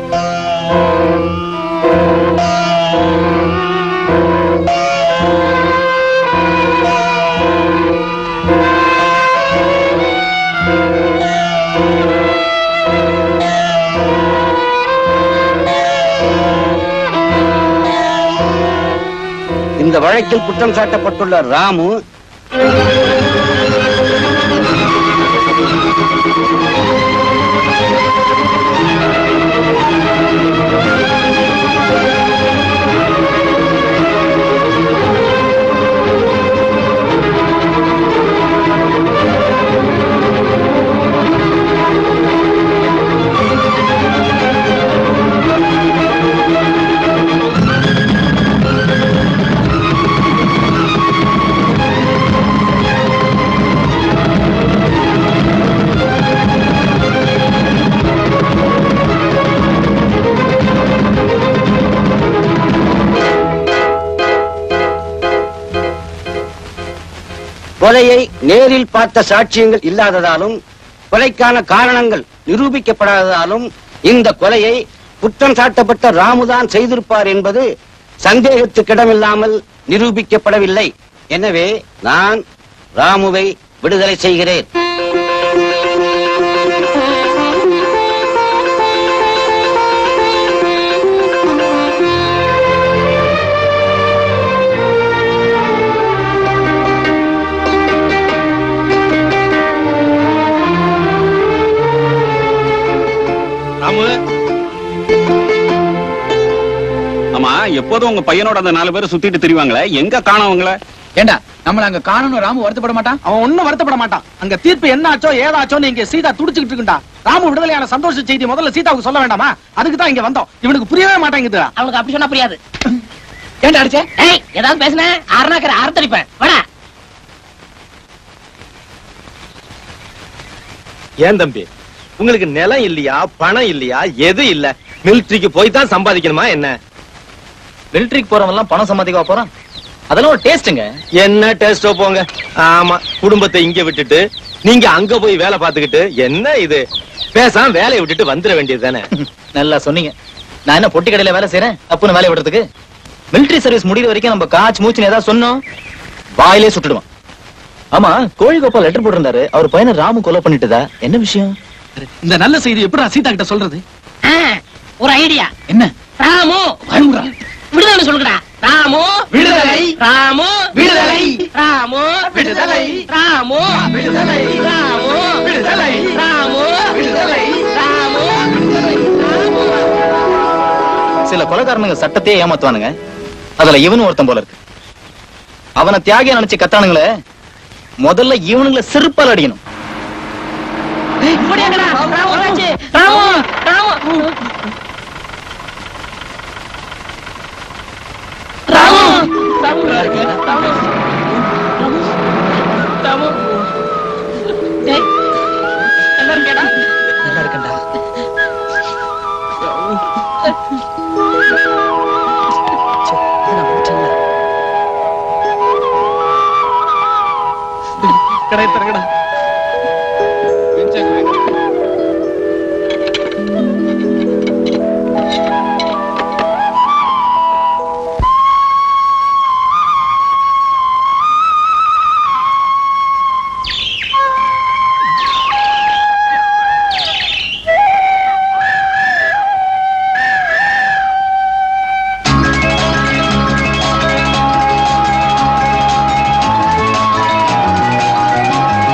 இந்த வழக்கில் குற்றம் சாட்டப்பட்டுள்ள ராமு கொலையை நேரில் பார்த்த சாட்சியங்கள் இல்லாததாலும் கொலைக்கான காரணங்கள் நிரூபிக்கப்படாததாலும் இந்த கொலையை குற்றம் சாட்டப்பட்ட ராமுதான் செய்திருப்பார் என்பது சந்தேகத்துக்கிடமில்லாமல் நிரூபிக்கப்படவில்லை எனவே நான் ராமுவை விடுதலை செய்கிறேன் ராமு ஆமா எப்போதும் உங்க பையனோட அந்த நாலு பேரும் சுத்திட்டு திரிவாங்களே எங்க காணவங்கள ஏண்டா நம்மள அங்க காணணும் ராமு வருத்தப்பட மாட்டான் அவன் ஒண்ணும் வருத்தப்பட மாட்டான் அங்க தீர்ப்பு என்ன ஆச்சோ ஏதாச்சோன்னு இங்க சீதா துடிச்சுக்கிட்டு இருக்குண்டா ராமு விடுதலையான சந்தோஷ செய்தி முதல்ல சீதாவுக்கு சொல்ல வேண்டாமா அதுக்கு தான் இங்க வந்தோம் இவனுக்கு புரியவே மாட்டேங்குது அவனுக்கு அப்படி சொன்னா புரியாது ஏண்டா அடிச்சே ஏய் ஏதாவது பேசுன அரணாக்கிற அறுத்தடிப்பேன் வாடா ஏன் தம்பி உங்களுக்கு நிலம் இல்லையா பணம் இல்லையா எது இல்ல மிலிட்டரிக்கு போய் தான் சம்பாதிக்கணுமா என்ன மிலிட்டரிக்கு போறவன் எல்லாம் பணம் சம்பாதிக்க போறான் அதெல்லாம் ஒரு டேஸ்ட்டுங்க என்ன டேஸ்டோ போங்க ஆமா குடும்பத்தை இங்க விட்டுட்டு நீங்க அங்க போய் வேலை பார்த்துக்கிட்டு என்ன இது பேசாம வேலையை விட்டுட்டு வந்துட வேண்டியது தானே நல்லா சொன்னீங்க நான் என்ன பொட்டி கடையில வேலை செய்யறேன் தப்புன்னு வேலையை விடுறதுக்கு மிலிட்டரி சர்வீஸ் முடியிற வரைக்கும் நம்ம காச்சு மூச்சுன்னு ஏதாவது சொன்னோம் வாயிலே சுட்டுடுவான் ஆமா கோழி கோபால் லெட்டர் போட்டிருந்தாரு அவர் பையனை ராமு கொலை பண்ணிட்டுதா என்ன விஷயம் இந்த நல்ல செய்தி எப்படி சீதா கிட்ட சொல்றது ஆ, ஒரு ஐடியா என்ன ராமு விடுதலை சொல்லுடா ராமு விடுதலை. ராமு விடுதலை. ராமு விடுதலை. ராமு விடுதலை. ராமு விடுதலை. ராமு விடுதலை. ராமு சில கொலைகாரனுங்க சட்டத்தையே ஏமாத்துவானுங்க அதுல இவனும் ஒருத்தன் போல இருக்கு அவனை தியாகியா நினைச்சு கத்தானுங்களே முதல்ல இவனுங்கள செருப்பால் அடிக்கணும் இப்படியாங்கடா ராமு வந்தாச்சு. ராமு ராமு ராமு ராமு ராமு ராமு டேய் நல்லா இருக்கேடா நல்லா இருக்கண்டா கடை தரங்கடா ஆ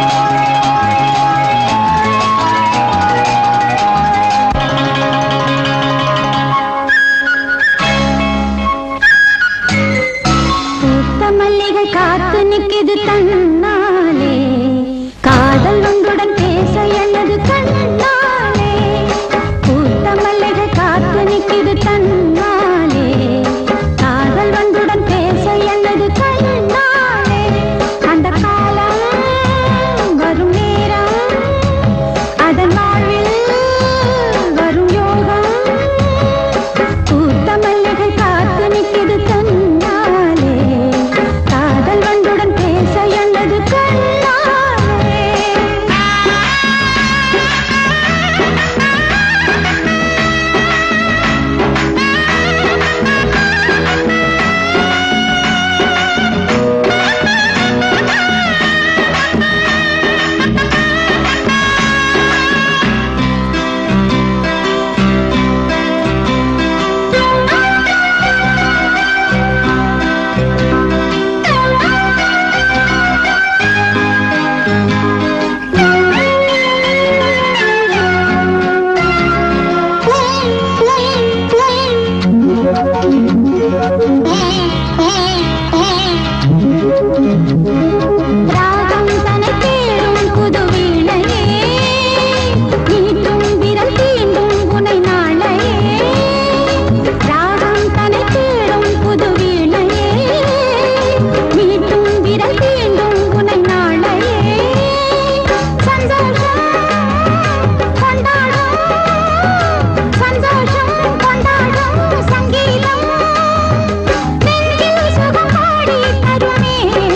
ராகம் தனை தேடும் புது வீணையே நீட்டும் விரல் தீண்டும் உனை நாளையே ராகம் தனை தேடும் புது வீணையே நீட்டும் விரல் தீண்டும் உனை நாளையே சந்தோஷம் கொண்டாடும் சந்தோஷம் கொண்டாடும் சங்கீதம் நெஞ்சில் சுகம் பாடி தருமே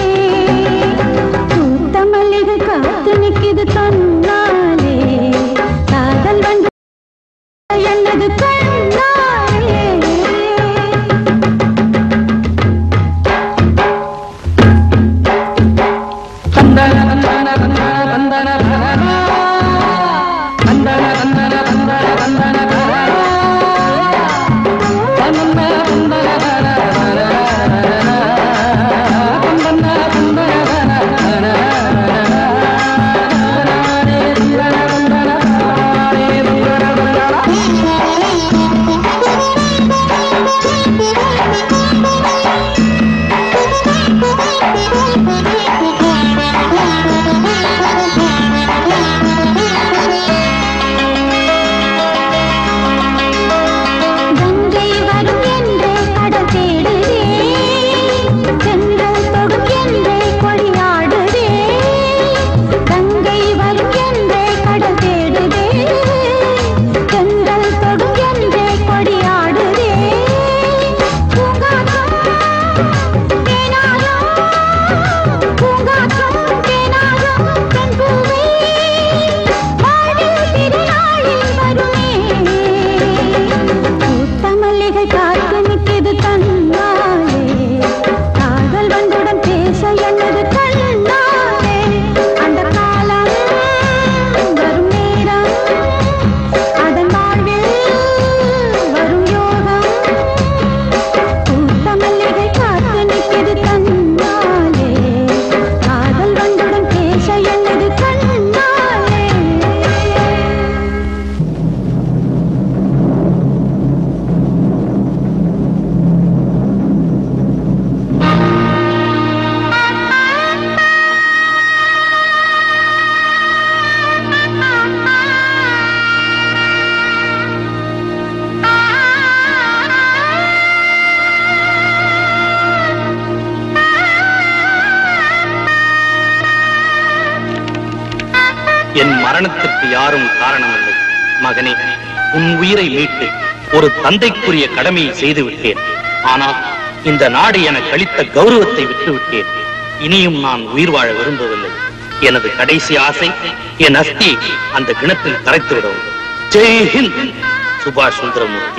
பூத்த மல்லிகை காத்து நிக்குது தன்னாலே காதல் வந்து என்னது கண்ணாலே கங்கை வரும் என்றே கடல் தேடுதே செங்கல் தொடும் என்றே கொடியாடுதே கங்கை வரும் என்றே கடல் தேடுதே செங்கல் தொடும் என்றே கொடியாடுதே பூங்காற்றம் தேனாரம் பூங்காற்றம் தேனாரம் பெண் பூவே வாழ்வில் திருநாளில் வருமே பூத்த மல்லிகை காத்து நிற்கிது தன்னாலே காதல் வந்துடன் பேச என்னது கண்ணாலே அந்த காலம் வரும் நேரம் அதன் வாழ்வில் வரும் யோகம் பூத்த மல்லிகை காத்து நிற்கிது தன்னாலே காதல் வந்துடன் பேச என்னது கண்ணாலே என் மரணத்திற்கு யாரும் காரணமில்லை மகனே உன் உயிரை மீட்டு ஒரு தந்தைக்குரிய கடமையை செய்து விட்டேன் ஆனால் இந்த நாடு எனக்கு அளித்த கௌரவத்தை விட்டுவிட்டேன் இனியும் நான் உயிர் வாழ விரும்பவில்லை எனது கடைசி ஆசை என் அஸ்தி அந்த கிணத்தில் கரைத்து விடவும் ஜெய் ஹிந்த் சுபாஷ் சுந்தரமூர்த்தி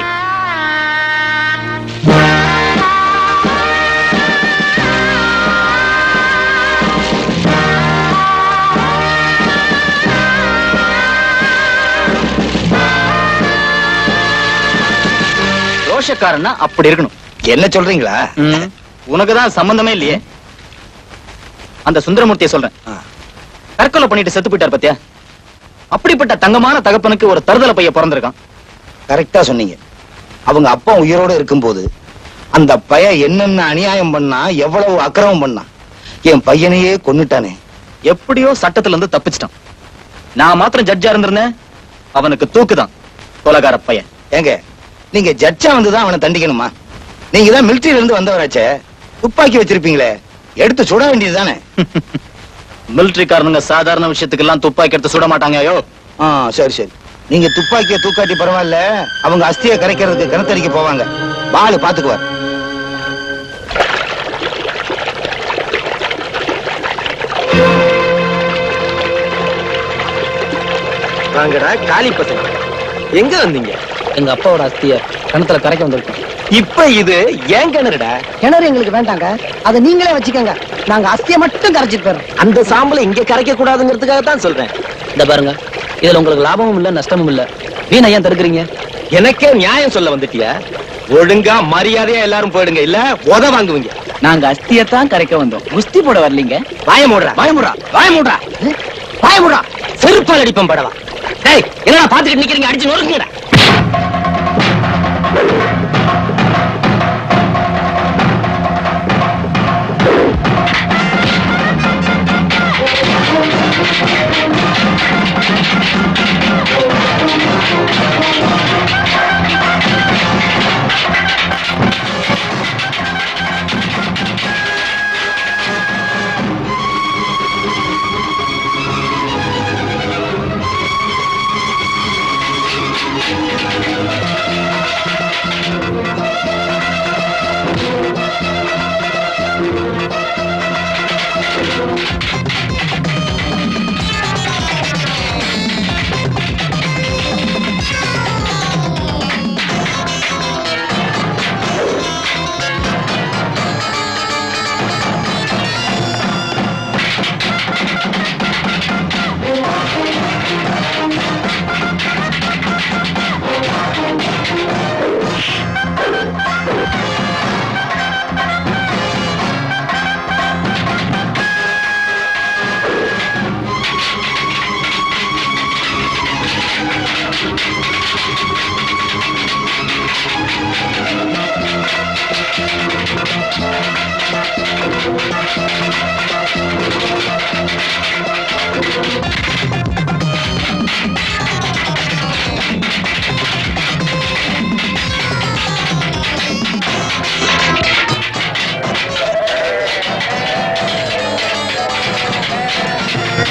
ரோஷக்காரன்னா அப்படி இருக்கணும் என்ன சொல்றீங்களா உனக்கு தான் சம்பந்தமே இல்லையே அந்த சுந்தரமூர்த்தியை சொல்றேன் தற்கொலை பண்ணிட்டு செத்து போயிட்டார் பத்தியா அப்படிப்பட்ட தங்கமான தகப்பனுக்கு ஒரு தருதல பைய பிறந்திருக்கான் கரெக்டா சொன்னீங்க அவங்க அப்பா உயிரோட இருக்கும்போது அந்த பையன் என்னென்ன அநியாயம் பண்ணா எவ்வளவு அக்கிரமம் பண்ணா என் பையனையே கொன்னுட்டானே எப்படியோ சட்டத்துல இருந்து தப்பிச்சிட்டான் நான் மாத்திரம் ஜட்ஜா இருந்திருந்தேன் அவனுக்கு தூக்குதான் கொலகார பையன் ஏங்க நீங்க ஜட்ஜா வந்துதான் அவனை தண்டிக்கணுமா நீங்க தான் மிலிட்டரியில இருந்து வந்தவராச்சே துப்பாக்கி வச்சிருப்பீங்களே எடுத்து சுட வேண்டியதுதானே மிலிட்டரிக்காரனுங்க சாதாரண விஷயத்துக்கு எல்லாம் துப்பாக்கி எடுத்து சுட மாட்டாங்க ஐயோ ஆ சரி சரி நீங்க துப்பாக்கிய தூக்காட்டி பரவாயில்ல அவங்க அஸ்திய கரைக்கிறதுக்கு கிணத்தடிக்க போவாங்க பாலு பாத்துக்குவார் வாங்கடா காலி பசங்க எங்க வந்தீங்க எங்க அப்பாவோட அஸ்திய கிணத்துல கரைக்க வந்திருக்கோம் இப்ப இது ஏன் கிணறுடா கிணறு எங்களுக்கு வேண்டாங்க அதை நீங்களே வச்சுக்கோங்க நாங்க அஸ்தியை மட்டும் கரைச்சிட்டு போறோம் அந்த சாம்பலை இங்க கரைக்க கூடாதுங்கிறதுக்காக தான் சொல்றேன் இந்த பாருங்க இதுல உங்களுக்கு லாபமும் இல்ல நஷ்டமும் இல்ல வீணை ஏன் தடுக்கிறீங்க எனக்கே நியாயம் சொல்ல வந்துட்டியா ஒழுங்கா மரியாதையா எல்லாரும் போயிடுங்க இல்ல உத வாங்குவீங்க நாங்க அஸ்தியத்தான் கரைக்க வந்தோம் குஸ்தி போட வரலீங்க வாய மூடுறா வாய மூடுறா வாய மூடுறா வாய மூடுறா செருப்பால் அடிப்பம் படவா டேய் என்னடா பாத்துக்கிட்டு நிக்கிறீங்க அடிச்சு நொறுக்குங்கடா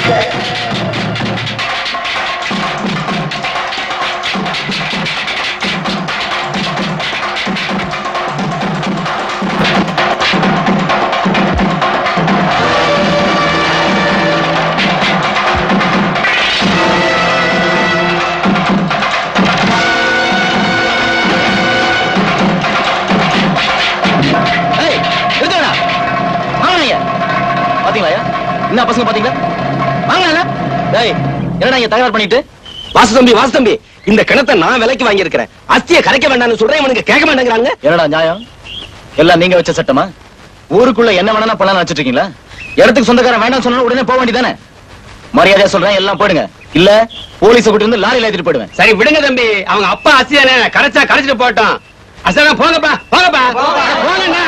ஏய், நிறுத்துங்கடா. வாங்கண்ணா ஐயா. பாத்தீங்களா ஐயா? என்ன பசங்க பாத்தீங்களா வாங்கண்ணா டேய் என்னடா இங்க தகராறு பண்ணிட்டு வாசு தம்பி வாசு தம்பி இந்த கிணத்தை நான் விலைக்கு வாங்கி இருக்கிறேன் அஸ்தியை கரைக்க வேண்டாம்னு சொல்றேன் இவனுக்கு கேட்க மாட்டேங்கிறாங்க என்னடா நியாயம் எல்லாம் நீங்க வச்ச சட்டமா ஊருக்குள்ள என்ன வேணா பண்ணலாம் வச்சிட்டு இருக்கீங்களா இடத்துக்கு சொந்தக்காரன் வேண்டாம் சொன்னா உடனே போக வேண்டியதானே மரியாதையா சொல்றேன் எல்லாம் போயிடுங்க இல்ல போலீஸ கூட்டி வந்து லாரியில ஏத்திட்டு போயிடுவேன் சரி விடுங்க தம்பி அவங்க அப்பா அஸ்தி தானே கரைச்சா கரைச்சிட்டு போட்டோம் அசலாம் போங்கப்பா போங்கப்பா போங்கண்ணா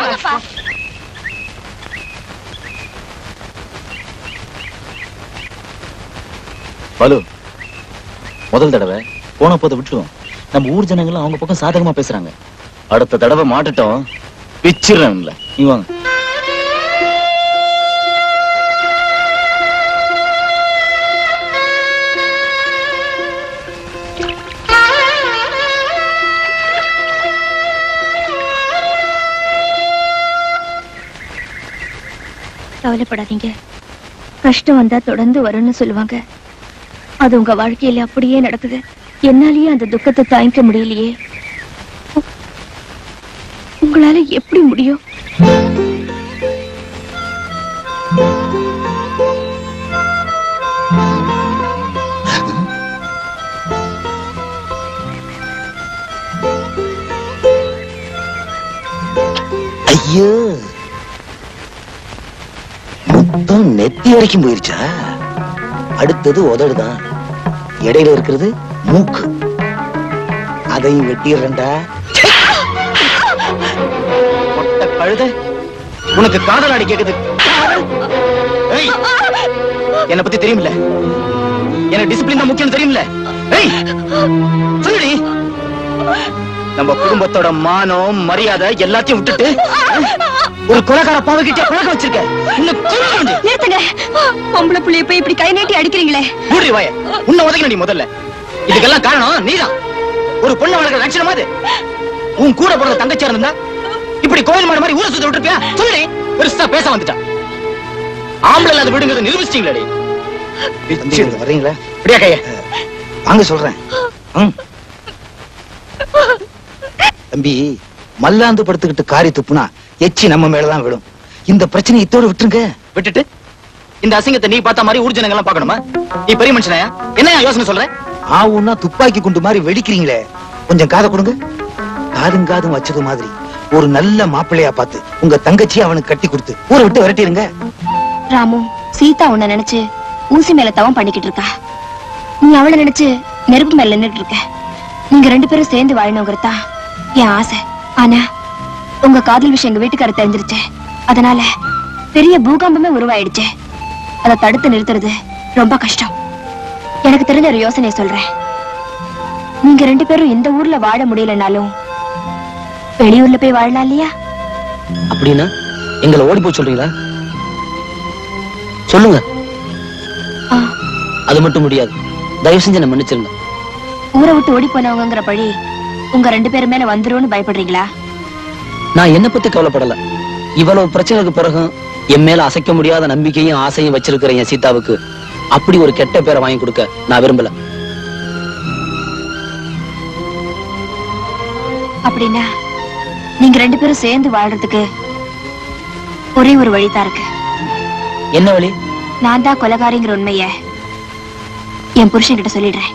பலு முதல் தடவை போன போத விட்டுருவோம் நம்ம ஊர் ஜனங்களும் அவங்க பக்கம் சாதகமா பேசுறாங்க அடுத்த தடவை மாட்டுட்டோம் பிச்சிடுறேன்ல நீ வாங்க கவலைப்படாதீங்க கஷ்டம் வந்தா தொடர்ந்து வரும்னு சொல்லுவாங்க அது உங்க வாழ்க்கையில அப்படியே நடக்குது என்னாலயே அந்த துக்கத்தை தாங்கிக்க முடியலையே உ- உங்களால எப்படி முடியும் ஐயோ மொத்தம் நெத்தி வரைக்கும் போயிருச்சா அடுத்தது உதடுதான் இடையில இருக்கிறது மூக்கு அதையும் வெட்டிடுறேன்டா பொட்ட கழுத உனக்கு காதல் அடி கேக்குது ஏய், என்னை பத்தி தெரியுமில்ல எனக்கு டிசிப்ளின் தான் முக்கியம் தெரியுமில்ல ஏய் சொல்லுடி நம்ம குடும்பத்தோட மானம் மரியாதை எல்லாத்தையும் விட்டுட்டு ஒரு கொலைகார பாவகிட்ட பழக்க வச்சிருக்க உன்னை கொல்லுவேன்டி. நிறுத்துங்க பொம்பளை புள்ளைய போய் இப்படி கை நீட்டி அடிக்கிறீங்களே மூடி வாய உன்னை உதைக்கணும் நீ முதல்ல இதுக்கெல்லாம் காரணம் நீதான் ஒரு பொண்ணை வளர்க்கிற லட்சணமா இது உன் கூட பிறந்த தங்கச்சியா இருந்தா இப்படி கோயில் மாடு மாதிரி ஊரை சுத்த விட்டுருப்பியா சொல்லி பெருசா பேச வந்துட்டா ஆம்பளை இல்லாத விடுங்கிறது நிரூபிச்சிட்டீங்களே தம்பி, இங்க வர்றீங்களா அப்படியா கைய வாங்க சொல்றேன் ம். தம்பி மல்லாந்து படுத்துக்கிட்டு காரி துப்புனா எச்சி நம்ம மேலதான் விடும் இந்த பிரச்சனை இத்தோட விட்டுருங்க விட்டுட்டு இந்த அசிங்கத்தை நீ பார்த்த மாதிரி ஊர்ஜனங்க எல்லாம் பார்க்கணுமா நீ பெரிய மனுஷனாயா என்ன யோசனை சொல்ற ஆவுன்னா துப்பாக்கி குண்டு மாதிரி வெடிக்கிறீங்களே கொஞ்சம் காதை கொடுங்க காதும் காதும் வச்சது மாதிரி ஒரு நல்ல மாப்பிள்ளையா பார்த்து உங்க தங்கச்சி அவனுக்கு கட்டி கொடுத்து ஊரை விட்டு விரட்டிடுங்க ராமு சீதா உன்னை நினைச்சு ஊசி மேல தவம் பண்ணிக்கிட்டு இருக்கா நீ அவளை நினைச்சு நெருப்பு மேல நின்னுட்டு இருக்க நீங்க ரெண்டு பேரும் சேர்ந்து வாழணுங்கிறதா என் ஆசை ஆனா உங்க காதல் விஷயம் எங்க வீட்டுக்காரர் தெரிஞ்சிருச்சு அதனால பெரிய பூகம்பமே உருவாயிடுச்சு அதை தடுத்து நிறுத்துறது ரொம்ப கஷ்டம் எனக்கு தெரிஞ்ச ஒரு யோசனை சொல்றேன் நீங்க ரெண்டு பேரும் இந்த ஊர்ல வாழ முடியலனாலும் வெளியூர்ல போய் வாழலாம் இல்லையா அப்படின்னா எங்களை ஓடி போய் சொல்றீங்களா சொல்லுங்க ஆ. அது மட்டும் முடியாது தயவு செஞ்சு என்ன மன்னிச்சிருங்க ஊரை விட்டு ஓடி போனவங்கிற பழி உங்க ரெண்டு பேரும் மேல வந்துரும்னு பயப்படுறீங்களா நான் என்ன பத்தி கவலைப்படல இவ்வளவு பிரச்சனைக்கு பிறகும் என் மேல அசைக்க முடியாத நம்பிக்கையும் ஆசையும் வச்சிருக்கிற என் சீதாவுக்கு அப்படி ஒரு கெட்ட பேரை வாங்கி கொடுக்க நான் விரும்பல அப்படின்னா நீங்க ரெண்டு பேரும் சேர்ந்து வாழ்றதுக்கு ஒரே ஒரு வழிதான் இருக்கு என்ன வழி நான் தான் கொலகாரிங்கிற உண்மைய என் புருஷன் கிட்ட சொல்லிடுறேன்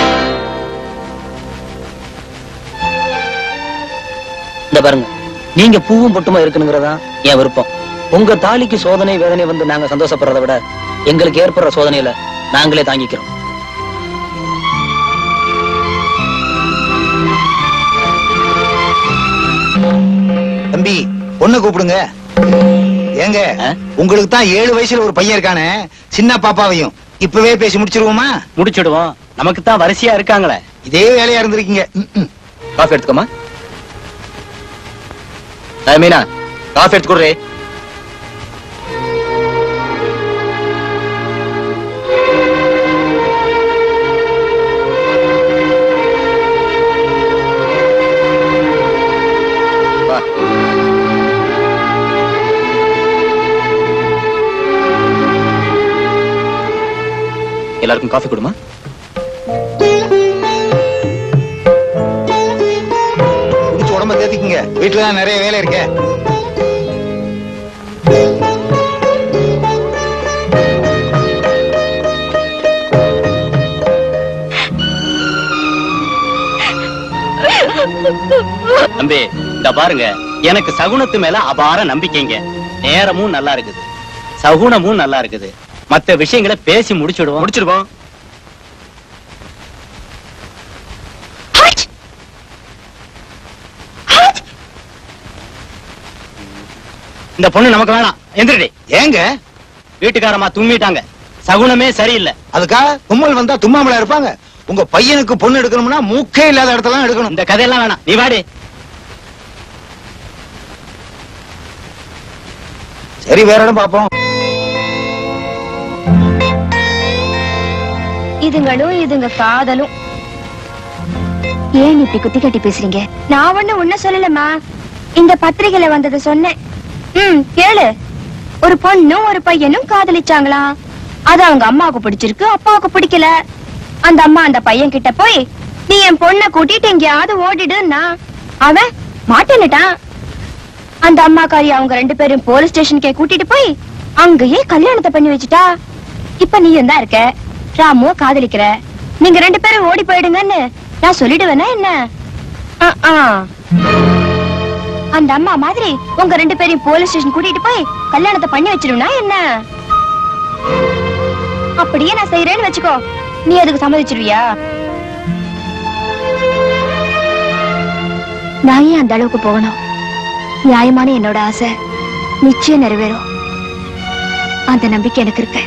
இந்த பாருங்க நீங்க பூவும் பொட்டுமா இருக்கணுங்கிறதா என் விருப்பம் உங்க தாலிக்கு சோதனை வேதனை வந்து நாங்க சந்தோஷப்படுறதை விட எங்களுக்கு ஏற்படுற சோதனையில நாங்களே தாங்கிக்கிறோம் தம்பி பொண்ணை கூப்பிடுங்க ஏங்க உங்களுக்கு தான் ஏழு வயசுல ஒரு பையன் இருக்கானே சின்ன பாப்பாவையும் இப்பவே பேசி முடிச்சிருவோமா முடிச்சிடுவோம் நமக்கு தான் வரிசையா இருக்காங்களே இதே வேலையா இருந்திருக்கீங்க ம், ம். காஃபி எடுத்துக்கோமா ஏய், மீனா காஃபி எடுத்து கொடுறே எல்லாருக்கும் காஃபி கொடுமா குடிச்சு உடம்ப தேத்திக்குங்க வீட்டுல தான் நிறைய வேலை இருக்கே தம்பி இந்த பாருங்க எனக்கு சகுனத்து மேல அபார நம்பிக்கைங்க நேரமும் நல்லா இருக்குது சகுனமும் நல்லா இருக்குது மத்த விஷயங்களை பேசி முடிச்சிடுவோம் முடிச்சிருவோம் இந்த பொண்ணு நமக்கு வேணாம் எந்திரடி ஏங்க வீட்டுக்காரமா தும்மிட்டாங்க சகுனமே சரியில்லை அதுக்கா தும்மல் வந்தா தும்மாமலா இருப்பாங்க உங்க பையனுக்கு பொண்ணு எடுக்கணும்னா மூக்கே இல்லாத இடத்துல எடுக்கணும் இந்த கதையெல்லாம் வேணாம் நீ வாடி சரி வேற இடம் பாப்போம் இதுங்களும் இதுங்க காதலும் ஏன் இப்படி குத்தி கட்டி பேசுறீங்க நான் ஒண்ணு உன்ன சொல்லலம்மா இந்த பத்திரிகையில வந்ததை சொன்னேன் ம் கேளு ஒரு பொண்ணும் ஒரு பையனும் காதலிச்சாங்களாம் அது அவங்க அம்மாவுக்கு பிடிச்சிருக்கு அப்பாவுக்கு பிடிக்கல அந்த அம்மா அந்த பையன் கிட்ட போய் நீ என் பொண்ணை கூட்டிட்டு எங்கேயாவது ஓடிடுன்னா அவன் மாட்டேன்னுட்டான் அந்த அம்மாக்காரி அவங்க ரெண்டு பேரும் போலீஸ் ஸ்டேஷனுக்கே கூட்டிட்டு போய் அங்கேயே கல்யாணத்தை பண்ணி வச்சுட்டா இப்ப நீயும் தான் இருக்க ராமுவ காதலிக்கிற நீங்க ரெண்டு பேரும் ஓடி போயிடுங்கன்னு நான் சொல்லிடுவேனா என்ன ஆ, ஆ. அந்த அம்மா மாதிரி உங்க ரெண்டு பேரையும் போலீஸ் ஸ்டேஷன் கூட்டிட்டு போய் கல்யாணத்தை பண்ணி வச்சிருவனா என்ன அப்படியே நான் செய்யறேன்னு வச்சுக்கோ நீ அதுக்கு சம்மதிச்சிருவியா நான் ஏன் அந்த அளவுக்கு போகணும் நியாயமான என்னோட ஆசை நிச்சயம் நிறைவேறும் அந்த நம்பிக்கை எனக்கு இருக்கு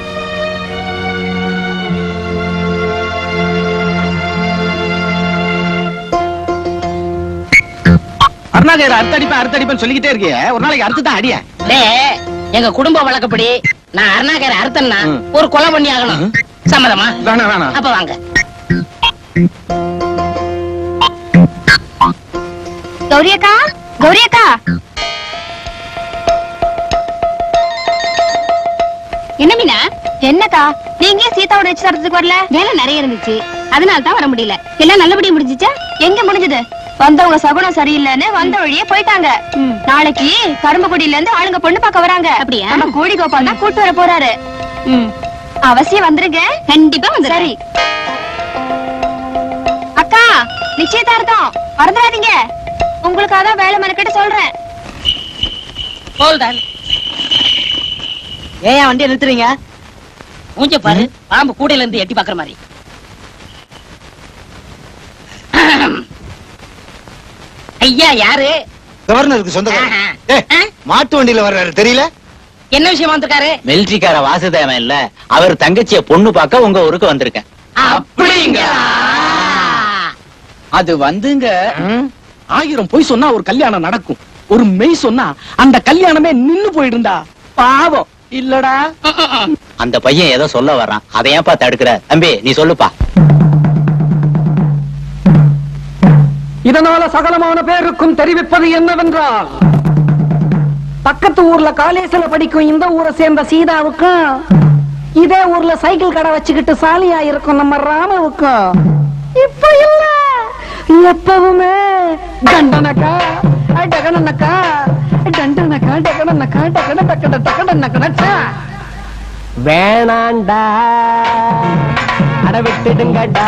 அருணாகர் அறுத்தடிப்பேன் அறுத்தடிப்பேன் சொல்லிக்கிட்டே இருக்கியே ஒரு நாளைக்கு அறுத்து தான் அடிய டேய், எங்க குடும்ப வழக்கப்படி நான் அருணாக்கரை அறுத்தன்னா ஒரு கொலை பண்ணி ஆகணும் சம்மதமா வேணாம் வேணாம் அப்ப வாங்க கௌரி அக்கா கௌரி அக்கா என்ன மீனா என்னக்கா நீங்க ஏன் சீதாவோட நிச்சயதார்த்தத்துக்கு வரல வேலை நிறைய இருந்துச்சு அதனால தான் வர முடியல எல்லாம் நல்லபடியா முடிஞ்சுச்சா எங்க முடிஞ்சது வந்தவங்க சகுனம் சரியில்லைன்னு வந்த வழியே போயிட்டாங்க நாளைக்கு கரும்புக்குடியில இருந்து ஆளுங்க பொண்ணு பார்க்க வராங்க அப்படியா நம்ம கோடி கோபால் தான் கூட்டு வர போறாரு அவசியம் வந்துருங்க கண்டிப்பா வந்து சரி அக்கா நிச்சயதார்த்தம் மறந்துடாதீங்க உங்களுக்காக தான் வேலை மெனக்கிட்டு சொல்றேன் போல்தான் ஏன் வண்டியை நிறுத்துறீங்க மூஞ்ச பாரு பாம்பு கூடையில இருந்து எட்டி பாக்குற மாதிரி ஐயா யாரு கவர்னருக்கு சொந்தக்காரன் ஏய், மாட்டு வண்டியில வர்றாரு தெரியல என்ன விஷயமா வந்திருக்காரு மிலிட்ரிக்கார வாசுதேவன் இல்ல அவர் தங்கச்சிய பொண்ணு பார்க்க உங்க ஊருக்கு வந்திருக்கேன் அப்படிங்க அது வந்துங்க ஆயிரம் பொய் சொன்னா ஒரு கல்யாணம் நடக்கும் ஒரு மெய் சொன்னா அந்த கல்யாணமே நின்னு போயிடுந்தா பாவம் இல்லடா அந்த பையன் ஏதோ சொல்ல வர்றான் அதை ஏன்பா தடுக்கிற தம்பி நீ சொல்லுப்பா இதனால சகலமான பேருக்கும் தெரிவிப்பது என்னவென்றால் பக்கத்து ஊர்ல காலேஜ்ல படிக்கும் இந்த ஊரை சேர்ந்த சீதாவுக்கும் இதே ஊர்ல சைக்கிள் கடை வச்சுக்கிட்டு சாலியா இருக்கும் நம்ம ராமவுக்கும் இப்ப இல்ல எப்பவுமே தண்டனக்கா டகனக்கா டண்டனக்கா டகனக்கா டகன டக்கட டக்கட நக்கடச்சா வேணாண்டா அட விட்டுடுங்கடா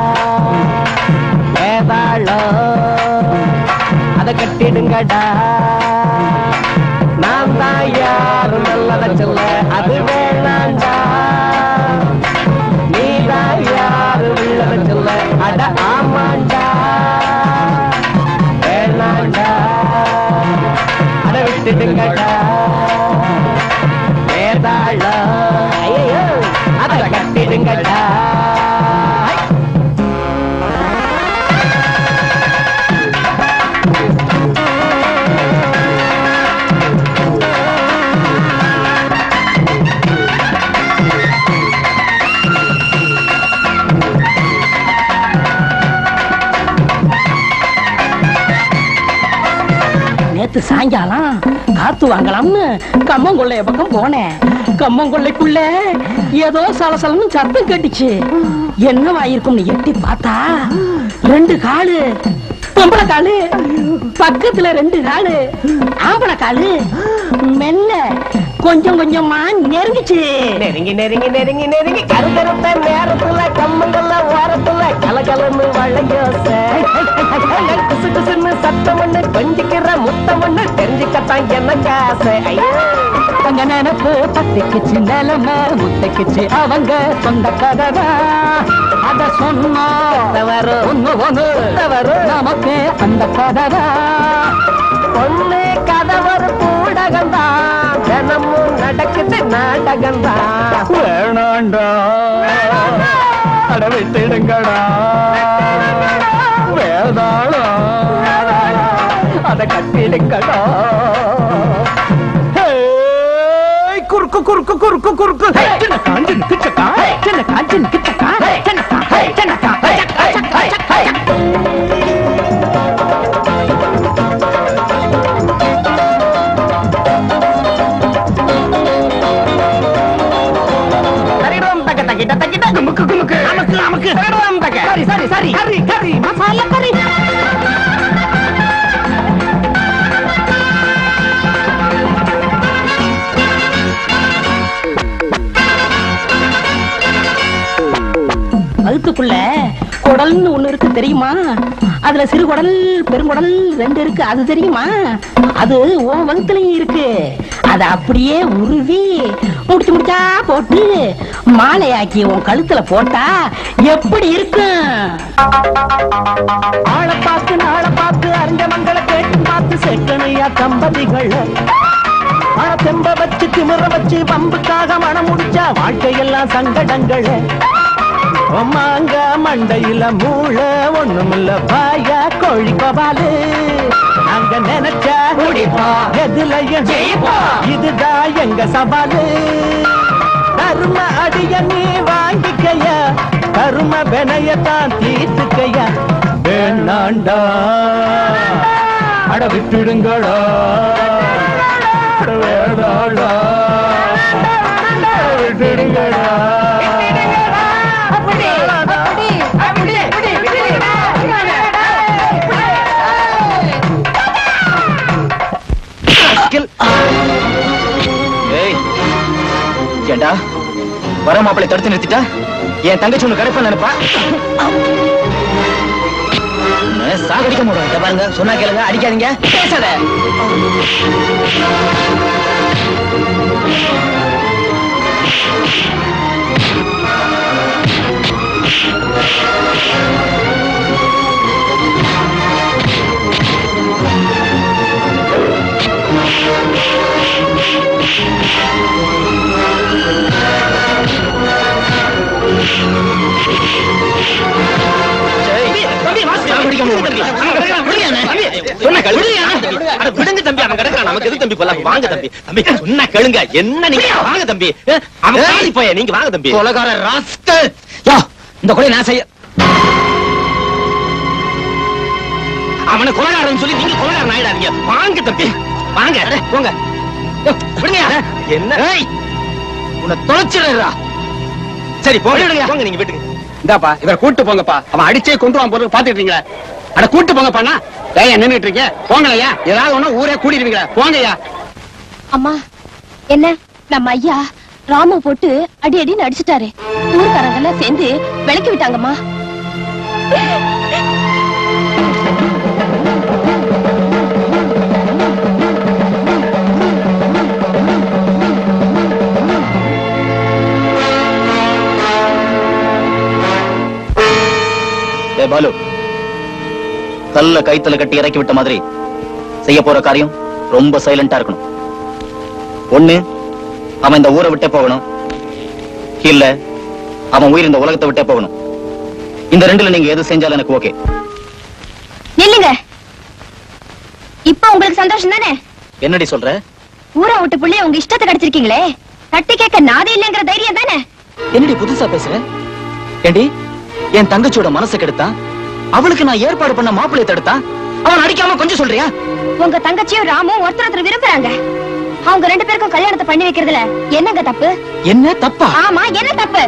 வேதாளம் அத கட்டிடுங்கடா நான் தான் யாரு நல்லத சொல்ல அது வேணாண்டா நீ தான் யாரு உள்ளத சொல்ல அட ஆமாண்டா வேணாண்டா அட விட்டுடுங்கடா வேதாளம் ஐயோ அத கட்டிடுங்கடா நேத்து சாயங்காலம் காத்து வாங்கலாம்னு கம்மங்கொள்ளைய பக்கம் போனேன் கம்மங்கொள்ளைக்குள்ள ஏதோ சலசலன்னு சத்தம் கேட்டுச்சு என்னவா இருக்கும்னு எட்டி பார்த்தா ரெண்டு காலு பொம்பளை காலு பக்கத்துல ரெண்டு காலு ஆம்பளை காலு மெல்ல கொஞ்சம் கொஞ்சமா நெருங்கிச்சு நெருங்கி நெருங்கி நெருங்கி நெருங்கி கருத்தருத்த நேரத்துல கம்மங்கள்ல ஓரத்துல கலகலன்னு வளையோச குசு குசுன்னு சத்தம் ஒண்ணு கொஞ்சிக்கிற முத்தம் ஒண்ணு தெரிஞ்சுக்கத்தான் எனக்கு ஆசை ஐயோ அங்க நினப்பு பத்திக்குச்சு நிலம முத்தைக்குச்சு அவங்க சொந்த கதவை அத சொன்னா வரும் ஒண்ணு ஒண்ணு வரும் நமக்கு அந்த கதவை பொண்ணு கதவர் கூடகந்தான் தினமும் நடக்குது நாடகந்தான் வேணாண்டா அட விட்டுடுங்கடா வேதாளா அத கட்டிடுங்கடா குறுக்கு குறுக்கு குறுக்கு குறுக்கு சின்ன காஞ்சின் கிச்சக்கா சின்ன காஞ்சின் கிச்சக்கா சின்னக்கா சின்னக்கா சரிடம் தக்க தக்கிட்ட தக்கிட்ட குமுக்கு குமுக்கு நமக்கு நமக்கு சரிடம் தக்க சரி சரி சரி கறி கறி மசாலா கறி வகுத்துக்குள்ள குடல்னு ஒண்ணு இருக்கு தெரியுமா அதுல சிறு குடல் பெருங்குடல் ரெண்டு இருக்கு அது தெரியுமா அது உன் வகுத்துலயும் இருக்கு அத அப்படியே உருவி முடிச்சு முடிச்சா போட்டு மாலையாக்கி உன் கழுத்துல போட்டா எப்படி இருக்கும் ஆளை பார்த்து நாளை பார்த்து அறிஞ்ச மங்களை கேட்டு பார்த்து செக்கனையா தம்பதிகள் மன தெம்ப வச்சு திமிர வச்சு பம்புக்காக மனம் முடிச்சா வாழ்க்கையெல்லாம் சங்கடங்கள் மாங்க மண்டையில மூள ஒண்ணுமில்ல பாயா கோழி கபாலு நாங்க நினைச்சா முடிப்பா எதுலயும் ஜெயிப்பா இதுதான் எங்க சவாலு கரும அடிய நீ வாங்கிக்கைய கரும வினையத்தான் தீர்த்துக்கைய வேணாண்டா அட விட்டுடுங்கடா அட வேணாண்டா அட விட்டுடுங்கடா ஏய் ஏண்டா வர மாப்பிளை தடுத்து நிறுத்திட்டா என் தங்கச்சி ஒண்ணு கிடைப்பா நினைப்பா உன்னை சாகடிக்க முடியும் இத பாருங்க சொன்னா கேளுங்க அடிக்காதீங்க பேசாத விடுங்க தம்பி அவன் கிடக்குறான் நமக்கு எது தம்பி போல வாங்க தம்பி தம்பி சொன்னா கேளுங்க என்ன நீங்க வாங்க தம்பி அஹ், அவன் காலி போய நீங்க வாங்க தம்பி கொலகார ராஸ்கல் யா இந்த கொலை நான் செய்ய அவனை கொலகாரன் சொல்லி நீங்க கொலகாரன் ஆயிடாதீங்க வாங்க தம்பி வாங்க அட, போங்க யோ, விடுங்க என்ன உன்னை தொலைச்சிடுறா சரி போங்க போங்க நீங்க வீட்டுக்கு இந்தாப்பா இவரை கூட்டு போங்கப்பா அவன் அடிச்சே கொண்டு வான் போறது பாத்துட்டு இருக்கீங்களா அட கூட்டு போங்கப்பாண்ணா ஏன் நின்னுட்டு இருக்கீங்க போங்களையா ஏதாவது ஒண்ணு ஊரே கூடிடுவீங்களா போங்கய்யா அம்மா என்ன நம்ம ஐயா ராம போட்டு அடி அடின்னு அடிச்சுட்டாரு ஊர்க்காரங்க எல்லாம் சேர்ந்து விளக்கி விட்டாங்கம்மா ஏ பாலு கல்ல கைத்துல கட்டி இறக்கி விட்ட மாதிரி செய்ய போற காரியம் ரொம்ப சைலண்டா இருக்கணும் ஒண்ணு அவன் இந்த ஊரை விட்டே போகணும் இல்ல அவன் உயிர் இந்த உலகத்தை விட்டே போகணும் இந்த ரெண்டுல நீங்க எது செஞ்சாலும் எனக்கு ஓகே நில்லுங்க இப்ப உங்களுக்கு சந்தோஷம் தானே என்னடி சொல்ற ஊரை விட்டு புள்ளி உங்க இஷ்டத்தை கிடைச்சிருக்கீங்களே தட்டி கேட்க நாதே இல்லைங்கிற தைரியம் தானே என்னடி புதுசா பேசுற ஏண்டி என் தங்கச்சியோட மனசை கெடுத்தான் அவளுக்கு நான் ஏற்பாடு பண்ண மாப்பிள்ளைய தடுத்தான் அவன் அடிக்காம கொஞ்சம் சொல்றியா உங்க தங்கச்சியும் ராமும் ஒருத்தர் ஒருத்தர் விரும்புறாங்க அவங்க ரெண்டு பேருக்கும் கல்யாணத்தை பண்ணி வைக்கிறதுல என்னங்க தப்பு என்ன தப்பா ஆமா என்ன தப்பு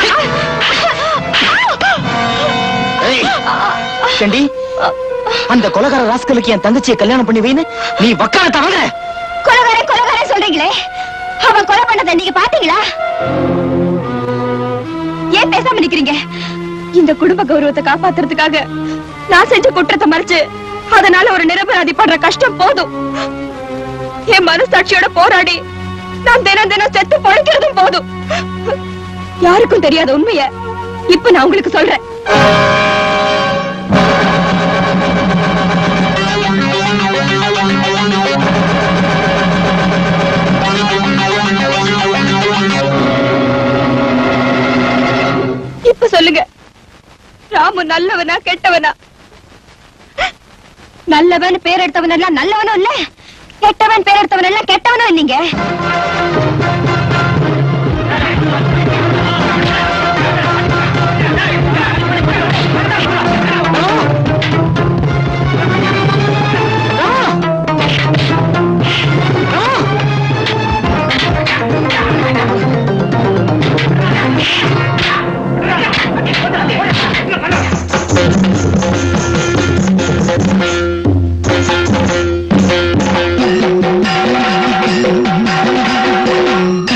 சண்டி அந்த கொலகார ராஸ்கலுக்கு என் தங்கச்சியை கல்யாணம் பண்ணி வைன்னு நீ வக்காலத்தை வாங்குற கொலகாரன் கொலகாரன் சொல்றீங்களே அவன் கொலை பண்ணதை நீங்க பாத்தீங்களா ஏன் பேசாம நிக்கிறீங்க இந்த குடும்ப கௌரவத்தை காப்பாத்துறதுக்காக நான் செஞ்ச குற்றத்தை மறைச்சு அதனால ஒரு நிரபராதி படுற கஷ்டம் போதும் என் மனசாட்சியோட போராடி நான் தினம் தினம் செத்து பொழைக்கிறதும் போதும் யாருக்கும் தெரியாத உண்மைய இப்ப நான் உங்களுக்கு சொல்றேன் இப்ப சொல்லுங்க ராமு நல்லவனா கெட்டவனா நல்லவன் பேர் எடுத்தவன் எல்லாம் நல்லவனும் இல்ல கெட்டவன் பேர் எடுத்தவன் எல்லாம் கெட்டவனும் இல்லைங்க Thank you.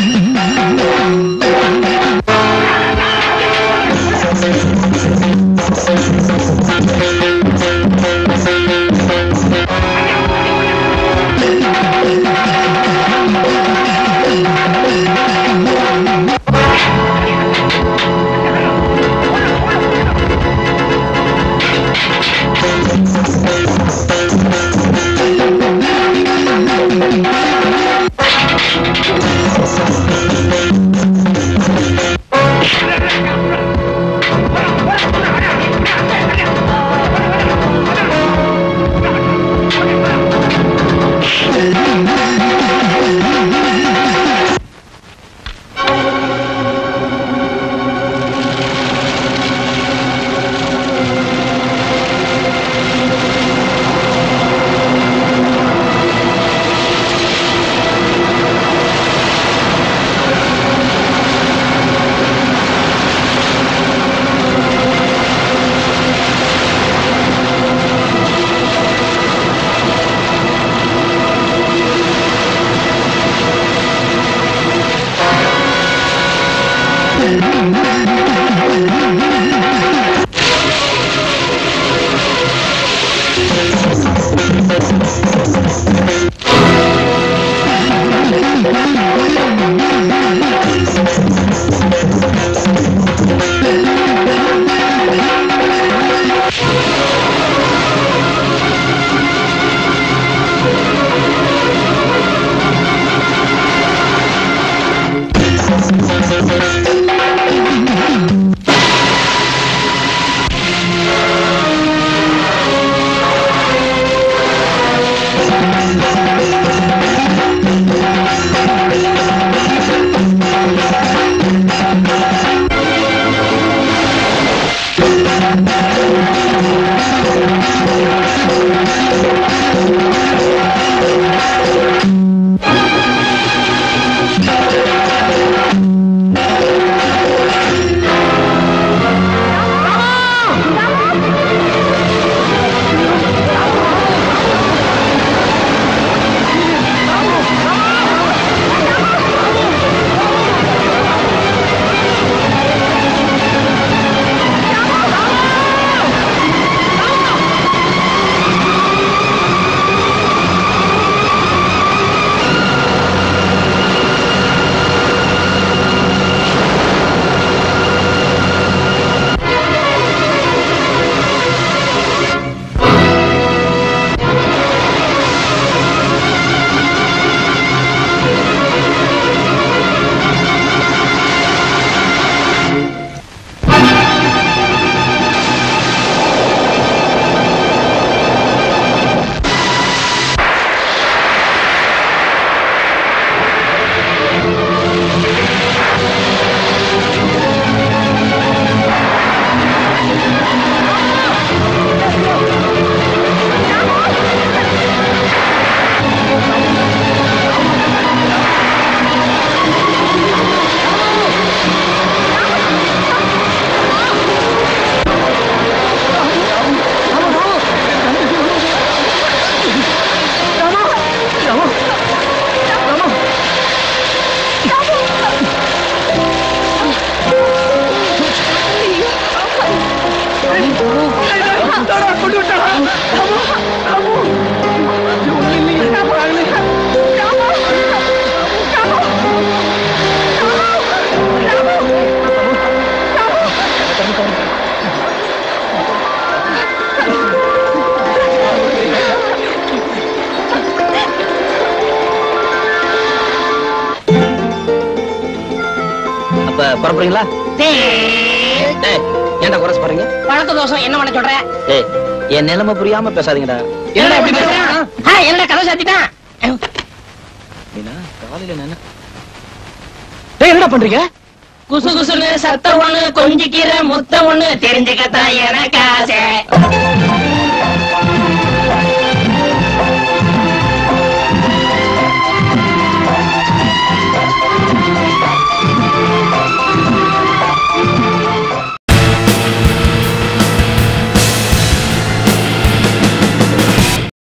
புறப்படுறீங்களா டேய் ஏன்டா குறைச்சு போறீங்க பழக்க தோசம் என்ன பண்ண சொல்ற டேய் என் நிலைமை புரியாம பேசாதீங்கடா என்னடா இப்படி பேசுறான் ஆ, என்னடா கதை சாத்திட்டான் மீனா காலையில நான் டேய் என்னடா பண்றீங்க குசு குசுன்னு சத்த ஒண்ணு கொஞ்சிக்கிற முத்த ஒண்ணு தெரிஞ்சுக்கத்தான் எனக்கு ஆசை